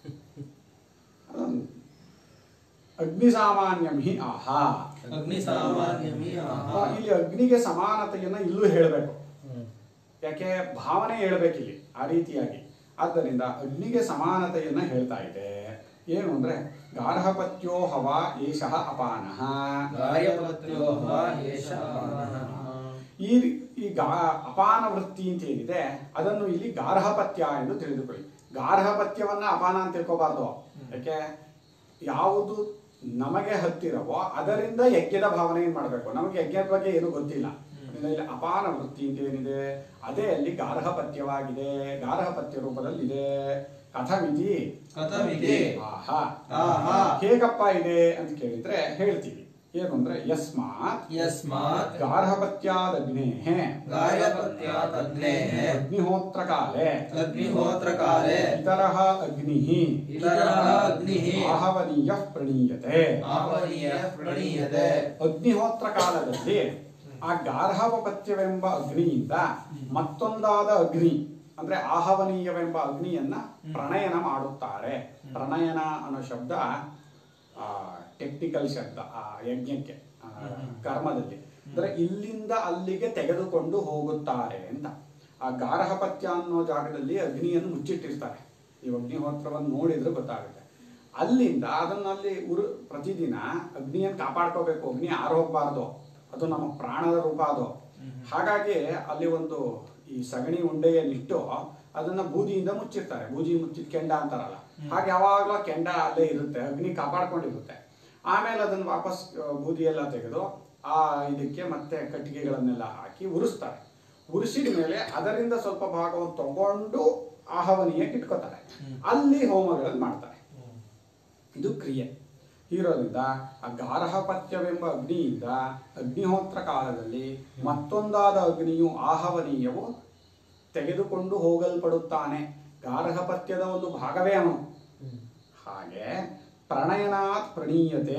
Speaker 2: ಅದೊಂದು ಅಗ್ನಿ ಸಾಮಾನ್ಯಂ ಹಿ ಆಹಾ
Speaker 1: ಅಗ್ನಿ ಸಾಮಾನ್ಯಮಿ
Speaker 2: ಆ, ಇಲ್ಲಿ ಅಗ್ನಿಗೆ ಸಮಾನತೆಯನ್ನ ಇಲ್ಲೂ ಹೇಳಬೇಕು ಯಾಕೆ ಭಾವನೆ ಹೇಳ್ಬೇಕಿಲ್ಲಿ ಆ ರೀತಿಯಾಗಿ ಆದ್ದರಿಂದ ಅಗ್ನಿಗೆ ಸಮಾನತೆಯನ್ನ ಹೇಳ್ತಾ ಇದೆ ಏನು ಅಂದ್ರೆ ಗಾರ್ಹಪತ್ಯೋ ಹವ ಏಷಃ ಅಪಾನಃ
Speaker 1: ಗಾಯಪತ್ಯೋ ವಾ ಏಷ ಅಪಾನಃ.
Speaker 2: ಈ ಈ ಗಾ ಅಪಾನ ವೃತ್ತಿ ಅಂತ ಏನಿದೆ ಅದನ್ನು ಇಲ್ಲಿ ಗಾರ್ಹಪತ್ಯ ಎಂದು ತಿಳಿದುಕೊಳ್ಳಿ ಗಾರ್ಹಪತ್ಯವನ್ನ ಅಪಾನ ಅಂತ ತಿಳ್ಕೋಬಾರ್ದು ಯಾಕೆ ಯಾವುದು ನಮಗೆ ಹತ್ತಿರವೋ ಅದರಿಂದ ಯಜ್ಞದ ಭಾವನೆ ಏನ್ ಮಾಡಬೇಕು ನಮಗೆ ಯಜ್ಞದ ಬಗ್ಗೆ ಏನು ಗೊತ್ತಿಲ್ಲ ಅದರಿಂದ ಇಲ್ಲಿ ಅಪಾನ ವೃತ್ತಿ ಅಂತ ಏನಿದೆ ಅದೇ ಅಲ್ಲಿ ಗಾರ್ಹಪತ್ಯವಾಗಿದೆ ಗಾರ್ಹಪತ್ಯ ರೂಪದಲ್ಲಿದೆ ಕಥಮಿತಿ
Speaker 1: ಕಥಮಿತಿ
Speaker 2: ಆಹಾ
Speaker 1: ಆಹಾ.
Speaker 2: ಹೇಗಪ್ಪ ಇದೆ ಅಂತ ಕೇಳಿದ್ರೆ ಹೇಳ್ತೀವಿ ಏನು ಅಂದ್ರೆ ಯಸ್ಮಾತ್
Speaker 1: ಯಸ್ಮಾತ್
Speaker 2: ಗಾರ್ಹಪತ್ಯಾದಗ್ನೇಃ
Speaker 1: ಗಾಯಪತ್ಯಾದಗ್ನೇಃ
Speaker 2: ಅಗ್ನಿಹೋತ್ರ ಕಾಲೇ
Speaker 1: ಅಗ್ನಿಹೋತ್ರ ಕಾಲೇ
Speaker 2: ಇತರಃ ಅಗ್ನಿಃ
Speaker 1: ಇತರಃ ಅಗ್ನಿಃ
Speaker 2: ಆಹವನೀಯ ಪ್ರಣೀಯತೆ
Speaker 1: ಆಹ್ವನೀಯ ಪ್ರಣೀಯತೆ
Speaker 2: ಅಗ್ನಿಹೋತ್ರ ಕಾಲದಲ್ಲಿ ಆ ಗಾರ್ಹವಪತ್ಯವೆಂಬ ಅಗ್ನಿಯಿಂದ ಮತ್ತೊಂದಾದ ಅಗ್ನಿ ಅಂದ್ರೆ ಆಹವನೀಯವೆಂಬ ಅಗ್ನಿಯನ್ನ ಪ್ರಣಯನ ಮಾಡುತ್ತಾರೆ ಪ್ರಣಯನ ಅನ್ನೋ ಶಬ್ದ ಟೆಕ್ನಿಕಲ್ ಶಬ್ದ ಆ ಯಜ್ಞಕ್ಕೆ ಆ, ಕರ್ಮದಲ್ಲಿ ಅಂದ್ರೆ ಇಲ್ಲಿಂದ ಅಲ್ಲಿಗೆ ತೆಗೆದುಕೊಂಡು ಹೋಗುತ್ತಾರೆ ಅಂತ ಆ ಗಾರ್ಹಪತ್ಯ ಅನ್ನೋ ಜಾಗದಲ್ಲಿ ಅಗ್ನಿಯನ್ನು ಮುಚ್ಚಿಟ್ಟಿರ್ತಾರೆ ಈ ಅಗ್ನಿಹೋತ್ರವನ್ನು ನೋಡಿದ್ರೆ ಗೊತ್ತಾಗುತ್ತೆ ಅಲ್ಲಿಂದ ಅದನ್ನ ಅಲ್ಲಿ ಉರು ಪ್ರತಿದಿನ ಅಗ್ನಿಯನ್ನು ಕಾಪಾಡ್ಕೋಬೇಕು ಅಗ್ನಿ ಆರು ಹೋಗ್ಬಾರ್ದು ಅದು ನಮ್ಮ ಪ್ರಾಣದ ರೂಪ ಅದು ಹಾಗಾಗಿ ಅಲ್ಲಿ ಒಂದು ಈ ಸಗಣಿ ಉಂಡೆಯನ್ನಿಟ್ಟು ಅದನ್ನ ಬೂದಿಯಿಂದ ಮುಚ್ಚಿರ್ತಾರೆ ಬೂದಿ ಮುಚ್ಚಿದ ಕೆಂಡ ಅಂತಾರಲ್ಲ ಹಾಗೆ ಯಾವಾಗಲೂ ಆ ಕೆಂಡ ಅಲ್ಲೇ ಇರುತ್ತೆ ಅಗ್ನಿ ಕಾಪಾಡ್ಕೊಂಡಿರುತ್ತೆ ಆಮೇಲೆ ಅದನ್ನ ವಾಪಸ್ ಆ, ಬೂದಿ ಎಲ್ಲ ತೆಗೆದು ಆ ಇದಕ್ಕೆ ಮತ್ತೆ ಕಟ್ಟಿಗೆಗಳನ್ನೆಲ್ಲ ಹಾಕಿ ಉರಿಸ್ತಾರೆ ಉರಿಸಿದ ಮೇಲೆ ಅದರಿಂದ ಸ್ವಲ್ಪ ಭಾಗವನ್ನು ತಗೊಂಡು ಆಹವನೀಯಕ್ಕೆ ಇಟ್ಕೋತಾರೆ ಅಲ್ಲಿ ಹೋಮಗಳನ್ನು ಮಾಡ್ತಾರೆ ಇದು ಕ್ರಿಯೆ ಇರೋದ್ರಿಂದ ಆ ಗಾರ್ಹಪತ್ಯವೆಂಬ ಅಗ್ನಿಯಿಂದ ಅಗ್ನಿಹೋತ್ರ ಕಾಲದಲ್ಲಿ ಮತ್ತೊಂದಾದ ಅಗ್ನಿಯು ಆಹವನೀಯವು ತೆಗೆದುಕೊಂಡು ಹೋಗಲ್ಪಡುತ್ತಾನೆ ಗಾರ್ಹಪತ್ಯದ ಒಂದು ಭಾಗವೇ ಅವನು ಹಾಗೆ ಪ್ರಣಯನಾತ್ ಪ್ರಣೀಯತೆ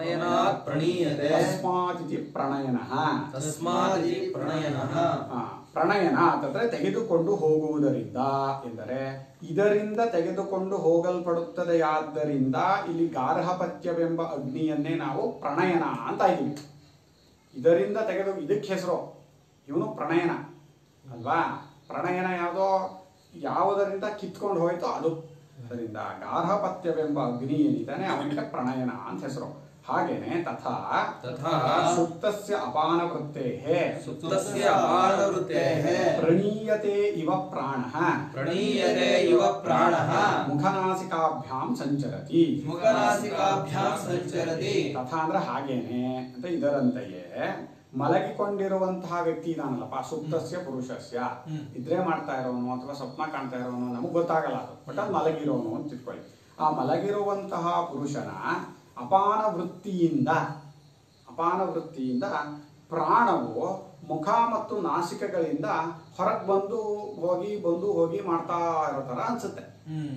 Speaker 1: ಪ್ರಣಯನಾತ್ ಪ್ರಣೀಯತೆ
Speaker 2: ತಸ್ಮಾತಿಥಿ ಪ್ರಣಯನಃ
Speaker 1: ತಸ್ಮಾದಿತಿ ಪ್ರಣಯನಃ
Speaker 2: ಆ, ಪ್ರಣಯನ ಅಂತಂದ್ರೆ ತೆಗೆದುಕೊಂಡು ಹೋಗುವುದರಿಂದ ಎಂದರೆ ಇದರಿಂದ ತೆಗೆದುಕೊಂಡು ಹೋಗಲ್ಪಡುತ್ತದೆಯಾದ್ದರಿಂದ ಇಲ್ಲಿ ಗಾರ್ಹಪತ್ಯವೆಂಬ ಅಗ್ನಿಯನ್ನೇ ನಾವು ಪ್ರಣಯನ ಅಂತ ಇದ್ದೀವಿ ಇದರಿಂದ ತೆಗೆದು ಇದಕ್ಕೆ ಹೆಸರು ಇವನು ಪ್ರಣಯನ ಅಲ್ವಾ ಪ್ರಣಯನ ಯಾವುದೋ ಯಾವುದರಿಂದ ಕಿತ್ಕೊಂಡು ಹೋಯ್ತೋ ಅದು ಅದರಿಂದ ಗಾರ್ಹಪತ್ಯವೆಂಬ ಅಗ್ನಿ ಏನಿದ್ದಾನೆ ಅವನಿಗೆ ಪ್ರಣಯನ ಅಂತ ಹೆಸರು ಹಾಗೇನೆ ತಥಾ
Speaker 3: ತಥಾ
Speaker 2: ಸುಪ್ತಸ್ಯ ಅಪಾನ ವೃತ್ತೇಹೇ
Speaker 3: ಸುಪ್ತಸ್ಯ ಅಪಾನವೃತ್ತೇಃ
Speaker 2: ಪ್ರಣೀಯತೆ ಇವ ಪ್ರಾಣಃ
Speaker 3: ಪ್ರಣೀಯತೆ ಇವ ಪ್ರಾಣಃ
Speaker 2: ಮುಖನಾಸಿಕಾಭ್ಯಾಂ ಸಂಚರತಿ
Speaker 3: ಮುಖನಾಸಿಕಾಭ್ಯಾಂ ಸಂಚರತಿ
Speaker 2: ತಥಾ ಅಂದ್ರೆ ಹಾಗೇನೆ ಅಂತ ಇದರಂತೆಯೇ ಮಲಗಿಕೊಂಡಿರುವಂತಹ ವ್ಯಕ್ತಿ ಇದಾನಲ್ಲಪ್ಪ ಸುಪ್ತಸ್ಯ ಪುರುಷಸ್ಯ ಇದ್ರೆ ಮಾಡ್ತಾ ಇರೋನು ಅಥವಾ ಸ್ವಪ್ನ ಕಾಣ್ತಾ ಇರೋನು ನಮಗೆ ಗೊತ್ತಾಗಲ್ಲ ಅದು ಬಟ್ ಅದು ಮಲಗಿರೋನು ಅಂತ ತಿಳ್ಕೊಳ್ಳಿ ಆ ಮಲಗಿರುವಂತಹ ಪುರುಷನ ಅಪಾನ ವೃತ್ತಿಯಿಂದ ಅಪಾನ ವೃತ್ತಿಯಿಂದ ಪ್ರಾಣವು ಮುಖ ಮತ್ತು ನಾಸಿಕಗಳಿಂದ ಹೊರಗೆ ಬಂದು ಹೋಗಿ ಬಂದು ಹೋಗಿ ಮಾಡ್ತಾ ಇರೋ ಥರ ಅನ್ಸುತ್ತೆ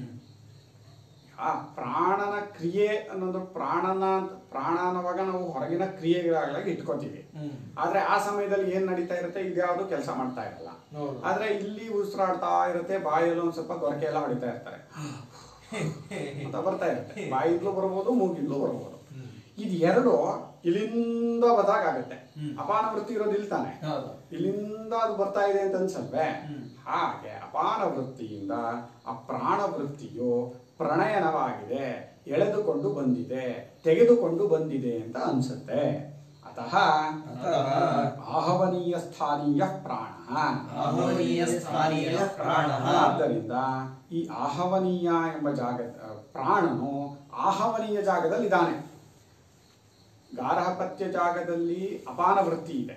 Speaker 2: ಆ ಪ್ರಾಣನ ಕ್ರಿಯೆ ಅನ್ನೋದು ಪ್ರಾಣನ ಪ್ರಾಣ ಅನ್ನುವಾಗ ನಾವು ಹೊರಗಿನ ಕ್ರಿಯೆಗಳಾಗಿ ಇಟ್ಕೋತೀವಿ ಆದ್ರೆ ಆ ಸಮಯದಲ್ಲಿ ಏನ್ ನಡೀತಾ ಇರುತ್ತೆ ಇದ್ಯಾವುದು ಕೆಲಸ ಮಾಡ್ತಾ ಇರಲ್ಲ
Speaker 4: ಹೌದು.
Speaker 2: ಆದ್ರೆ ಇಲ್ಲಿ ಉಸಿರಾಡ್ತಾ ಇರುತ್ತೆ ಬಾಯಲ್ಲಿ ಒಂದ್ ಸ್ವಲ್ಪ ಗೊರಕೆ ಎಲ್ಲ ಹೊಡಿತಾ ಇರ್ತಾರೆ ಅಂತ ಬರ್ತಾ ಇರುತ್ತೆ ಬಾಯಿಂದಲೂ ಬರ್ಬೋದು ಮೂಗಿಂದಲೂ ಬರ್ಬೋದು ಇದು ಎರಡು ಇಲ್ಲಿಂದ ಬದಾಗ ಆಗುತ್ತೆ ಅಪಾನ ವೃತ್ತಿ ಇರೋದು ಇಲ್ಲಿ ತಾನೆ
Speaker 4: ಹೌದು.
Speaker 2: ಇಲ್ಲಿಂದ ಅದು ಬರ್ತಾ ಇದೆ ಅಂತ ಅನ್ಸಲ್ವೇ
Speaker 4: ಹ್ಮ್.
Speaker 2: ಹಾಗೆ ಅಪಾನ ವೃತ್ತಿಯಿಂದ ಆ ಪ್ರಾಣ ವೃತ್ತಿಯು ಪ್ರಣಯನವಾಗಿದೆ ಎಳೆದುಕೊಂಡು ಬಂದಿದೆ ತೆಗೆದುಕೊಂಡು ಬಂದಿದೆ ಅಂತ ಅನ್ಸುತ್ತೆ ಅತಃ
Speaker 3: ಅತಃ
Speaker 2: ಆಹವನೀಯ ಸ್ಥಾನೀಯ ಪ್ರಾಣ
Speaker 3: ಆಹವನೀಯ ಸ್ಥಾನೀಯ ಪ್ರಾಣಃ
Speaker 2: ಆದ್ದರಿಂದ ಈ ಆಹವನೀಯ ಎಂಬ ಜಾಗ ಪ್ರಾಣನು ಆಹವನೀಯ ಜಾಗದಲ್ಲಿ ಇದ್ದಾನೆ ಗಾರ್ಹಪತ್ಯ ಜಾಗದಲ್ಲಿ ಅಪಾನ ವೃತ್ತಿ ಇದೆ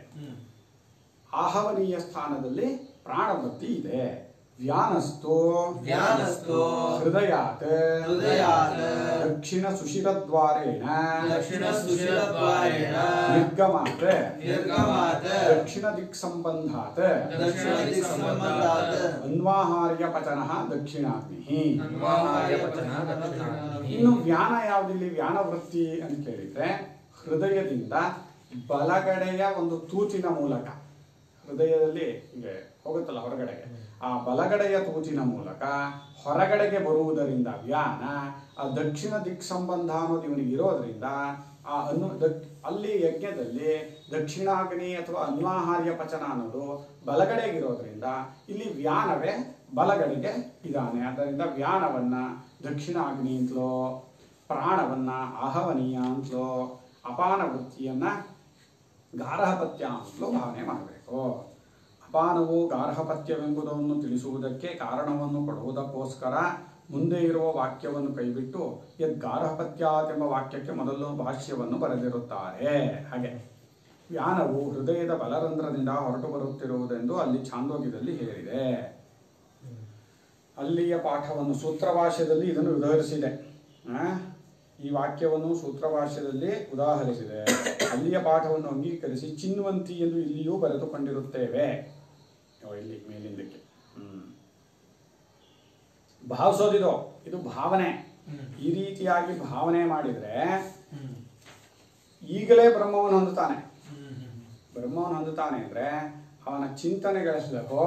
Speaker 2: ಆಹವನೀಯ ಸ್ಥಾನದಲ್ಲಿ ಪ್ರಾಣವೃತ್ತಿ ಇದೆ ವ್ಯಾನಸ್ತು
Speaker 3: ವ್ಯಾನಸ್ತು
Speaker 2: ಹೃದಯಾತ್
Speaker 3: ಹೃದಯಾತ್
Speaker 2: ದಕ್ಷಿಣ ಸುಶಿರದ್ವಾರೇಣ
Speaker 3: ದಕ್ಷಿಣ ಸುಶಿರದ್ವಾರೇಣ
Speaker 2: ನಿರ್ಗಮಾತ್
Speaker 3: ನಿರ್ಗಮಾತ್
Speaker 2: ದಕ್ಷಿಣ ದಿಕ್ ಸಂಬಂಧಾತ್
Speaker 3: ದಕ್ಷಿಣ ದಿಕ್ ಸಂಬಂಧಾತ್
Speaker 2: ಅನ್ವಾಹಾರ್ಯ ಪಚನ ದಕ್ಷಿಣಾಗ್ನಿ
Speaker 3: ಅನ್ವಾಹಾರ್ಯ ಪಚನ ದಕ್ಷಿಣಾಗ್ನಿ.
Speaker 2: ಇನ್ನು ವ್ಯಾನ ಯಾವುದಿಲ್ಲಿ ವ್ಯಾನ ವೃತ್ತಿ ಅಂತ ಕೇಳಿದ್ರೆ ಹೃದಯದಿಂದ ಬಲಗಡೆಯ ಒಂದು ತೂತಿನ ಮೂಲಕ ಹೃದಯದಲ್ಲಿ ಹೀಗೆ ಹೋಗುತ್ತಲ್ಲ ಹೊರಗಡೆಗೆ ಆ ಬಲಗಡೆಯ ತೂತಿನ ಮೂಲಕ ಹೊರಗಡೆಗೆ ಬರುವುದರಿಂದ ವ್ಯಾನ ಆ ದಕ್ಷಿಣ ದಿಕ್ ಸಂಬಂಧ ಅನ್ನೋದು ಇವನಿಗೆ ಇರೋದ್ರಿಂದ ಆ ಅನ್ನು ದಕ್ ಅಲ್ಲಿ ಯಜ್ಞದಲ್ಲಿ ದಕ್ಷಿಣಾಗ್ನಿ ಅಥವಾ ಅನ್ವಾಹಾರ್ಯ ಪಚನ ಅನ್ನೋದು ಬಲಗಡೆಗಿರೋದ್ರಿಂದ ಇಲ್ಲಿ ವ್ಯಾನವೇ ಬಲಗಡೆಗೆ ಇದ್ದಾನೆ ಆದ್ದರಿಂದ ವ್ಯಾನವನ್ನ ದಕ್ಷಿಣಾಗ್ನಿ ಅಂತಲೋ ಪ್ರಾಣವನ್ನ ಆಹವನೀಯ ಅಂತಲೋ ಅಪಾನ ವೃತ್ತಿಯನ್ನ ಗಾರ್ಹಪತ್ಯ ಅಂತಲೂ ಭಾವನೆ ಮಾಡಬೇಕು ಅಪಾನವು ಗಾರ್ಹಪತ್ಯವೆಂಬುದನ್ನು ತಿಳಿಸುವುದಕ್ಕೆ ಕಾರಣವನ್ನು ಕೊಡುವುದಕ್ಕೋಸ್ಕರ ಮುಂದೆ ಇರುವ ವಾಕ್ಯವನ್ನು ಕೈಬಿಟ್ಟು ಯದ್ ಗಾರ್ಹಪತ್ಯಾತ್ ಎಂಬ ವಾಕ್ಯಕ್ಕೆ ಮೊದಲು ಭಾಷ್ಯವನ್ನು ಬರೆದಿರುತ್ತಾರೆ ಹಾಗೆ ವ್ಯಾನವು ಹೃದಯದ ಬಲರಂಧ್ರದಿಂದ ಹೊರಟು ಬರುತ್ತಿರುವುದೆಂದು ಅಲ್ಲಿ ಛಾಂದೋಗ್ಯದಲ್ಲಿ ಹೇಳಿದೆ ಅಲ್ಲಿಯ ಪಾಠವನ್ನು ಸೂತ್ರಭಾಷ್ಯದಲ್ಲಿ ಇದನ್ನು ಉದಾಹರಿಸಿದೆ ಆ? ಈ ವಾಕ್ಯವನ್ನು ಸೂತ್ರಭಾಷ್ಯದಲ್ಲಿ ಉದಾಹರಿಸಿದೆ ಅಲ್ಲಿಯ ಪಾಠವನ್ನು ಅಂಗೀಕರಿಸಿ ಚಿನ್ವಂತಿ ಎಂದು ಇಲ್ಲಿಯೂ ಬರೆದುಕೊಂಡಿರುತ್ತೇವೆ ಓ, ಇಲ್ಲಿ ಮೇಲಿಂದಕ್ಕೆ ಹ್ಮ್ ಭಾವಿಸೋದಿದು ಇದು ಭಾವನೆ ಈ ರೀತಿಯಾಗಿ ಭಾವನೆ ಮಾಡಿದ್ರೆ ಈಗಲೇ ಬ್ರಹ್ಮವನ್ನು ಹೊಂದುತ್ತಾನೆ ಬ್ರಹ್ಮವನ್ನು ಹೊಂದುತ್ತಾನೆ ಅಂದ್ರೆ ಅವನ ಚಿಂತನೆಗಳೆಲ್ಲವೋ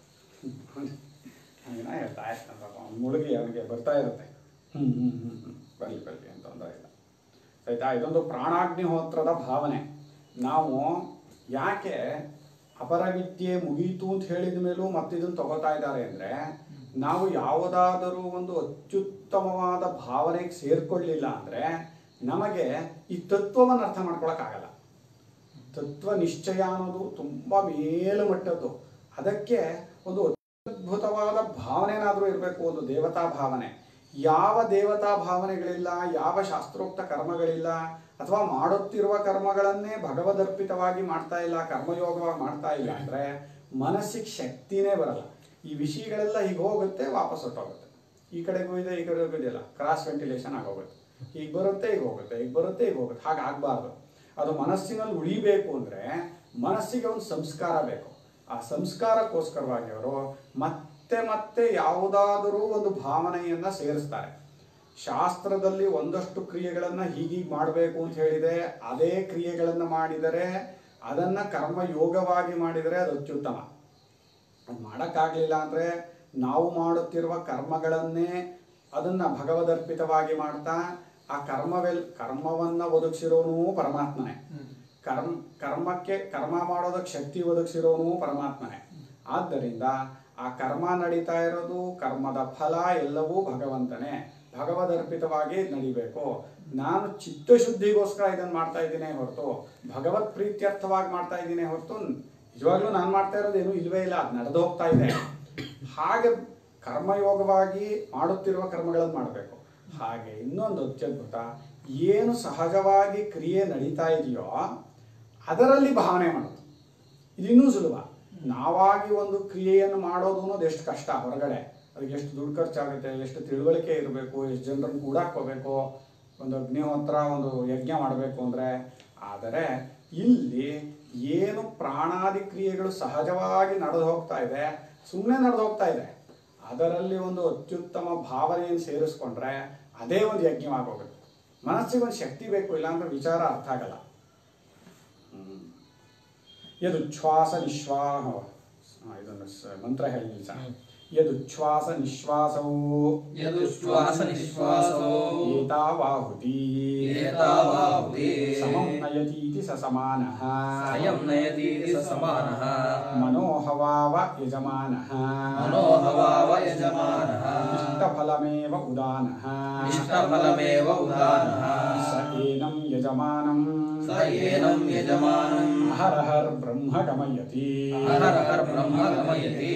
Speaker 2: ಏನೋ ಹೇಳ್ತಾ ಇರ್ತಾನೆ ಪಾಪ ಅವ್ನ ಮುಳುಗಿ ಅವನಿಗೆ ಬರ್ತಾ ಇರುತ್ತೆ ಹ್ಮ್ ಹ್ಮ್ ಹ್ಮ್ ಹ್ಮ್ ಬರಲಿ ಬರಲಿ ಅಂತ ತೊಂದರೆ ಇಲ್ಲ ಆಯ್ತಾ ಇದೊಂದು ಪ್ರಾಣಾಗ್ನಿಹೋತ್ರದ ಭಾವನೆ ನಾವು ಯಾಕೆ ಅಪರವಿದ್ಯೆ ಮುಗೀತು ಅಂತ ಹೇಳಿದ ಮೇಲೂ ಮತ್ತಿದನ್ನು ತಗೋತಾ ಇದ್ದಾರೆ ಅಂದ್ರೆ ನಾವು ಯಾವುದಾದರೂ ಒಂದು ಅತ್ಯುತ್ತಮವಾದ ಭಾವನೆಗೆ ಸೇರ್ಕೊಳ್ಳಿಲ್ಲ ಅಂದ್ರೆ ನಮಗೆ ಈ ತತ್ವವನ್ನು ಅರ್ಥ ಮಾಡ್ಕೊಳಕ್ಕಾಗಲ್ಲ ತತ್ವ ನಿಶ್ಚಯ ಅನ್ನೋದು ತುಂಬಾ ಮೇಲುಮಟ್ಟದ್ದು ಅದಕ್ಕೆ ಒಂದು ಅದ್ಭುತವಾದ ಭಾವನೆನಾದ್ರೂ ಇರಬೇಕು ಒಂದು ದೇವತಾ ಭಾವನೆ ಯಾವ ದೇವತಾ ಭಾವನೆಗಳಿಲ್ಲ ಯಾವ ಶಾಸ್ತ್ರೋಕ್ತ ಕರ್ಮಗಳಿಲ್ಲ ಅಥವಾ ಮಾಡುತ್ತಿರುವ ಕರ್ಮಗಳನ್ನೇ ಭಗವದರ್ಪಿತವಾಗಿ ಮಾಡ್ತಾ ಇಲ್ಲ ಕರ್ಮಯೋಗವಾಗಿ ಮಾಡ್ತಾ ಇಲ್ಲ ಅಂದ್ರೆ ಮನಸ್ಸಿಗೆ ಶಕ್ತಿನೇ ಬರಲ್ಲ ಈ ವಿಷಯಗಳೆಲ್ಲ ಹೀಗೆ ಹೋಗುತ್ತೆ ವಾಪಸ್ ಹೊಟ್ಟೋಗುತ್ತೆ ಈ ಕಡೆಗೂ ಇದೆ ಈ ಕಡೆಗೂ ಇದೆಯಲ್ಲ ಕ್ರಾಸ್ ವೆಂಟಿಲೇಷನ್ ಆಗೋಗುತ್ತೆ ಈಗ ಬರುತ್ತೆ ಈಗ ಹೋಗುತ್ತೆ ಈಗ ಬರುತ್ತೆ ಈಗ ಹೋಗುತ್ತೆ ಹಾಗೆ ಆಗ್ಬಾರ್ದು ಅದು ಮನಸ್ಸಿನಲ್ಲಿ ಉಳಿಬೇಕು ಅಂದ್ರೆ ಮನಸ್ಸಿಗೆ ಒಂದು ಸಂಸ್ಕಾರ ಬೇಕು ಆ ಸಂಸ್ಕಾರಕ್ಕೋಸ್ಕರವಾಗಿ ಅವರು ಮತ್ತೆ ಮತ್ತೆ ಯಾವುದಾದರೂ ಒಂದು ಭಾವನೆಯನ್ನ ಸೇರಿಸ್ತಾರೆ ಶಾಸ್ತ್ರದಲ್ಲಿ ಒಂದಷ್ಟು ಕ್ರಿಯೆಗಳನ್ನ ಹೀಗೀಗೆ ಮಾಡಬೇಕು ಅಂತ ಹೇಳಿದೆ ಅದೇ ಕ್ರಿಯೆಗಳನ್ನ ಮಾಡಿದರೆ ಅದನ್ನ ಕರ್ಮ ಯೋಗವಾಗಿ ಮಾಡಿದರೆ ಅದು ಅತ್ಯುತ್ತಮ ಅದು ಮಾಡೋಕ್ಕಾಗಲಿಲ್ಲ ಅಂದರೆ ನಾವು ಮಾಡುತ್ತಿರುವ ಕರ್ಮಗಳನ್ನೇ ಅದನ್ನ ಭಗವದರ್ಪಿತವಾಗಿ ಮಾಡ್ತಾ ಆ ಕರ್ಮವೆಲ್ ಕರ್ಮವನ್ನ ಒದಗಿಸಿರೋನು ಪರಮಾತ್ಮನೇ ಕರ್ಮ ಕರ್ಮಕ್ಕೆ ಕರ್ಮ ಮಾಡೋದಕ್ಕೆ ಶಕ್ತಿ ಒದಗಿಸಿರೋನು ಪರಮಾತ್ಮನೇ ಆದ್ದರಿಂದ ಆ ಕರ್ಮ ನಡೀತಾ ಇರೋದು ಕರ್ಮದ ಫಲ ಎಲ್ಲವೂ ಭಗವಂತನೇ ಭಗವದರ್ಪಿತವಾಗಿ ನಡಿಬೇಕು ನಾನು ಚಿತ್ತಶುದ್ಧಿಗೋಸ್ಕರ ಇದನ್ನು ಮಾಡ್ತಾ ಇದ್ದೀನಿ ಹೊರತು ಭಗವತ್ ಪ್ರೀತ್ಯರ್ಥವಾಗಿ ಮಾಡ್ತಾ ಇದ್ದೀನಿ ಹೊರತು ನಿಜವಾಗ್ಲೂ ನಾನು ಮಾಡ್ತಾ ಇರೋದೇನು ಇಲ್ವೇ ಇಲ್ಲ ಅದು ನಡೆದು ಹೋಗ್ತಾ ಇದೆ ಹಾಗೆ ಕರ್ಮಯೋಗವಾಗಿ ಮಾಡುತ್ತಿರುವ ಕರ್ಮಗಳನ್ನು ಮಾಡಬೇಕು ಹಾಗೆ ಇನ್ನೊಂದು ಅತ್ಯದ್ಭುತ ಏನು ಸಹಜವಾಗಿ ಕ್ರಿಯೆ ನಡೀತಾ ಇದೆಯೋ ಅದರಲ್ಲಿ ಭಾವನೆ ಮಾಡೋದು ಇದು ಇನ್ನೂ ಸುಲಭ ನಾವಾಗಿ ಒಂದು ಕ್ರಿಯೆಯನ್ನು ಮಾಡೋದು ಅನ್ನೋದು ಎಷ್ಟು ಕಷ್ಟ ಹೊರಗಡೆ ಅದಕ್ಕೆ ಎಷ್ಟು ದುಡ್ಡು ಖರ್ಚಾಗುತ್ತೆ ಎಷ್ಟು ತಿಳುವಳಿಕೆ ಇರಬೇಕು ಎಷ್ಟು ಜನರನ್ನು ಕೂಡಾಕೋಬೇಕು ಒಂದು ಅಗ್ನಿಹೋತ್ರ ಒಂದು ಯಜ್ಞ ಮಾಡಬೇಕು ಅಂದರೆ ಆದರೆ ಇಲ್ಲಿ ಏನು ಪ್ರಾಣಾದಿ ಕ್ರಿಯೆಗಳು ಸಹಜವಾಗಿ ನಡೆದು ಹೋಗ್ತಾ ಇದೆ ಸುಮ್ಮನೆ ನಡೆದು ಹೋಗ್ತಾ ಇದೆ ಅದರಲ್ಲಿ ಒಂದು ಅತ್ಯುತ್ತಮ ಭಾವನೆಯನ್ನು ಸೇರಿಸ್ಕೊಂಡ್ರೆ ಅದೇ ಒಂದು ಯಜ್ಞವಾಗೋಗುತ್ತೆ ಮನಸ್ಸಿಗೆ ಒಂದು ಶಕ್ತಿ ಬೇಕು ಇಲ್ಲಾಂದ್ರೆ ವಿಚಾರ ಅರ್ಥ ಆಗಲ್ಲ ಹ್ಮ್. ಯದುಚ್ಛ್ವಾಸ ನಿಶ್ವಾಸ ಇದೊಂದು ಸ- ಮಂತ್ರ ಹೇಳಿ ನಿಲ್ಸೋಣ. ಯದುಚ್ಛ್ವಾಸ ನಿಶ್ವಾಸವು
Speaker 3: ಯದುಶ್ವಾಸ ನಿಶ್ವಾಸೋ
Speaker 2: ಏತಾವಾಹುತಿ
Speaker 3: ಏತಾವಾಹುತಿ
Speaker 2: ಸಮಂ ನಯತೀತಿ ಸ ಸಮಾನಃ
Speaker 3: ಅಯಂ ನಯತೀತಿ ಸ ಸಮಾನಃ
Speaker 2: ಮನೋಹವಾವ ಯಜಮಾನಃ
Speaker 3: ಮನೋಹವಾವ ಯಜಮಾನಃ
Speaker 2: ಇಷ್ಟಫಲಮೇವ ಉದಾನಃ
Speaker 3: ಇಷ್ಟಫಲಮೇವ ಉದಾನಃ
Speaker 2: ಸ ಏನಂ ಯಜಮಾನಂ
Speaker 3: ಸ ಏನಂ ಯಜಮಾನಂ
Speaker 2: ಅಹರಹರ್ ಬ್ರಹ್ಮ ಗಮಯತಿ
Speaker 3: ಅಹರಹರ್ ಬ್ರಹ್ಮ ಗಮಯತಿ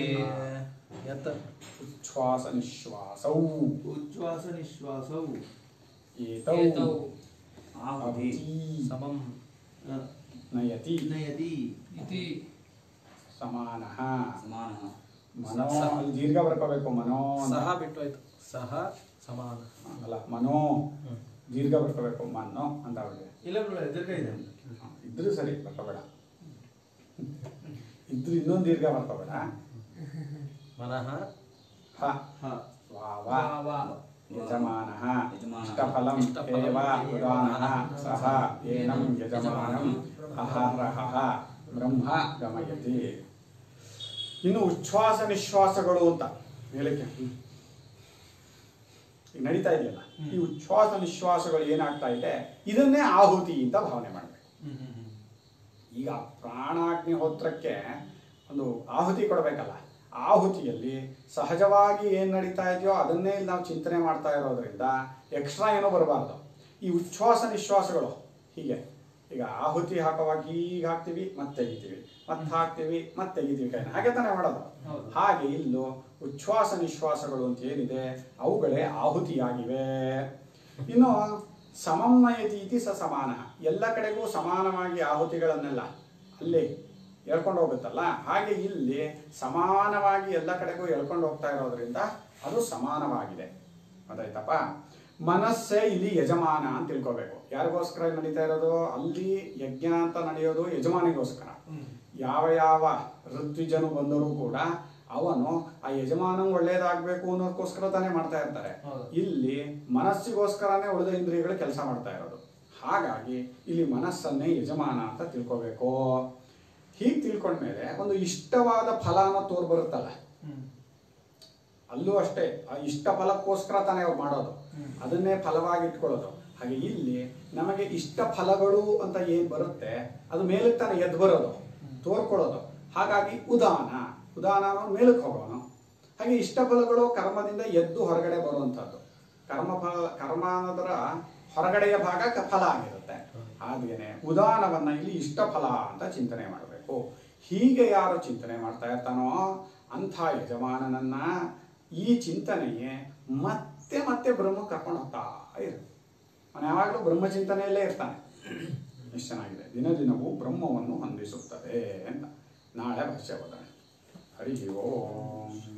Speaker 1: ಯತ್
Speaker 2: ಉಚ್ಛ್ವಾಸ ನಿಶ್ವಾಸೌ
Speaker 4: ಉಚ್ಛ್ವಾಸ ನಿಶ್ವಾಸವು
Speaker 2: ಏತೌ
Speaker 1: ಏತೌ
Speaker 2: ಆಹುತಿ
Speaker 1: ಸಮಂ
Speaker 4: ಅ,
Speaker 2: ನಯತಿ
Speaker 4: ನಯತಿ
Speaker 1: ಇತಿ
Speaker 2: ಸಮಾನಃ
Speaker 3: ಸಮಾನಃ
Speaker 2: ಮನೋ ಅಲ್ಲಿ ದೀರ್ಘ ಬರ್ಕೋಬೇಕು ಮನೋ ಅಂತ.
Speaker 1: ಸಹ ಬಿಟ್ಟು ಆಯ್ತು ಸಹ ಸಮಾನ
Speaker 2: ಅಲ್ಲ ಮನೋ
Speaker 1: ಹ್ಮ್.
Speaker 2: ದೀರ್ಘ ಬರ್ಕೋಬೇಕು ಮನೋ ಅಂತ ಅವಳಿಗೆ
Speaker 4: ಇಲ್ಲ ಬಿಡು ಎದುರ್ಗ ಇದೆ
Speaker 2: ಇದ್ರು ಸರಿ ಬರ್ಕೋಬೇಡ ಇದ್ರು ಇನ್ನೊಂದು ದೀರ್ಘ ಬರ್ಕೋಬೇಡ
Speaker 1: ಮನಃ
Speaker 2: ಹ
Speaker 4: ಹ
Speaker 2: ವಾವ
Speaker 1: ವಾವ.
Speaker 2: ಯಜಮಾನಃ
Speaker 3: ಯಜಮಾನಃ.
Speaker 2: ಇಷ್ಟಫಲಂ
Speaker 1: ಇಷ್ಟಫಲಂ
Speaker 2: ಏವ
Speaker 1: ಏವ
Speaker 2: ಉದಾನಃ ಸಹ ಏನಂ ಯಜಮಾನಂ ಅಹರಹ ಬ್ರಹ್ಮ ಗಮಯತಿ ಇನ್ನು ಉಚ್ಛ್ವಾಸ ನಿಶ್ವಾಸಗಳು ಅಂತ ಹೇಳಕ್ಕೆ ಈಗ ನಡೀತಾ ಇದೆಯಲ್ಲ ಈ ಉಚ್ಛ್ವಾಸ ನಿಶ್ವಾಸಗಳು ಏನಾಗ್ತಾ ಇದೆ ಇದನ್ನೇ ಆಹುತಿ ಅಂತ ಭಾವನೆ ಮಾಡಬೇಕು ಈಗ ಪ್ರಾಣಾಗ್ನಿಹೋತ್ರಕ್ಕೆ ಒಂದು ಆಹುತಿ ಕೊಡಬೇಕಲ್ಲ ಆಹುತಿಯಲ್ಲಿ ಸಹಜವಾಗಿ ಏನು ನಡೀತಾ ಇದೆಯೋ ಅದನ್ನೇ ಇಲ್ಲಿ ನಾವು ಚಿಂತನೆ ಮಾಡ್ತಾ ಇರೋದ್ರಿಂದ ಎಕ್ಸ್ಟ್ರಾ ಏನೋ ಬರಬಾರ್ದು ಈ ಉಚ್ಛ್ವಾಸ ನಿಶ್ವಾಸಗಳು ಹೀಗೆ ಈಗ ಆಹುತಿ ಹಾಕುವಾಗ ಹೀಗೆ ಹಾಕ್ತೀವಿ ಮತ್ತೆ ತೆಗಿತೀವಿ ಮತ್ತೆ ಹಾಕ್ತೀವಿ ಮತ್ತೆ ತೆಗಿತೀವಿ ಕೈನ ಹಾಗೆ ತಾನೇ ಮಾಡೋದು
Speaker 4: ಹೌದು.
Speaker 2: ಹಾಗೆ ಇಲ್ಲೂ ಉಚ್ಛ್ವಾಸ ನಿಶ್ವಾಸಗಳು ಅಂತ ಏನಿದೆ ಅವುಗಳೇ ಆಹುತಿಯಾಗಿವೆ ಇನ್ನು ಸಮನ್ವಯತಿ ಇತಿ ಸ ಸಮಾನ ಎಲ್ಲ ಕಡೆಗೂ ಸಮಾನವಾಗಿ ಆಹುತಿಗಳನ್ನೆಲ್ಲ ಅಲ್ಲಿ ಎಳ್ಕೊಂಡು ಹೋಗುತ್ತಲ್ಲ ಹಾಗೆ ಇಲ್ಲಿ ಸಮಾನವಾಗಿ ಎಲ್ಲ ಕಡೆಗೂ ಎಳ್ಕೊಂಡು ಹೋಗ್ತಾ ಇರೋದ್ರಿಂದ ಅದು ಸಮಾನವಾಗಿದೆ ಗೊತ್ತಾಯ್ತಪ್ಪ ಮನಸ್ಸೇ ಇಲ್ಲಿ ಯಜಮಾನ ಅಂತ ತಿಳ್ಕೊಬೇಕು ಯಾರಿಗೋಸ್ಕರ ನಡೀತಾ ಇರೋದು ಅಲ್ಲಿ ಯಜ್ಞ ಅಂತ ನಡೆಯೋದು ಯಜಮಾನಿಗೋಸ್ಕರ ಯಾವ ಯಾವ ಋತ್ವಿಜನು ಬಂದರೂ ಕೂಡ ಅವನು ಆ ಯಜಮಾನ ಒಳ್ಳೇದಾಗಬೇಕು ಅನ್ನೋದಕ್ಕೋಸ್ಕರ ತಾನೇ ಮಾಡ್ತಾ ಇರ್ತಾರೆ
Speaker 4: ಹೌದು.
Speaker 2: ಇಲ್ಲಿ ಮನಸ್ಸಿಗೋಸ್ಕರನೇ ಉಳಿದ ಇಂದ್ರಿಯಗಳು ಕೆಲಸ ಮಾಡ್ತಾ ಇರೋದು ಹಾಗಾಗಿ ಇಲ್ಲಿ ಮನಸ್ಸನ್ನೇ ಯಜಮಾನ ಅಂತ ತಿಳ್ಕೋಬೇಕು ಹೀಗೆ ತಿಳ್ಕೊಂಡ್ಮೇಲೆ ಒಂದು ಇಷ್ಟವಾದ ಫಲ ಅನ್ನೋ ತೋರ್ ಬರುತ್ತಲ್ಲ ಅಲ್ಲೂ ಅಷ್ಟೇ ಆ ಇಷ್ಟ ಫಲಕ್ಕೋಸ್ಕರ ತಾನೇ ಅವ್ರು ಮಾಡೋದು ಅದನ್ನೇ ಫಲವಾಗಿ ಇಟ್ಕೊಳ್ಳೋದು ಹಾಗೆ ಇಲ್ಲಿ ನಮಗೆ ಇಷ್ಟ ಫಲಗಳು ಅಂತ ಏನ್ ಬರುತ್ತೆ ಅದು ಮೇಲಕ್ಕೆ ತಾನೇ ಎದ್ದು ಬರೋದು ತೋರ್ಕೊಳ್ಳೋದು ಹಾಗಾಗಿ ಉದಾನ ಉದಾನ ಅನ್ನೋ ಮೇಲಕ್ಕೆ ಹೋಗೋನು ಹಾಗೆ ಇಷ್ಟ ಫಲಗಳು ಕರ್ಮದಿಂದ ಎದ್ದು ಹೊರಗಡೆ ಬರುವಂಥದ್ದು ಕರ್ಮ ಫಲ ಕರ್ಮ ಅನ್ನೋದರ ಹೊರಗಡೆಯ ಭಾಗ ಕ- ಫಲ ಆಗಿರುತ್ತೆ ಹಾಗೇನೆ ಉದಾನವನ್ನ ಇಲ್ಲಿ ಇಷ್ಟ ಫಲ ಅಂತ ಚಿಂತನೆ ಮಾಡಬೇಕು ಹೀಗೆ ಯಾರು ಚಿಂತನೆ ಮಾಡ್ತಾ ಇರ್ತಾನೋ ಅಂಥ ಯಜಮಾನನನ್ನ ಈ ಚಿಂತನೆಯೇ ಮತ್ತೆ ಮತ್ತೆ ಬ್ರಹ್ಮ ಕರ್ಕೊಂಡು ಹೋಗ್ತಾ ಇರುತ್ತೆ ಅವನು ಯಾವಾಗಲೂ ಬ್ರಹ್ಮ ಚಿಂತನೆಯಲ್ಲೇ ಇರ್ತಾನೆ ಎಷ್ಟು ಚೆನ್ನಾಗಿದೆ ದಿನ ದಿನವೂ ಬ್ರಹ್ಮವನ್ನು ಹೊಂದಿಸುತ್ತದೆ ಅಂತ ನಾಳೆ ಭಾಷ್ಯ ಓದೋಣ ಹರಿ ಓಂ